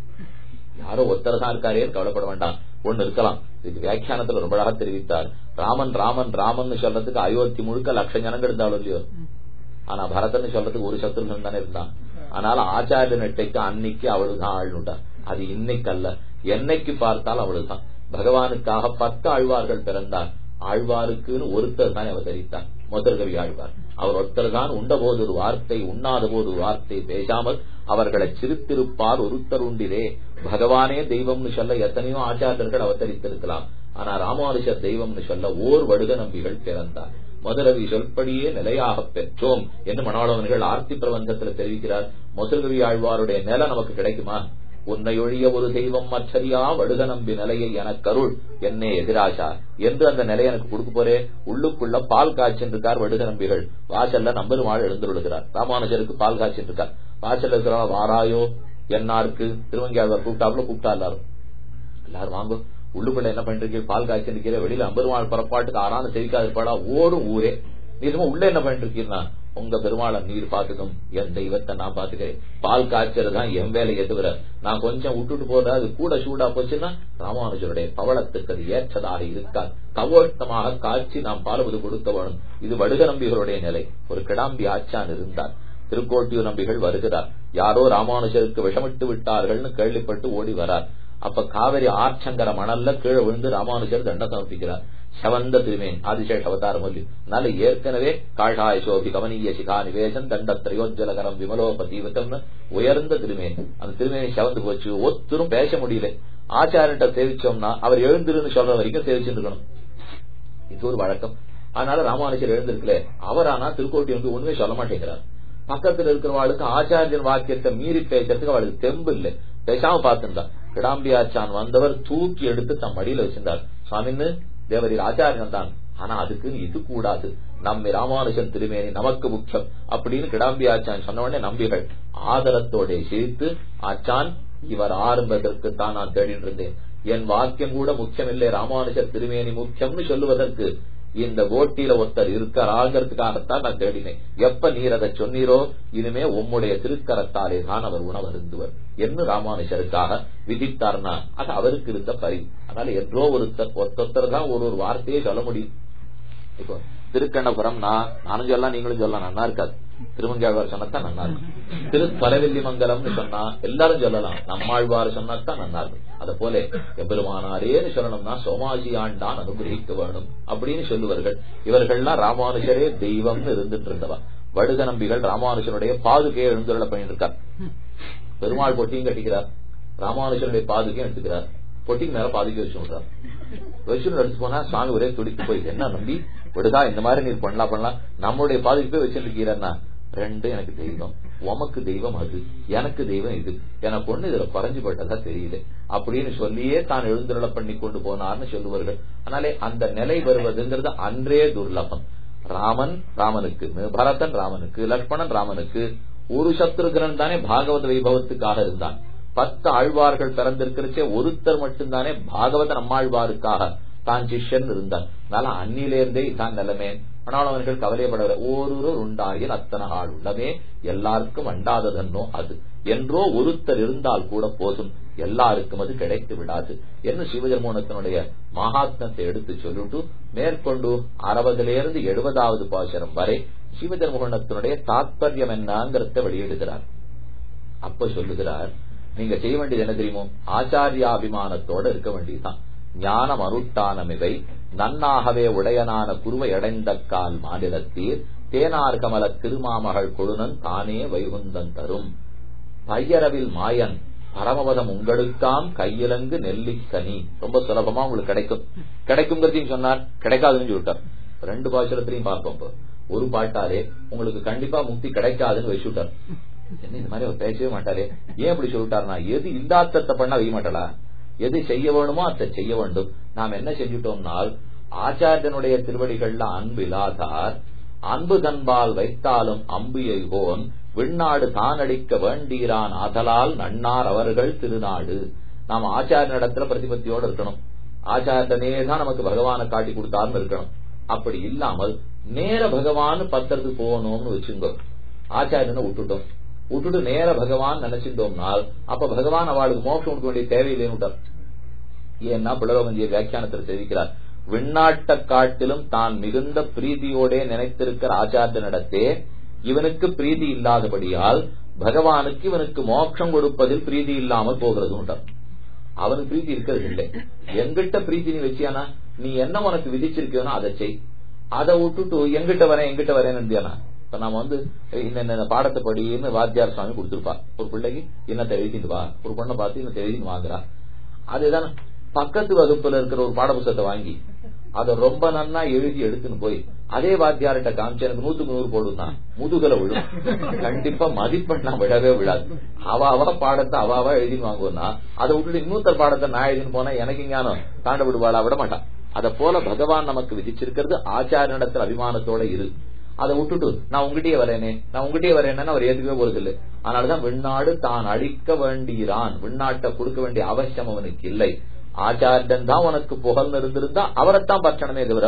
Speaker 1: யாரோ ஒத்தர் தான் இருக்காரே கவலைப்பட வேண்டாம் ஒண்ணு இருக்கலாம் இதுக்கு வியாக்கியானத்துல ரொம்ப அழகா தெரிவித்தார் ராமன் ராமன் ராமன் சொல்றதுக்கு அயோத்தி முழுக்க லட்சம் ஜனங்கள் இருந்தாலும் இல்லையோ ஆனா பரதன் சொல்றதுக்கு ஒரு சத்ருகன் தானே இருந்தான் ஆனால் ஆச்சாரிய நெட்டைக்கு அன்னைக்கு அவளுதான் ஆழ்னுட்டார் அது இன்னைக்கு அல்ல என்னைக்கு பார்த்தால் அவளுதான் பகவானுக்காக பத்து ஆழ்வார்கள் பிறந்தார் ஆழ்வாருக்குன்னு ஒருத்தர் தான் அவதரித்தார் முதற்கவி ஆழ்வார் அவர் ஒருத்தர் தான் உண்டபோது ஒரு வார்த்தை உண்ணாத போது ஒரு வார்த்தை பேசாமல் அவர்களை சிரித்திருப்பார் ஒருத்தர் உண்டிரே பகவானே தெய்வம்னு சொல்ல எத்தனையோ ஆச்சாரியர்கள் அவதரித்திருக்கலாம் ஆனா ராமானுஷர் தெய்வம்னு சொல்ல ஓர் வடுக நம்பிகள் பிறந்தார் முதலவி சொல்படியே நிலையாக பெற்றோம் என்று மனோளவன்கள் ஆர்த்தி பிரபந்தத்தில் தெரிவிக்கிறார் முதல்கவி ஆழ்வாருடைய நிலை நமக்கு கிடைக்குமா உன்னை ஒழிய ஒரு தெய்வம் மற்றறியா வடுக நம்பி நிலையை எனக்கருள் என்னே எதிராசா என்று அந்த நிலையை எனக்கு கொடுக்க போறே உள்ளுக்குள்ள பால் காய்ச்சின்றிருக்கார் வடுக நம்பிகள் வாசல்ல நம்பெருமாள் எழுந்துள்ளார் ராமானுஜருக்கு பால் காய்ச்சின்றிருக்கார் வாசல்ல இருக்கிறா வாராயோ என்னாருக்கு திருவங்கியாழ்வார் கூப்பிட்டாப்புல கூப்பிட்டா எல்லாரும் எல்லாரும் வாங்க உள்ளுக்குள்ள என்ன பண்ணிருக்கீங்க பால் காய்ச்சிருக்கீங்க வெளியில அம்பெருமாள் புறப்பாட்டுக்கு ஆறான தெரிவிக்காது இருப்பாடா ஓடும் ஊரே நீ உள்ள என்ன பண்ணிட்டு இருக்கீங்கன்னா உங்க பெருமாளை நீர் பாத்துக்கும் என் தெய்வத்தை நான் பாத்துக்கிறேன் பால் காய்ச்சறதுதான் என் வேலையை தவிர நான் கொஞ்சம் விட்டுட்டு போதா அது கூட சூடா போச்சுன்னா ராமானுஜருடைய பவளத்துக்கு அது ஏற்றதாக இருக்காது கவோஷ்டமாக காய்ச்சி நாம் பாலுவது கொடுக்க வேணும் இது வடுக நம்பிகளுடைய நிலை ஒரு கிடாம்பி ஆச்சான் இருந்தார் திருக்கோட்டியூர் நம்பிகள் வருகிறார் யாரோ ராமானுஜருக்கு விஷமிட்டு விட்டார்கள்னு கேள்விப்பட்டு ஓடி வரார் அப்ப காவிரி ஆற்றங்கர மணல்ல கீழே விழுந்து ராமானுஜர் தண்ட சமர்ப்பிக்கிறார் சவந்த திருமேன் ஆதிசேஷ அவதாரம் சொல்லி அதனால ஏற்கனவே காஷாய சோபி கவனீய சிகா நிவேசன் தண்ட திரையோஜலகரம் விமலோபதீவத்தம்னு உயர்ந்த திருமேன் அந்த திருமேனி சவந்து போச்சு ஒத்தரும் பேச முடியல ஆச்சாரிட்ட சேவிச்சோம்னா அவர் எழுந்திருன்னு சொல்ற வரைக்கும் சேவிச்சுட்டு இருக்கணும் இது ஒரு வழக்கம் அதனால ராமானுஜர் எழுந்திருக்கல அவர் ஆனா திருக்கோட்டி வந்து ஒண்ணுமே சொல்ல மாட்டேங்கிறார் பக்கத்துல இருக்கிறவாளுக்கு ஆச்சாரியன் வாக்கியத்தை மீறி பேசுறதுக்கு அவளுக்கு தெம்பு இல்லை பேசாம பார்த்திருந்தா கிடாம்பியாச்சான் வந்தவர் தூக்கி எடுத்து தம் மடியில வச்சிருந்தார் சுவாமின்னு தேவரீர் ஆச்சாரியன் தான் ஆனா அதுக்கு இது கூடாது நம்ம ராமானுஜன் திருமேனி நமக்கு முக்கியம் அப்படின்னு கிடாம்பி ஆச்சான் சொன்ன உடனே நம்பிகள் ஆதரத்தோட சிரித்து ஆச்சான் இவர் ஆரம்பதற்கு தான் நான் தேடிட்டு இருந்தேன் என் வாக்கியம் கூட முக்கியம் இல்லை ராமானுஜர் திருமேனி முக்கியம்னு சொல்லுவதற்கு இந்த போட்டியில ஒருத்தர் இருக்கிறாங்கிறதுக்காகத்தான் நான் தேடினேன் எப்ப நீர் அதை சொன்னீரோ இனிமே உம்முடைய திருக்கரத்தாலே தான் அவர் உணவருந்துவர் என்று ராமானுஜருக்காக விதித்தார்னா அது அவருக்கு இருந்த பரி அதனால என்றோ ஒருத்தர் ஒருத்தர் தான் ஒரு ஒரு வார்த்தையே சொல்ல முடியும் இப்போ திருக்கண்ணபுரம் நான் நானும் சொல்லலாம் நீங்களும் சொல்லலாம் நல்லா இருக்காது திருமங்காழ்வார் சொன்னதான் நல்லா இருக்கும் திரு தொலைவெல்லி மங்கலம்னு சொன்னா எல்லாரும் சொல்லலாம் நம்மாழ்வார் சொன்னதான் நல்லா இருக்கும் அத போல எம்பெருமானாரேன்னு சொல்லணும்னா சோமாஜி ஆண்டான் அனுகிரகிக்க வேணும் அப்படின்னு சொல்லுவார்கள் இவர்கள்லாம் ராமானுஜரே தெய்வம்னு இருந்துட்டு இருந்தவா வடுக நம்பிகள் ராமானுஜனுடைய பாதுகையை எழுந்துள்ள பண்ணிட்டு இருக்கார் பெருமாள் பொட்டியும் கட்டிக்கிறார் ராமானுஜனுடைய பாதுகையும் எடுத்துக்கிறார் பொட்டிக்கு மேல பாதுகை வச்சு விடுறார் வச்சு எடுத்து போனா சுவாமி ஒரே துடித்து போய் என்ன நம்பி விடுதா இந்த மாதிரி நீர் பண்ணலாம் பண்ணலாம் நம்மளுடைய பாதுகை போய் வச்சிருக்கீரன்னா ரெண்டு எனக்கு தெய்வம் உமக்கு தெய்வம் அது எனக்கு தெய்வம் இது எனக்கு ஒண்ணு இதுல குறைஞ்சு போட்டதா தெரியல அப்படின்னு சொல்லியே தான் எழுந்துருள பண்ணி கொண்டு போனார்னு சொல்லுவார்கள் அதனாலே அந்த நிலை வருவதுங்கிறது அன்றே துர்லபம் ராமன் ராமனுக்கு பரதன் ராமனுக்கு லக்ஷ்மணன் ராமனுக்கு ஒரு சத்ருகனன் தானே பாகவத வைபவத்துக்காக இருந்தான் பத்து ஆழ்வார்கள் பிறந்திருக்கிறச்சே ஒருத்தர் மட்டும்தானே பாகவத நம்மாழ்வாருக்காக தான் சிஷ்யன் இருந்தார் அதனால அன்னிலேருந்தே இதான் நிலைமை ஆனால் அவர்கள் கவலைப்படவில்லை ஓரொரு உண்டாகிய அத்தனை ஆள் உள்ளமே எல்லாருக்கும் அண்டாததன்னோ அது என்றோ ஒருத்தர் இருந்தால் கூட போதும் எல்லாருக்கும் அது கிடைத்து விடாது என்று சிவஜர்மோனத்தினுடைய மகாத்மத்தை எடுத்து சொல்லிட்டு மேற்கொண்டு அறுபதிலிருந்து எழுபதாவது பாசனம் வரை சிவஜர்மோகனத்தினுடைய தாத்பரியம் என்னங்கிறத வெளியிடுகிறார் அப்ப சொல்லுகிறார் நீங்க செய்ய வேண்டியது என்ன தெரியுமோ ஆச்சாரியாபிமானத்தோட இருக்க வேண்டியதுதான் ஞானம் அருட்டானமிவை நன்னாகவே உடையனான குருவை அடைந்த கால் மாநிலத்தீர் தேனார் கமல திருமாமகள் கொழுனன் தானே வைகுந்தன் தரும் பையரவில் மாயன் பரமபதம் உங்களுக்காம் கையிலங்கு நெல்லிக்கனி ரொம்ப சுலபமா உங்களுக்கு கிடைக்கும் கிடைக்குங்கிறதையும் சொன்னார் கிடைக்காதுன்னு சொல்லிட்டார் ரெண்டு பாசுரத்திலையும் பார்ப்போம் இப்போ ஒரு பாட்டாலே உங்களுக்கு கண்டிப்பா முக்தி கிடைக்காதுன்னு வச்சுட்டார் என்ன இந்த மாதிரி அவர் பேசவே மாட்டாரே ஏன் அப்படி சொல்லிட்டாருனா எது இல்லாத்தத்தை பண்ணா வைக்க மாட்டாளா எது செய்ய வேணுமோ அதை செய்ய வேண்டும் நாம் என்ன செஞ்சுட்டோம்னால் ஆச்சாரியனுடைய திருவடிகள்ல அன்பு இல்லாதார் அன்பு தன்பால் வைத்தாலும் அம்பு எய்கோன் விண்ணாடு தான் அடிக்க வேண்டீரான் ஆதலால் நன்னார் அவர்கள் திருநாடு நாம் ஆச்சாரிய இடத்துல பிரதிபத்தியோடு இருக்கணும் ஆச்சாரியனே தான் நமக்கு பகவானை காட்டி கொடுத்தாருன்னு இருக்கணும் அப்படி இல்லாமல் நேர பகவான் பத்திரத்துக்கு போகணும்னு வச்சுங்க ஆச்சாரியனை விட்டுட்டோம் விட்டுட்டு நேர பகவான் நினைச்சிருந்தோம்னால் அப்ப பகவான் அவளுக்கு மோட்சம் கொடுக்க வேண்டிய தேவையில்லைன்னு ஏன்னா பிளவகஞ்சிய வியாக்கியானத்தில் தெரிவிக்கிறார் விண்ணாட்ட காட்டிலும் தான் மிகுந்த பிரீதியோட நினைத்திருக்கிற ஆச்சாரியனிடத்தே இவனுக்கு பிரீதி இல்லாதபடியால் பகவானுக்கு இவனுக்கு மோட்சம் கொடுப்பதில் பிரீதி இல்லாமல் போகிறது அவனுக்கு பிரீத்தி இருக்கிறது இல்லை எங்கிட்ட பிரீத்தி நீ வச்சியானா நீ என்ன உனக்கு விதிச்சிருக்கியோனோ அதை செய் அதை விட்டுட்டு எங்கிட்ட வரேன் எங்கிட்ட வரேன்னு இருந்தியானா இப்ப நாம வந்து இந்த பாடத்தை படின்னு வாத்தியார் சுவாமி கொடுத்துருப்பா ஒரு பிள்ளைக்கு என்னத்தை எழுதிட்டு வா ஒரு பொண்ணை பார்த்து இன்னத்தை எழுதின்னு வாங்குறா அதுதான் பக்கத்து வகுப்புல இருக்கிற ஒரு பாடப்புத்தகத்தை வாங்கி அதை ரொம்ப நன்னா எழுதி எடுத்துன்னு போய் அதே வாத்தியார்கிட்ட காமிச்சு எனக்கு நூத்துக்கு நூறு போடுனா முதுகலை விழும் கண்டிப்பா மதிப்பெண்ணா விழவே விழாது அவ அவ பாடத்தை அவ அவ எழுதின்னு வாங்குவோம்னா அதை விட்டுட்டு இன்னொருத்தர் பாடத்தை நான் எழுதின்னு போனா எனக்கு ஞானம் தாண்ட விடுவாளா விட மாட்டான் அத போல பகவான் நமக்கு விதிச்சிருக்கிறது ஆச்சாரியனிடத்தில் அபிமானத்தோட இரு அதை விட்டுட்டு நான் உங்ககிட்டயே வரேனே நான் உங்ககிட்டயே வரேன்னு அவர் ஏத்துக்கவே போறது இல்லை அதனாலதான் விண்ணாடு தான் அழிக்க வேண்டியிறான் விண்ணாட்டை கொடுக்க வேண்டிய அவசியம் அவனுக்கு இல்லை ஆச்சாரியன் தான் உனக்கு புகழ்ந்து இருந்திருந்தா அவரைத்தான் பற்றணுமே தவிர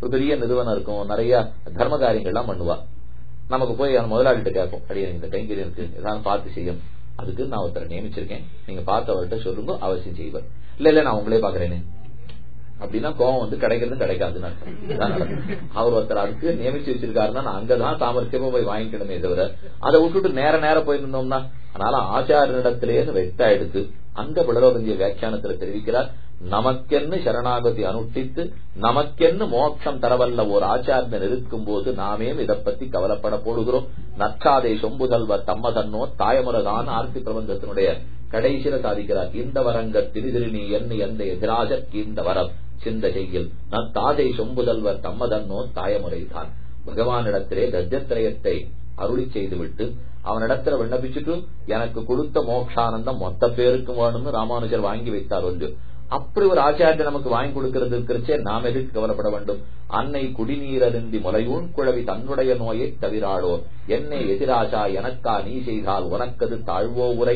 Speaker 1: ஒரு பெரிய நிறுவனம் இருக்கும் நிறைய தர்ம காரியங்கள்லாம் பண்ணுவா நமக்கு போய் அந்த முதலாளிகிட்ட கேட்போம் அடியே இந்த கைங்கரியம் இருக்கு ஏதாவது பார்த்து செய்யும் அதுக்கு நான் ஒருத்தரை நியமிச்சிருக்கேன் நீங்க பார்த்து அவர்கிட்ட சொல்லுங்க அவசியம் செய்வார் இல்ல இல்ல நான் உங்களே பாக்குறேன்னு அப்படின்னா கோவம் வந்து கிடைக்கிறது கிடைக்காதுன்னு அர்த்தம். இதான் நடக்கும். அவர் ஒருத்தர் அதுக்கு நியமிச்சு வச்சிருக்காருன்னா நான் அங்கதான் சாமர்த்தியமா போய் வாங்கிக்கணுமே தவிர அதை விட்டுட்டு நேர நேர போயிருந்தோம்னா அதனால ஆச்சாரியனிடத்திலேயே வெட்டா எடுத்து அங்க பிளரோபந்திய வியாக்கியானத்துல தெரிவிக்கிறார் நமக்கென்னு சரணாகதி அனுஷ்டித்து நமக்கென்னு மோட்சம் தரவல்ல ஒரு ஆச்சாரியன் இருக்கும் போது நாமே இதை பத்தி கவலைப்பட போடுகிறோம் நற்சாதை சொம்புதல்வ தம்மதன்னோ தாயமுறதான் ஆர்த்தி பிரபந்தத்தினுடைய கடைசியில சாதிக்கிறார் இந்த வரங்க திரிதிருநீ எண்ணு எந்த எதிராஜற்கு இந்த வரம் சிந்த செய்யில் நத்தாதை சொம்புதல்வர் தம்மதன்னோ தாயமுறைதான் பகவானிடத்திலே கஜத்திரயத்தை அருளி செய்துவிட்டு அவனிடத்துல விண்ணப்பிச்சுட்டு எனக்கு கொடுத்த மோக்ஷானந்தம் மொத்த பேருக்கு வேணும்னு ராமானுஜர் வாங்கி வைத்தார் ஒன்று அப்படி ஒரு ஆச்சாரியத்தை நமக்கு வாங்கி கொடுக்கிறது இருக்கிறச்சே நாம் எதுக்கு கவலைப்பட வேண்டும் அன்னை குடிநீரருந்தி முலையூன் குழவி தன்னுடைய நோயை தவிராடோ என்னை எதிராசா எனக்கா நீ செய்தால் உனக்கது தாழ்வோ உரை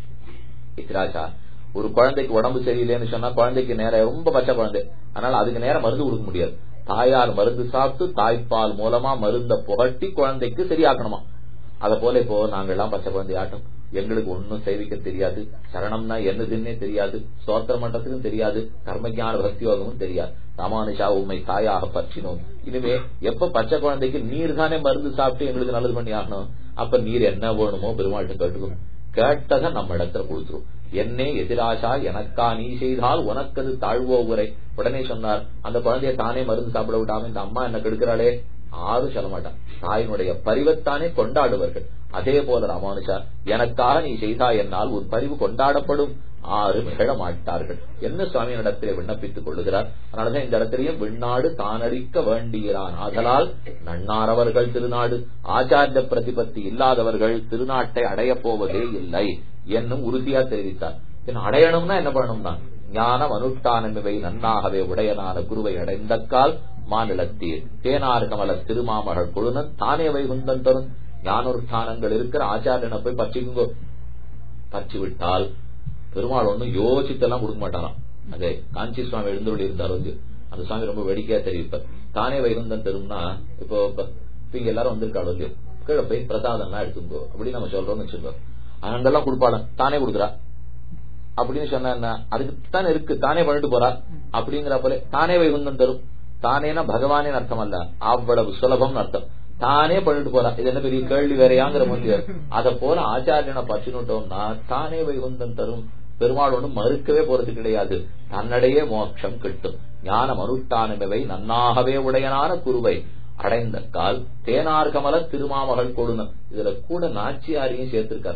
Speaker 1: எதிராசா ஒரு குழந்தைக்கு உடம்பு சரியில்லைன்னு சொன்னா குழந்தைக்கு நேரம் ரொம்ப பச்சை குழந்தை அதனால அதுக்கு நேரம் மருந்து கொடுக்க முடியாது தாயார் மருந்து சாப்பிட்டு தாய்ப்பால் மூலமா மருந்த புகட்டி குழந்தைக்கு சரியாக்கணுமா அத போல இப்போ நாங்கெல்லாம் பச்சை குழந்தை ஆட்டம் எங்களுக்கு ஒன்னும் சேவிக்க தெரியாது சரணம்னா என்னதுன்னே தெரியாது ஸ்தோத்திர மன்றத்துக்கும் தெரியாது கர்மஜான பக்தியோகமும் தெரியாது ராமானுஷா உண்மை தாயாக பற்றினோம் இனிமே எப்ப பச்சை குழந்தைக்கு நீர் தானே மருந்து சாப்பிட்டு எங்களுக்கு நல்லது பண்ணி ஆகணும் அப்ப நீர் என்ன வேணுமோ பெருமாள்கிட்ட கேட்டுக்கணும் கேட்டதை நம்ம இடத்துல கொடுத்துரும் என்னே எதிராசா எனக்கா நீ செய்தால் உனக்கது தாழ்வோ உரை உடனே சொன்னார் அந்த குழந்தைய தானே மருந்து சாப்பிட விடாம இந்த அம்மா என்ன கெடுக்கிறாளே யாரும் சொல்ல மாட்டான் தாயினுடைய பரிவத்தானே கொண்டாடுவார்கள் அதே போல ராமானுஷா எனக்காக நீ செய்தாய் என்னால் உன் பரிவு கொண்டாடப்படும் ஆறு மிகழ மாட்டார்கள் என்ன சுவாமி இடத்திலே விண்ணப்பித்துக் கொள்ளுகிறார் அதனாலதான் இந்த இடத்திலையும் விண்ணாடு தானடிக்க வேண்டியிறான் ஆதலால் நன்னாரவர்கள் திருநாடு ஆச்சாரிய பிரதிபத்தி இல்லாதவர்கள் திருநாட்டை அடையப் போவதே இல்லை என்னும் உறுதியா தெரிவித்தார் பின் அடையணும்னா என்ன பண்ணணும்னா ஞானம் அனுஷ்டானமிவை நன்னாகவே உடையனான குருவை அடைந்தக்கால் மாநிலத்தீர் தேனார் கமல திருமாமகள் கொழுனன் தானே வைகுந்தன் தரும் ஞானோஷ்டானங்கள் இருக்கிற ஆச்சாரியனை போய் பற்றிக்குங்கோ பற்றி விட்டால் பெருமாள் ஒன்னும் யோசித்தெல்லாம் கொடுக்க மாட்டாராம் அதே காஞ்சி சுவாமி எழுந்தருளி இருந்தார் வந்து அந்த சுவாமி ரொம்ப வேடிக்கையா தெரிவிப்பார் தானே வைகுந்தன் தரும்னா இப்போ இப்ப இங்க எல்லாரும் வந்திருக்காள் வந்து கீழே போய் பிரசாதம் எல்லாம் எடுத்துங்கோ அப்படின்னு நம்ம சொல்றோம்னு வச்சுக்கோ அங்கெல்லாம் கொடுப்பாள தானே கொடுக்குறா அப்படின்னு சொன்னா அதுக்கு தானே இருக்கு தானே பண்ணிட்டு போறா அப்படிங்கிற போல தானே வைகுந்தம் தரும் தானேனா பகவானே அர்த்தம் அல்ல அவ்வளவு சுலபம் அர்த்தம் தானே பண்ணிட்டு போறா இது என்ன பெரிய கேள்வி வேறையாங்கிற முடிய அத போல ஆச்சாரியனை பற்றினுட்டோம்னா தானே வைகுந்தம் தரும் பெருமாள் ஒன்றும் மறுக்கவே போறது கிடையாது தன்னடையே மோட்சம் கிட்டும் ஞானம் அனுஷ்டானவை நன்னாகவே உடையனான குருவை அடைந்த கால் தேனார் கமல திருமாமகள் கொடுனம் இதுல கூட நாச்சியாரையும் சேர்த்திருக்கார்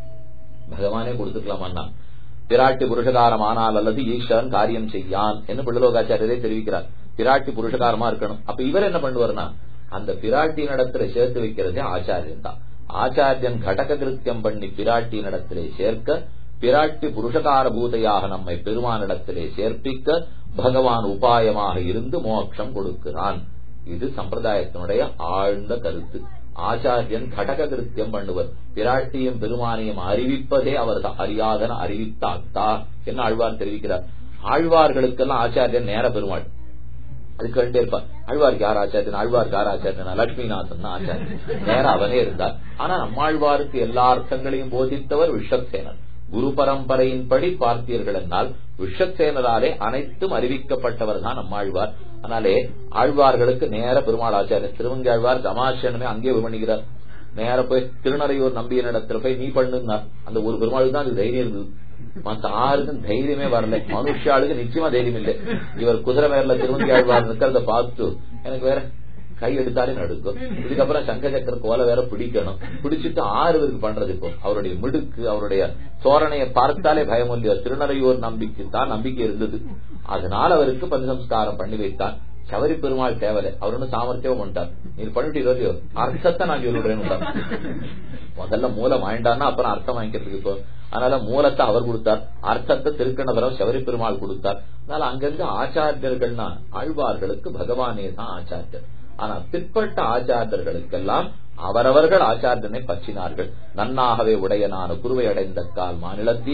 Speaker 1: பகவானே கொடுத்துக்கலாமா பிராட்டி புருஷகாரம் ஆனால் அல்லது ஈஸ்வரன் காரியம் செய்யான் என்று பிள்ளலோகாச்சாரியரே தெரிவிக்கிறார் பிராட்டி புருஷகாரமா இருக்கணும் அப்ப இவர் என்ன பண்ணுவார்னா அந்த பிராட்டியின் இடத்துல சேர்த்து வைக்கிறதே ஆச்சாரியன் தான் ஆச்சாரியன் கடக கிருத்தியம் பண்ணி பிராட்டியின் இடத்திலே சேர்க்க பிராட்டி புருஷகார பூதையாக நம்மை பெருமானிடத்திலே சேர்ப்பிக்க பகவான் உபாயமாக இருந்து மோட்சம் கொடுக்கிறான் இது சம்பிரதாயத்தினுடைய ஆழ்ந்த கருத்து ஆச்சாரியன் கடக கிருத்தியம் பண்ணுவர் பிராட்டியும் பெருமானியம் அறிவிப்பதே அவர் அறியாதன அறிவித்தாத்தா என்ன ஆழ்வார் தெரிவிக்கிறார் ஆழ்வார்களுக்கெல்லாம் ஆச்சாரியன் நேர பெருமாள் அது கேட்டே இருப்பார் ஆழ்வாருக்கு யார் ஆச்சாரியன் ஆழ்வாருக்கு யார் ஆச்சாரியன் லட்சுமிநாதன் ஆச்சாரியன் நேரம் அவனே இருந்தார் ஆனா நம்மாழ்வாருக்கு எல்லா அர்த்தங்களையும் போதித்தவர் விஸ்வக்சேனர் குரு பரம்பரையின்படி பார்த்தீர்கள் என்றால் விஷக்சேனராலே அனைத்தும் அறிவிக்கப்பட்டவர் தான் நம்மாழ்வார் அதனாலே ஆழ்வார்களுக்கு நேர பெருமாள் ஆச்சாரியர் திருவங்காழ்வார் தமாசனமே அங்கே விமணிக்கிறார் நேர போய் திருநறையூர் நம்பிய இடத்துல போய் நீ பண்ணுனார் அந்த ஒரு பெருமாள் தான் அது தைரியம் இருந்தது மத்த ஆருக்கும் தைரியமே வரல மனுஷாளுக்கு நிச்சயமா தைரியம் இல்லை இவர் குதிரை மேல திருவங்கியாழ்வார் இருக்கிறத பார்த்து எனக்கு வேற கை எடுத்தாலே நடுக்கும் இதுக்கப்புறம் சங்க சக்கர கோல வேற பிடிக்கணும் பிடிச்சிட்டு ஆறு பேருக்கு பண்றது இப்போ அவருடைய மிடுக்கு அவருடைய தோரணையை பார்த்தாலே பயம் இல்லையோ திருநறையூர் நம்பிக்கை தான் நம்பிக்கை இருந்தது அதனால அவருக்கு பஞ்சசம்ஸ்காரம் பண்ணி வைத்தான் சவரி பெருமாள் தேவலை அவர் ஒன்னும் சாமர்த்தியம் பண்ணிட்டார் நீ பண்ணிட்டு இல்லையோ அர்த்தத்தை நான் சொல்லுறேன் முதல்ல மூலம் வாங்கிட்டார்னா அப்புறம் அர்த்தம் வாங்கிக்கிறதுக்கு இப்போ அதனால மூலத்தை அவர் கொடுத்தார் அர்த்தத்தை திருக்கணபுரம் சவரி பெருமாள் கொடுத்தார் அதனால அங்கிருந்து ஆச்சாரியர்கள்னா ஆழ்வார்களுக்கு பகவானே தான் ஆச்சாரியர் ஆனா பிற்பட்ட ஆச்சாரியர்களுக்கெல்லாம் அவரவர்கள் ஆச்சாரியனை பற்றினார்கள் நன்னாகவே உடையனான குருவை அடைந்த கால் மாநிலத்தீர்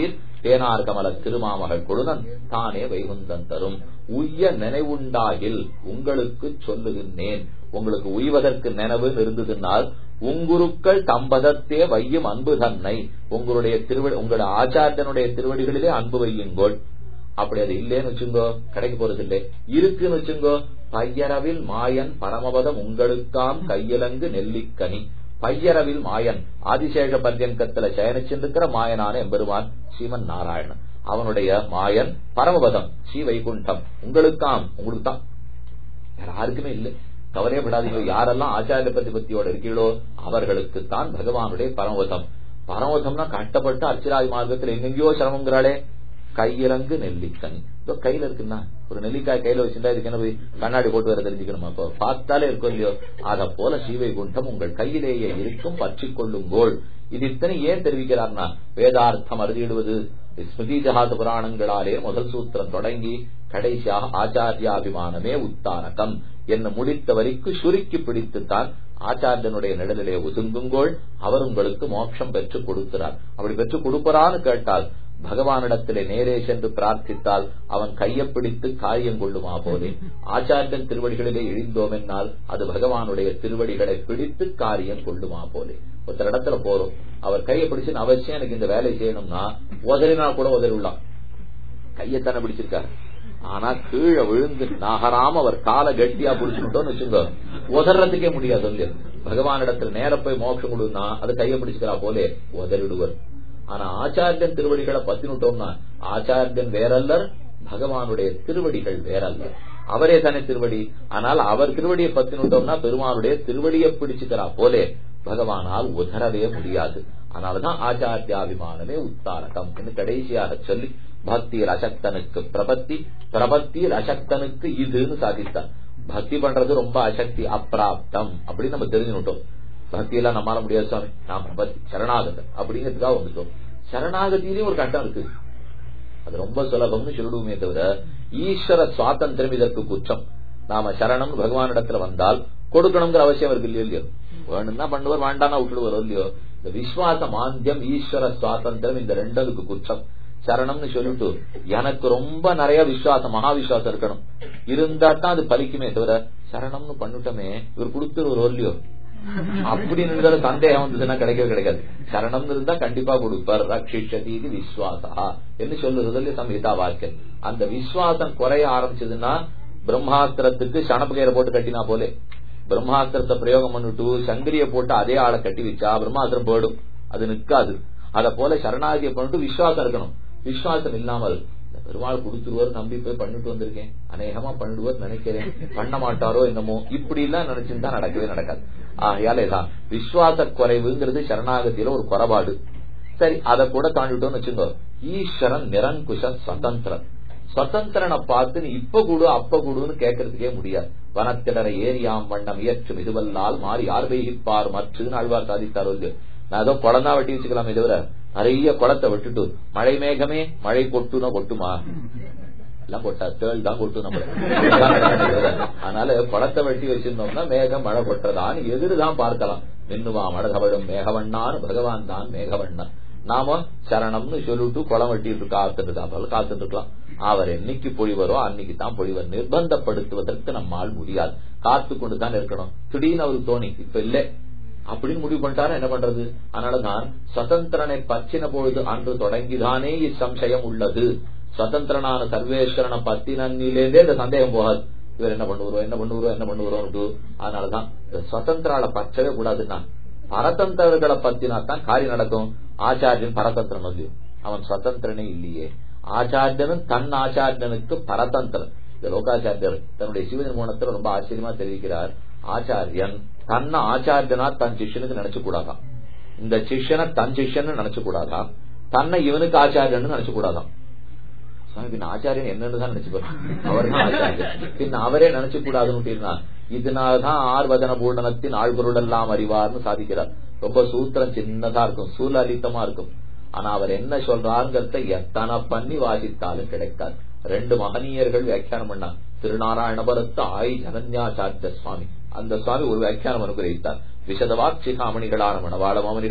Speaker 1: தேனார் கமல திருமாமகள் கொழுனன் தானே வைகுந்தன் தரும் உய்ய நினைவுண்டாகில் உங்களுக்கு சொல்லுகின்றேன் உங்களுக்கு உய்வதற்கு நினைவு இருந்ததுனால் உங்குருக்கள் தம்பதத்தே வையும் அன்பு தன்னை உங்களுடைய திருவடி உங்களுடைய ஆச்சாரியனுடைய திருவடிகளிலே அன்பு வையுங்கோள் அப்படி அது இல்லேன்னு வச்சுங்கோ கிடைக்க போறது இல்லை இருக்குன்னு வச்சுங்கோ பையரவில் மாயன் பரமபதம் உங்களுக்காம் கையிலங்கு நெல்லிக்கனி பையரவில் மாயன் ஆதிசேஷ பர்யங்கத்துல சயனிச்சிருக்கிற மாயனான எம்பெருமான் ஸ்ரீமன் நாராயணன் அவனுடைய மாயன் பரமபதம் ஸ்ரீ வைகுண்டம் உங்களுக்காம் உங்களுக்கு தான் யாருக்குமே இல்லை கவலையப்படாதீங்க யாரெல்லாம் ஆச்சாரிய பிரதிபத்தியோட இருக்கீங்களோ அவர்களுக்கு தான் பகவானுடைய பரமபதம் பரமபதம்னா கஷ்டப்பட்டு அர்ச்சராதி மார்க்கத்தில் எங்கெங்கயோ சிரமங்கிறாளே கையிலங்கு நெல்லிக்கனி இதோ கையில இருக்குன்னா ஒரு நெல்லிக்காய் கையில வச்சிருந்தா இதுக்கு என்ன போய் கண்ணாடி போட்டு வர தெரிஞ்சுக்கணுமா இப்போ பார்த்தாலே இருக்கும் இல்லையோ அத போல ஸ்ரீவைகுண்டம் உங்கள் கையிலேயே இருக்கும் பற்றி கொள்ளுங்கோள் இது இத்தனை ஏன் தெரிவிக்கிறார்னா வேதார்த்தம் அறுதியிடுவது ஸ்மிருதி ஜகாத புராணங்களாலே முதல் சூத்திரம் தொடங்கி கடைசியாக ஆச்சாரியாபிமானமே உத்தானகம் என்ன முடித்த வரைக்கும் சுருக்கி பிடித்துத்தான் ஆச்சாரியனுடைய நிழலிலே ஒதுங்குங்கோள் அவர் உங்களுக்கு மோட்சம் பெற்றுக் கொடுக்கிறார் அப்படி பெற்றுக் கொடுப்பறான்னு கேட்டால் பகவானிடத்திலே நேரே சென்று பிரார்த்தித்தால் அவன் கையை பிடித்து காரியம் கொள்ளுமா போலே ஆச்சாரியன் திருவடிகளிலே இழிந்தோம் என்னால் அது பகவானுடைய திருவடிகளை பிடித்து காரியம் கொள்ளுமா போலே ஒருத்தர் இடத்துல போறோம் அவர் கையை பிடிச்சு அவசியம் எனக்கு இந்த வேலை செய்யணும்னா உதறினா கூட உதறிவிடலாம் கையத்தானே பிடிச்சிருக்காரு ஆனா கீழே விழுந்து நகராம அவர் காலை கட்டியா பிடிச்சுட்டோம்னு வச்சுங்க உதறதுக்கே முடியாது வந்து பகவானிடத்துல நேர போய் மோட்சம் கொடுனா அது கையை பிடிச்சுக்கிறா போலே உதறிடுவர் ஆனா ஆச்சாரியன் திருவடிகளை பத்தினுட்டோம்னா ஆச்சாரியன் வேறல்லர் பகவானுடைய திருவடிகள் வேறல்ல அவரே தானே திருவடி ஆனால் அவர் திருவடியை பத்தினுட்டோம்னா பெருமானுடைய திருவடியை பிடிச்சுக்கிறா போலே பகவானால் உதரவே முடியாது அதனாலதான் ஆச்சாரியாபிமானமே உத்தாரகம் என்று கடைசியாக சொல்லி பக்தியில் அசக்தனுக்கு பிரபத்தி பிரபத்தியில் அசக்தனுக்கு இதுன்னு சாதித்தான் பக்தி பண்றது ரொம்ப அசக்தி அப்பிராப்தம் அப்படின்னு நம்ம தெரிஞ்சுட்டோம் பக்தி எல்லாம் நம்மால முடியாது சுவாமி நாம் பிரபத்தி சரணாகதன் அப்படிங்கிறதுக்காக வந்துட்டோம் சரணாகதியிலையும் ஒரு கட்டம் இருக்கு அது ரொம்ப சுலபம்னு சொல்லிடுவோமே தவிர ஈஸ்வர சுவாதந்திரம் இதற்கு குற்றம் நாம சரணம் பகவானிடத்துல வந்தால் கொடுக்கணுங்கிற அவசியம் இருக்கு இல்லையோ இல்லையோ வேணும்னா பண்ணுவார் வேண்டாம்னா விட்டுடுவாரோ இல்லையோ இந்த விஸ்வாச மாந்தியம் ஈஸ்வர சுவாதந்திரம் இந்த ரெண்டதுக்கு குற்றம் சரணம்னு சொல்லிட்டு எனக்கு ரொம்ப நிறைய விசுவாசம் மகா விசுவாசம் இருக்கணும் இருந்தா தான் அது பலிக்குமே தவிர சரணம்னு பண்ணிட்டோமே இவர் கொடுத்துருவாரோ இல்லையோ அப்படின்னு சந்தேகம் வந்ததுன்னா கிடைக்கவே கிடைக்காது சரணம் இருந்தா கண்டிப்பா கொடுப்பார் ரக்ஷிஷதி விஸ்வாசா என்று சொல்லுறது சம்ஹிதா வாக்கியம் அந்த விஸ்வாசம் குறைய ஆரம்பிச்சதுன்னா பிரம்மாஸ்திரத்துக்கு சணப்பகையில போட்டு கட்டினா போலே பிரம்மாஸ்திரத்தை பிரயோகம் பண்ணிட்டு சங்கிரிய போட்டு அதே ஆளை கட்டி வச்சா பிரம்மாஸ்திரம் போயிடும் அது நிற்காது அத போல சரணாகிய பண்ணிட்டு விஸ்வாசம் இருக்கணும் விஸ்வாசம் இல்லாமல் பெருமாள் கொடுத்துருவார் நம்பி போய் பண்ணிட்டு வந்திருக்கேன் அநேகமா பண்ணிடுவார் நினைக்கிறேன் பண்ண மாட்டாரோ என்னமோ இப்படி எல்லாம் நினைச்சிருந்தா நடக்கவே நடக்காது ஆகையாலேதான் விஸ்வாச குறைவுங்கிறது சரணாகத்தில ஒரு குறைபாடு சரி அதை கூட தாண்டிட்டோம்னு வச்சுக்கோ ஈஸ்வரன் நிரங்குஷ சுதந்திரன் சுதந்திரனை பார்த்து நீ இப்ப கூடு அப்ப கூடுன்னு கேட்கறதுக்கே முடியாது வனத்திடர ஏரியாம் வண்ணம் இயற்றும் இதுவல்லால் மாறி யார் வைகிப்பார் மற்றுன்னு ஆழ்வார் சாதித்தாரோ இல்லையோ நான் ஏதோ குளம் தான் வெட்டி வச்சுக்கலாமே தவிர நிறைய குளத்தை விட்டுட்டு மழை மேகமே மழை கொட்டுனா கொட்டுமா எல்லாம் கொட்டா தேள் தான் கொட்டும் நம்ம அதனால குளத்தை வெட்டி வச்சிருந்தோம்னா மேகம் மழை கொட்டுறதான்னு எதிர்தான் பார்க்கலாம் மின்னுவா மழகவழும் மேகவண்ணான்னு பகவான் தான் மேகவண்ணன் நாம சரணம்னு சொல்லிட்டு குளம் வெட்டிட்டு காத்துட்டு தான் காத்துட்டு இருக்கலாம் அவர் என்னைக்கு பொழிவரோ அன்னைக்கு தான் பொழிவர் நிர்பந்தப்படுத்துவதற்கு நம்மால் முடியாது காத்து கொண்டு தான் இருக்கணும் திடீர்னு அவருக்கு தோணி இப்ப இல்ல அப்படின்னு முடிவு பண்ணிட்டாரு என்ன பண்றது அதனாலதான் சுதந்திரனை பச்சின பொழுது அன்று தொடங்கிதானே இச்சம்சயம் உள்ளது சுதந்திரனான சர்வேஸ்வரனை பத்தினிலேருந்தே இந்த சந்தேகம் போகாது இவர் என்ன பண்ணுவோம் என்ன பண்ணுவோம் என்ன பண்ணுவோம் அதனாலதான் சுதந்திரால பச்சவே கூடாதுன்னா பரதந்திரர்களை பத்தினா தான் காரியம் நடக்கும் ஆச்சாரியன் பரதந்திரன் வந்து அவன் சுதந்திரனே இல்லையே ஆச்சாரியனும் தன் ஆச்சாரியனுக்கு பரதந்திரன் இந்த லோகாச்சாரியர் தன்னுடைய சிவநிர்மூலத்தில் ரொம்ப ஆச்சரியமா தெரிவிக்கிறார் ஆச்சாரியன் தன்னை ஆச்சாரியனா தன் சிஷ்யனுக்கு நினைச்சு கூடாதான் இந்த சிஷ்யனை தன் சிஷ்யன்னு நினைச்சு கூடாதான் தன்னை இவனுக்கு ஆச்சாரியன்னு நினைச்சு கூடாதான் பின் ஆச்சாரியன் என்னன்னு தான் நினைச்சுப்பாரு அவர் தான் ஆச்சாரியன் பின் அவரே நினைச்சு கூடாதுன்னு இதனால்தான் ஆர்வதன பூர்ணனத்தின் ஆழ்பொருள் எல்லாம் அறிவார்னு சாதிக்கிறார் ரொம்ப சூத்திரம் சின்னதா இருக்கும் சூழலித்தமா இருக்கும் ஆனா அவர் என்ன சொல்றாருங்கிறத எத்தனை பண்ணி வாசித்தாலும் கிடைக்காது ரெண்டு மகனீயர்கள் வியாக்கியானம் பண்ணா திருநாராயணபுரத்து ஆய் ஜனன்யாச்சாரிய சுவாமி அந்த சுவாமி ஒரு வியாக்கியானம் அனுகிரகித்தார் விஷதவாக் சிகாமணிகளான மணவாள மாமனிகள்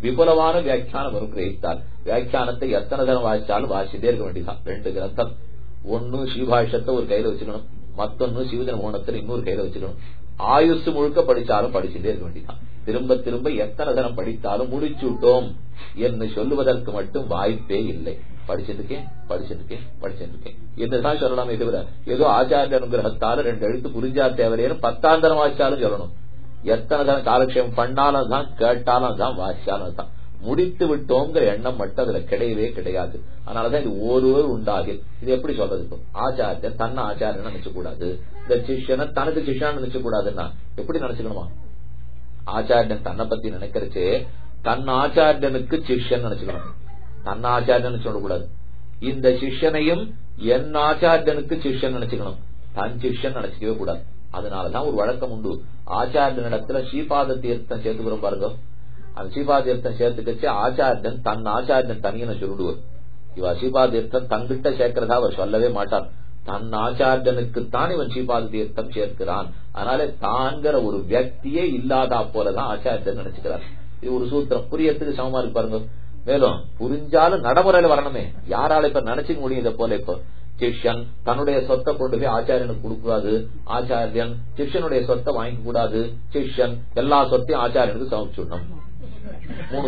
Speaker 1: விபுலமான வியாக்கியானம் அனுகிரகித்தார் வியாக்கியானத்தை எத்தனை தரம் வாசிச்சாலும் வாசிட்டே இருக்க வேண்டியதான் ரெண்டு கிரந்தம் ஒன்னு ஸ்ரீபாஷத்தை ஒரு கையில வச்சுக்கணும் மத்தொன்னு சிவஜன மோனத்தில் இன்னொரு கையில வச்சுக்கணும் ஆயுசு முழுக்க படிச்சாலும் படிச்சுட்டே இருக்க வேண்டியதான் திரும்ப திரும்ப எத்தனை தரம் படித்தாலும் முடிச்சுட்டோம் என்று சொல்லுவதற்கு மட்டும் வாய்ப்பே இல்லை படிச்சிருக்கேன் படிச்சிருக்கேன் படிச்சிருக்கேன் என்னதான் சொல்லலாமே தவிர ஏதோ ஆச்சாரிய அனுகிரகத்தால ரெண்டு எழுத்து புரிஞ்சா தேவையான பத்தாந்தரம் வாசிச்சாலும் சொல்லணும் எத்தனை தரம் காலக்ஷேபம் பண்ணாலும் தான் கேட்டாலும் தான் வாசிச்சாலும் தான் முடித்து விட்டோங்கிற எண்ணம் மட்டும் அதுல கிடையவே கிடையாது அதனாலதான் இது ஒருவர் உண்டாகி இது எப்படி சொல்றது இப்போ ஆச்சாரியன் தன்னை ஆச்சாரியன் நினைச்ச கூடாது இந்த சிஷ்யனை தனக்கு சிஷ்யான்னு நினைச்ச கூடாதுன்னா எப்படி நினைச்சுக்கணுமா ஆச்சாரியன் தன்னை பத்தி நினைக்கிறச்சே தன் ஆச்சாரியனுக்கு சிஷ்யன் நினைச்சுக்கணும் தன் ஆச்சாரியன் சொல்லக்கூடாது இந்த சிஷ்யனையும் என் ஆச்சாரியனுக்கு சிஷ்யன் நினைச்சுக்கணும் தன் சிஷ்யன் நினைச்சிக்கவே கூடாது அதனாலதான் ஒரு வழக்கம் உண்டு ஆச்சாரியனிடத்துல ஸ்ரீபாத தீர்த்தம் சேர்த்துக்கிறோம் பாருங்க அந்த ஸ்ரீபாத தீர்த்தம் சேர்த்துக்கச்சு ஆச்சாரியன் தன் ஆச்சாரியன் தனியனை சொல்லிடுவார் இவ ஸ்ரீபாத தீர்த்தம் தங்கிட்ட சேர்க்கிறதா அவர் சொல்லவே மாட்டார் தன் ஆச்சாரியனுக்குத்தான் இவன் ஸ்ரீபாத தீர்த்தம் சேர்க்கிறான் அதனால தான்கிற ஒரு வியக்தியே இல்லாதா போலதான் ஆச்சாரியன் நினைச்சுக்கிறார் இது ஒரு சூத்திரம் புரியத்துக்கு சமமா இருக்கு பாருங்க மேலும் புரிஞ்சாலும் நடைமுறையில வரணுமே யாரால இப்ப நினைச்சுக்க முடியும் இதை போல இப்போ சிஷ்யன் தன்னுடைய சொத்தை கொண்டு போய் ஆச்சாரியனுக்கு கொடுக்கூடாது ஆச்சாரியன் சிஷ்யனுடைய சொத்தை வாங்கிக்க கூடாது சிஷ்யன் எல்லா சொத்தையும் ஆச்சாரியனுக்கு சமர்ப்பிச்சுடணும் மூணு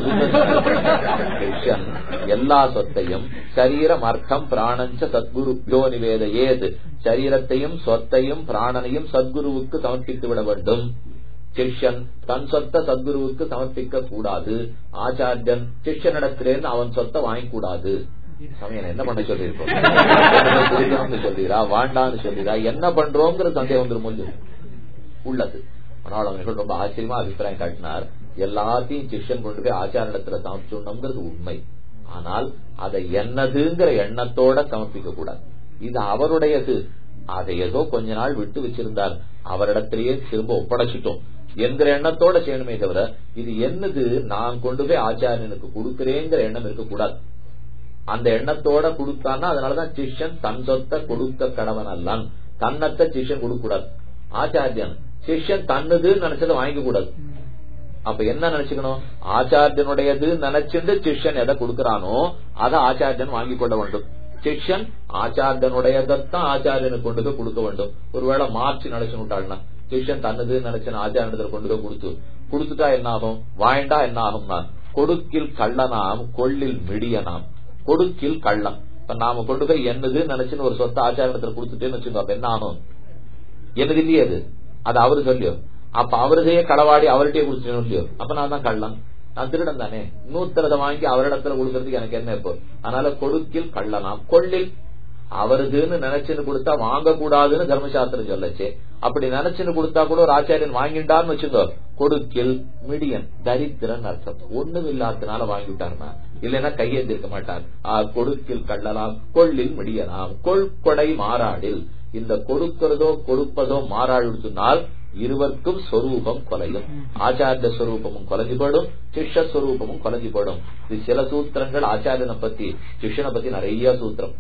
Speaker 1: சிஷ்யன் எல்லா சொத்தையும் சரீரம் அர்த்தம் பிராணஞ்ச சத்குருபியோ நிவேத ஏது சரீரத்தையும் சொத்தையும் பிராணனையும் சத்குருவுக்கு சமர்ப்பித்து விட வேண்டும் சிஷ்யன் தன் சொத்தை சத்குருவுக்கு சமர்ப்பிக்க கூடாது ஆச்சாரியன் சிஷ்யனிடத்திலேருந்து அவன் சொத்தை வாங்கக்கூடாது சமயம் என்ன பண்ண சொல்லிருக்கோம் சொல்லிரா வாண்டான்னு சொல்லிரா என்ன பண்றோங்கிற சந்தேகம் வந்துரும் உள்ளது ஆனால் அவர்கள் ரொம்ப ஆச்சரியமா அபிப்பிராயம் காட்டினார் எல்லாத்தையும் சிஷ்யன் கொண்டு போய் ஆச்சாரணத்துல சமர்ப்பிச்சோம்ங்கிறது உண்மை ஆனால் அதை என்னதுங்கிற எண்ணத்தோட சமர்ப்பிக்க கூடாது இது அவருடையது அதை ஏதோ கொஞ்ச நாள் விட்டு வச்சிருந்தார் அவரிடத்திலேயே திரும்ப ஒப்படைச்சிட்டோம் என்கிற எண்ணத்தோட செய்யணுமே தவிர இது என்னது நான் கொண்டு போய் ஆச்சாரியனுக்கு கொடுக்கிறேங்கிற எண்ணம் இருக்கக்கூடாது அந்த எண்ணத்தோட கொடுத்தான்னா அதனாலதான் சிஷ்யன் தன் சொத்தை கொடுக்க கடவன் அல்லன் தன்னத்தை சிஷ்யன் கொடுக்க கூடாது ஆச்சாரியன் சிஷ்யன் தன்னுதுன்னு நினைச்சதை வாங்கிக்க கூடாது அப்ப என்ன நினைச்சுக்கணும் ஆச்சாரியனுடையது நினைச்சுட்டு சிஷ்யன் எதை கொடுக்கறானோ அதை ஆச்சாரியன் வாங்கி கொள்ள வேண்டும் சிஷ்யன் ஆச்சாரியனுடையதான் ஆச்சாரியனுக்கு கொண்டு போய் கொடுக்க வேண்டும் ஒருவேளை மாற்றி நினைச்சு விட்டாள்னா சிஷ்யன் தன்னது நினைச்சு ஆச்சாரியனத்தில் கொண்டு போய் கொடுத்து கொடுத்துட்டா என்ன ஆகும் வாய்ண்டா என்ன ஆகும்னா கொடுக்கில் கள்ளனாம் கொள்ளில் மிடியனாம் கொடுக்கில் கள்ளம் இப்ப நாம கொண்டு போய் என்னது நினைச்சுன்னு ஒரு சொத்தை ஆச்சாரணத்துல கொடுத்துட்டேன்னு வச்சுக்கோ அப்ப என்ன ஆகும் என்னது இல்லையே அது அது அவரு சொல்லியோ அப்ப அவருதையே களவாடி அவர்கிட்டயே குடிச்சோம் இல்லையோ அப்ப நான் தான் கள்ளம் நான் திருடன் தானே நூத்தரதை வாங்கி அவரிடத்துல கொடுக்கறதுக்கு எனக்கு என்ன இப்போ அதனால கொடுக்கில் கள்ளனாம் கொள்ளில் அவருதுன்னு நினைச்சுன்னு கொடுத்தா வாங்க கூடாதுன்னு தர்மசாஸ்திரம் சொல்லச்சு அப்படி நினைச்சுன்னு கொடுத்தா கூட ஒரு ஆச்சாரியன் வாங்கிட்டான்னு வச்சுக்கோ கொடுக்கில் மிடியன் தரித்திரன் அர்த்தம் ஒண்ணும் இல்லாதனால வாங்கிவிட்டாருனா இல்லைன்னா கையெழுந்திருக்க மாட்டார் ஆ கொடுக்கில் கள்ளலாம் கொள்ளில் மிடியனாம் கொள் கொடை மாறாடில் இந்த கொடுக்கிறதோ கொடுப்பதோ மாறாடு சொன்னால் இருவருக்கும் ஸ்வரூபம் கொலையும் ஆச்சாரிய ஸ்வரூபமும் கொலைஞ்சு போயிடும் சிஷ்ய ஸ்வரூபமும் கொலைஞ்சு போயிடும் இது சில சூத்திரங்கள் ஆச்சாரியனை பத்தி சிஷ்யனை பத்தி நிறைய சூத்திரம்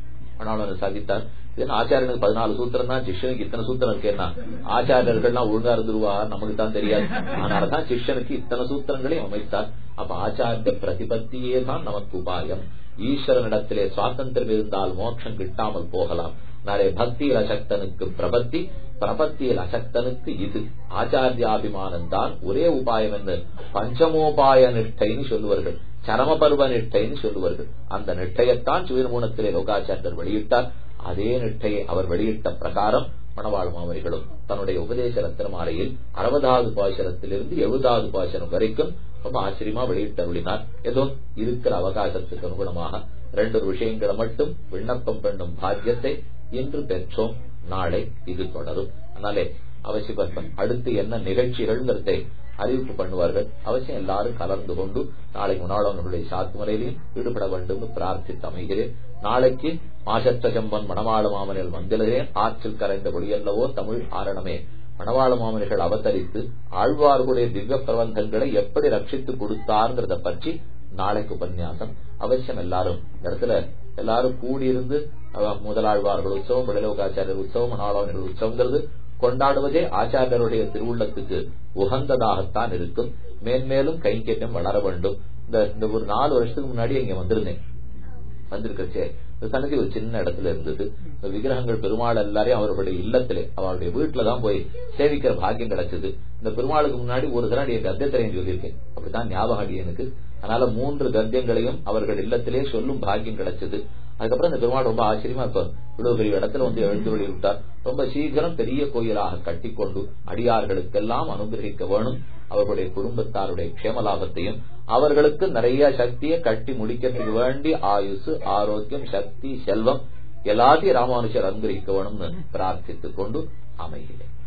Speaker 1: ஆனால் சாதித்தார் இது ஆச்சாரியனுக்கு பதினாலு சூத்திரம் தான் சிஷ்யனுக்கு இத்தனை சூத்திரம் இருக்கேன்னா ஆச்சாரியர்கள்லாம் ஒழுங்கா இருந்துருவா நமக்கு தான் தெரியாது அதனாலதான் சிஷ்யனுக்கு இத்தனை சூத்திரங்களையும் அமைத்தார் அப்ப ஆச்சாரிய பிரதிபத்தியே தான் நமக்கு உபாயம் ஈஸ்வரனிடத்திலே சுவாதந்திரம் இருந்தால் மோட்சம் கிட்டாமல் போகலாம் நிறைய பக்தியில் அசக்தனுக்கு பிரபத்தி பிரபத்தியில் அசக்தனுக்கு இது ஆச்சாரியாபிமானம் தான் ஒரே உபாயம் என்று பஞ்சமோபாய நிஷ்டைன்னு சொல்லுவார்கள் சரமபர்வ நிஷ்டைன்னு சொல்லுவார்கள் அந்த நிஷ்டையத்தான் சுயர்மூனத்திலே லோகாச்சாரியர் வெளியிட்டார் அதே நிஷ்டையை அவர் வெளியிட்ட பிரகாரம் மணவாழ் மாமரிகளும் தன்னுடைய உபதேச ரத்தினமாலையில் அறுபதாவது பாசனத்திலிருந்து எழுபதாவது பாசனம் வரைக்கும் ரொம்ப ஆச்சரியமா வெளியிட்டருளினார் ஏதோ இருக்கிற அவகாசத்துக்கு அனுகுணமாக ரெண்டு விஷயங்களை மட்டும் விண்ணப்பம் பண்ணும் பாக்கியத்தை இன்று பெற்றோம் நாளை இது தொடரும் அதனாலே அவசியம் அடுத்து என்ன நிகழ்ச்சிகள்ங்கிறதை அறிவிப்பு பண்ணுவார்கள் அவசியம் எல்லாரும் கலந்து கொண்டு நாளை முன்னாளவர்களுடைய சாத்துமுறையிலையும் ஈடுபட வேண்டும் பிரார்த்தித்து அமைகிறேன் நாளைக்கு மாசத்த செம்பன் மணவாள மாமனில் வந்திலுகிறேன் ஆற்றில் கரைந்த ஒளியல்லவோ தமிழ் ஆரணமே மணவாள மாமனிகள் அவதரித்து ஆழ்வார்களுடைய திவ்ய பிரபந்தங்களை எப்படி ரட்சித்து கொடுத்தார்ங்கிறத பற்றி நாளைக்கு உபன்யாசம் அவசியம் எல்லாரும் இந்த இடத்துல எல்லாரும் கூடியிருந்து முதலாழ்வார்கள் உற்சவம் விடலோகாச்சாரியர் உற்சவம் மணவாளவர்கள் உற்சவங்கிறது கொண்டாடுவதே ஆச்சாரியருடைய திருவுள்ளத்துக்கு உகந்ததாகத்தான் இருக்கும் மேன்மேலும் கைங்கரியம் வளர வேண்டும் இந்த இந்த ஒரு நாலு வருஷத்துக்கு முன்னாடி இங்க வந்திருந்தேன் வந்திருக்கச்சே இந்த சன்னதி ஒரு சின்ன இடத்துல இருந்தது இந்த விக்கிரகங்கள் பெருமாள் எல்லாரையும் அவர்களுடைய இல்லத்திலே அவருடைய வீட்டுல தான் போய் சேவிக்கிற பாக்கியம் கிடைச்சது இந்த பெருமாளுக்கு முன்னாடி ஒரு தடவை என் கத்தியத்திரையும் சொல்லியிருக்கேன் அப்படித்தான் ஞாபகம் அடி எனக்கு அதனால மூன்று கத்தியங்களையும் அவர்கள் இல்லத்திலே சொல்லும் பாக்கியம் கிடைச்சது அதுக்கப்புறம் இந்த பெருமாள் ரொம்ப ஆச்சரியமா இப்ப இவ்வளவு பெரிய இடத்துல வந்து எழுந்து வெளியிட்டார் ரொம்ப சீக்கிரம் பெரிய கோயிலாக கட்டிக்கொண்டு அடியார்களுக்கெல்லாம் அனுகிரகிக்க வேணும் அவர்களுடைய குடும்பத்தாருடைய க்ஷேமலாபத்தையும் அவர்களுக்கு நிறைய சக்தியை கட்டி முடிக்கிறதுக்கு வேண்டி ஆயுசு ஆரோக்கியம் சக்தி செல்வம் எல்லாத்தையும் ராமானுஷர் அனுகிரகிக்க வேணும்னு பிரார்த்தித்துக் கொண்டு அமைகிறேன்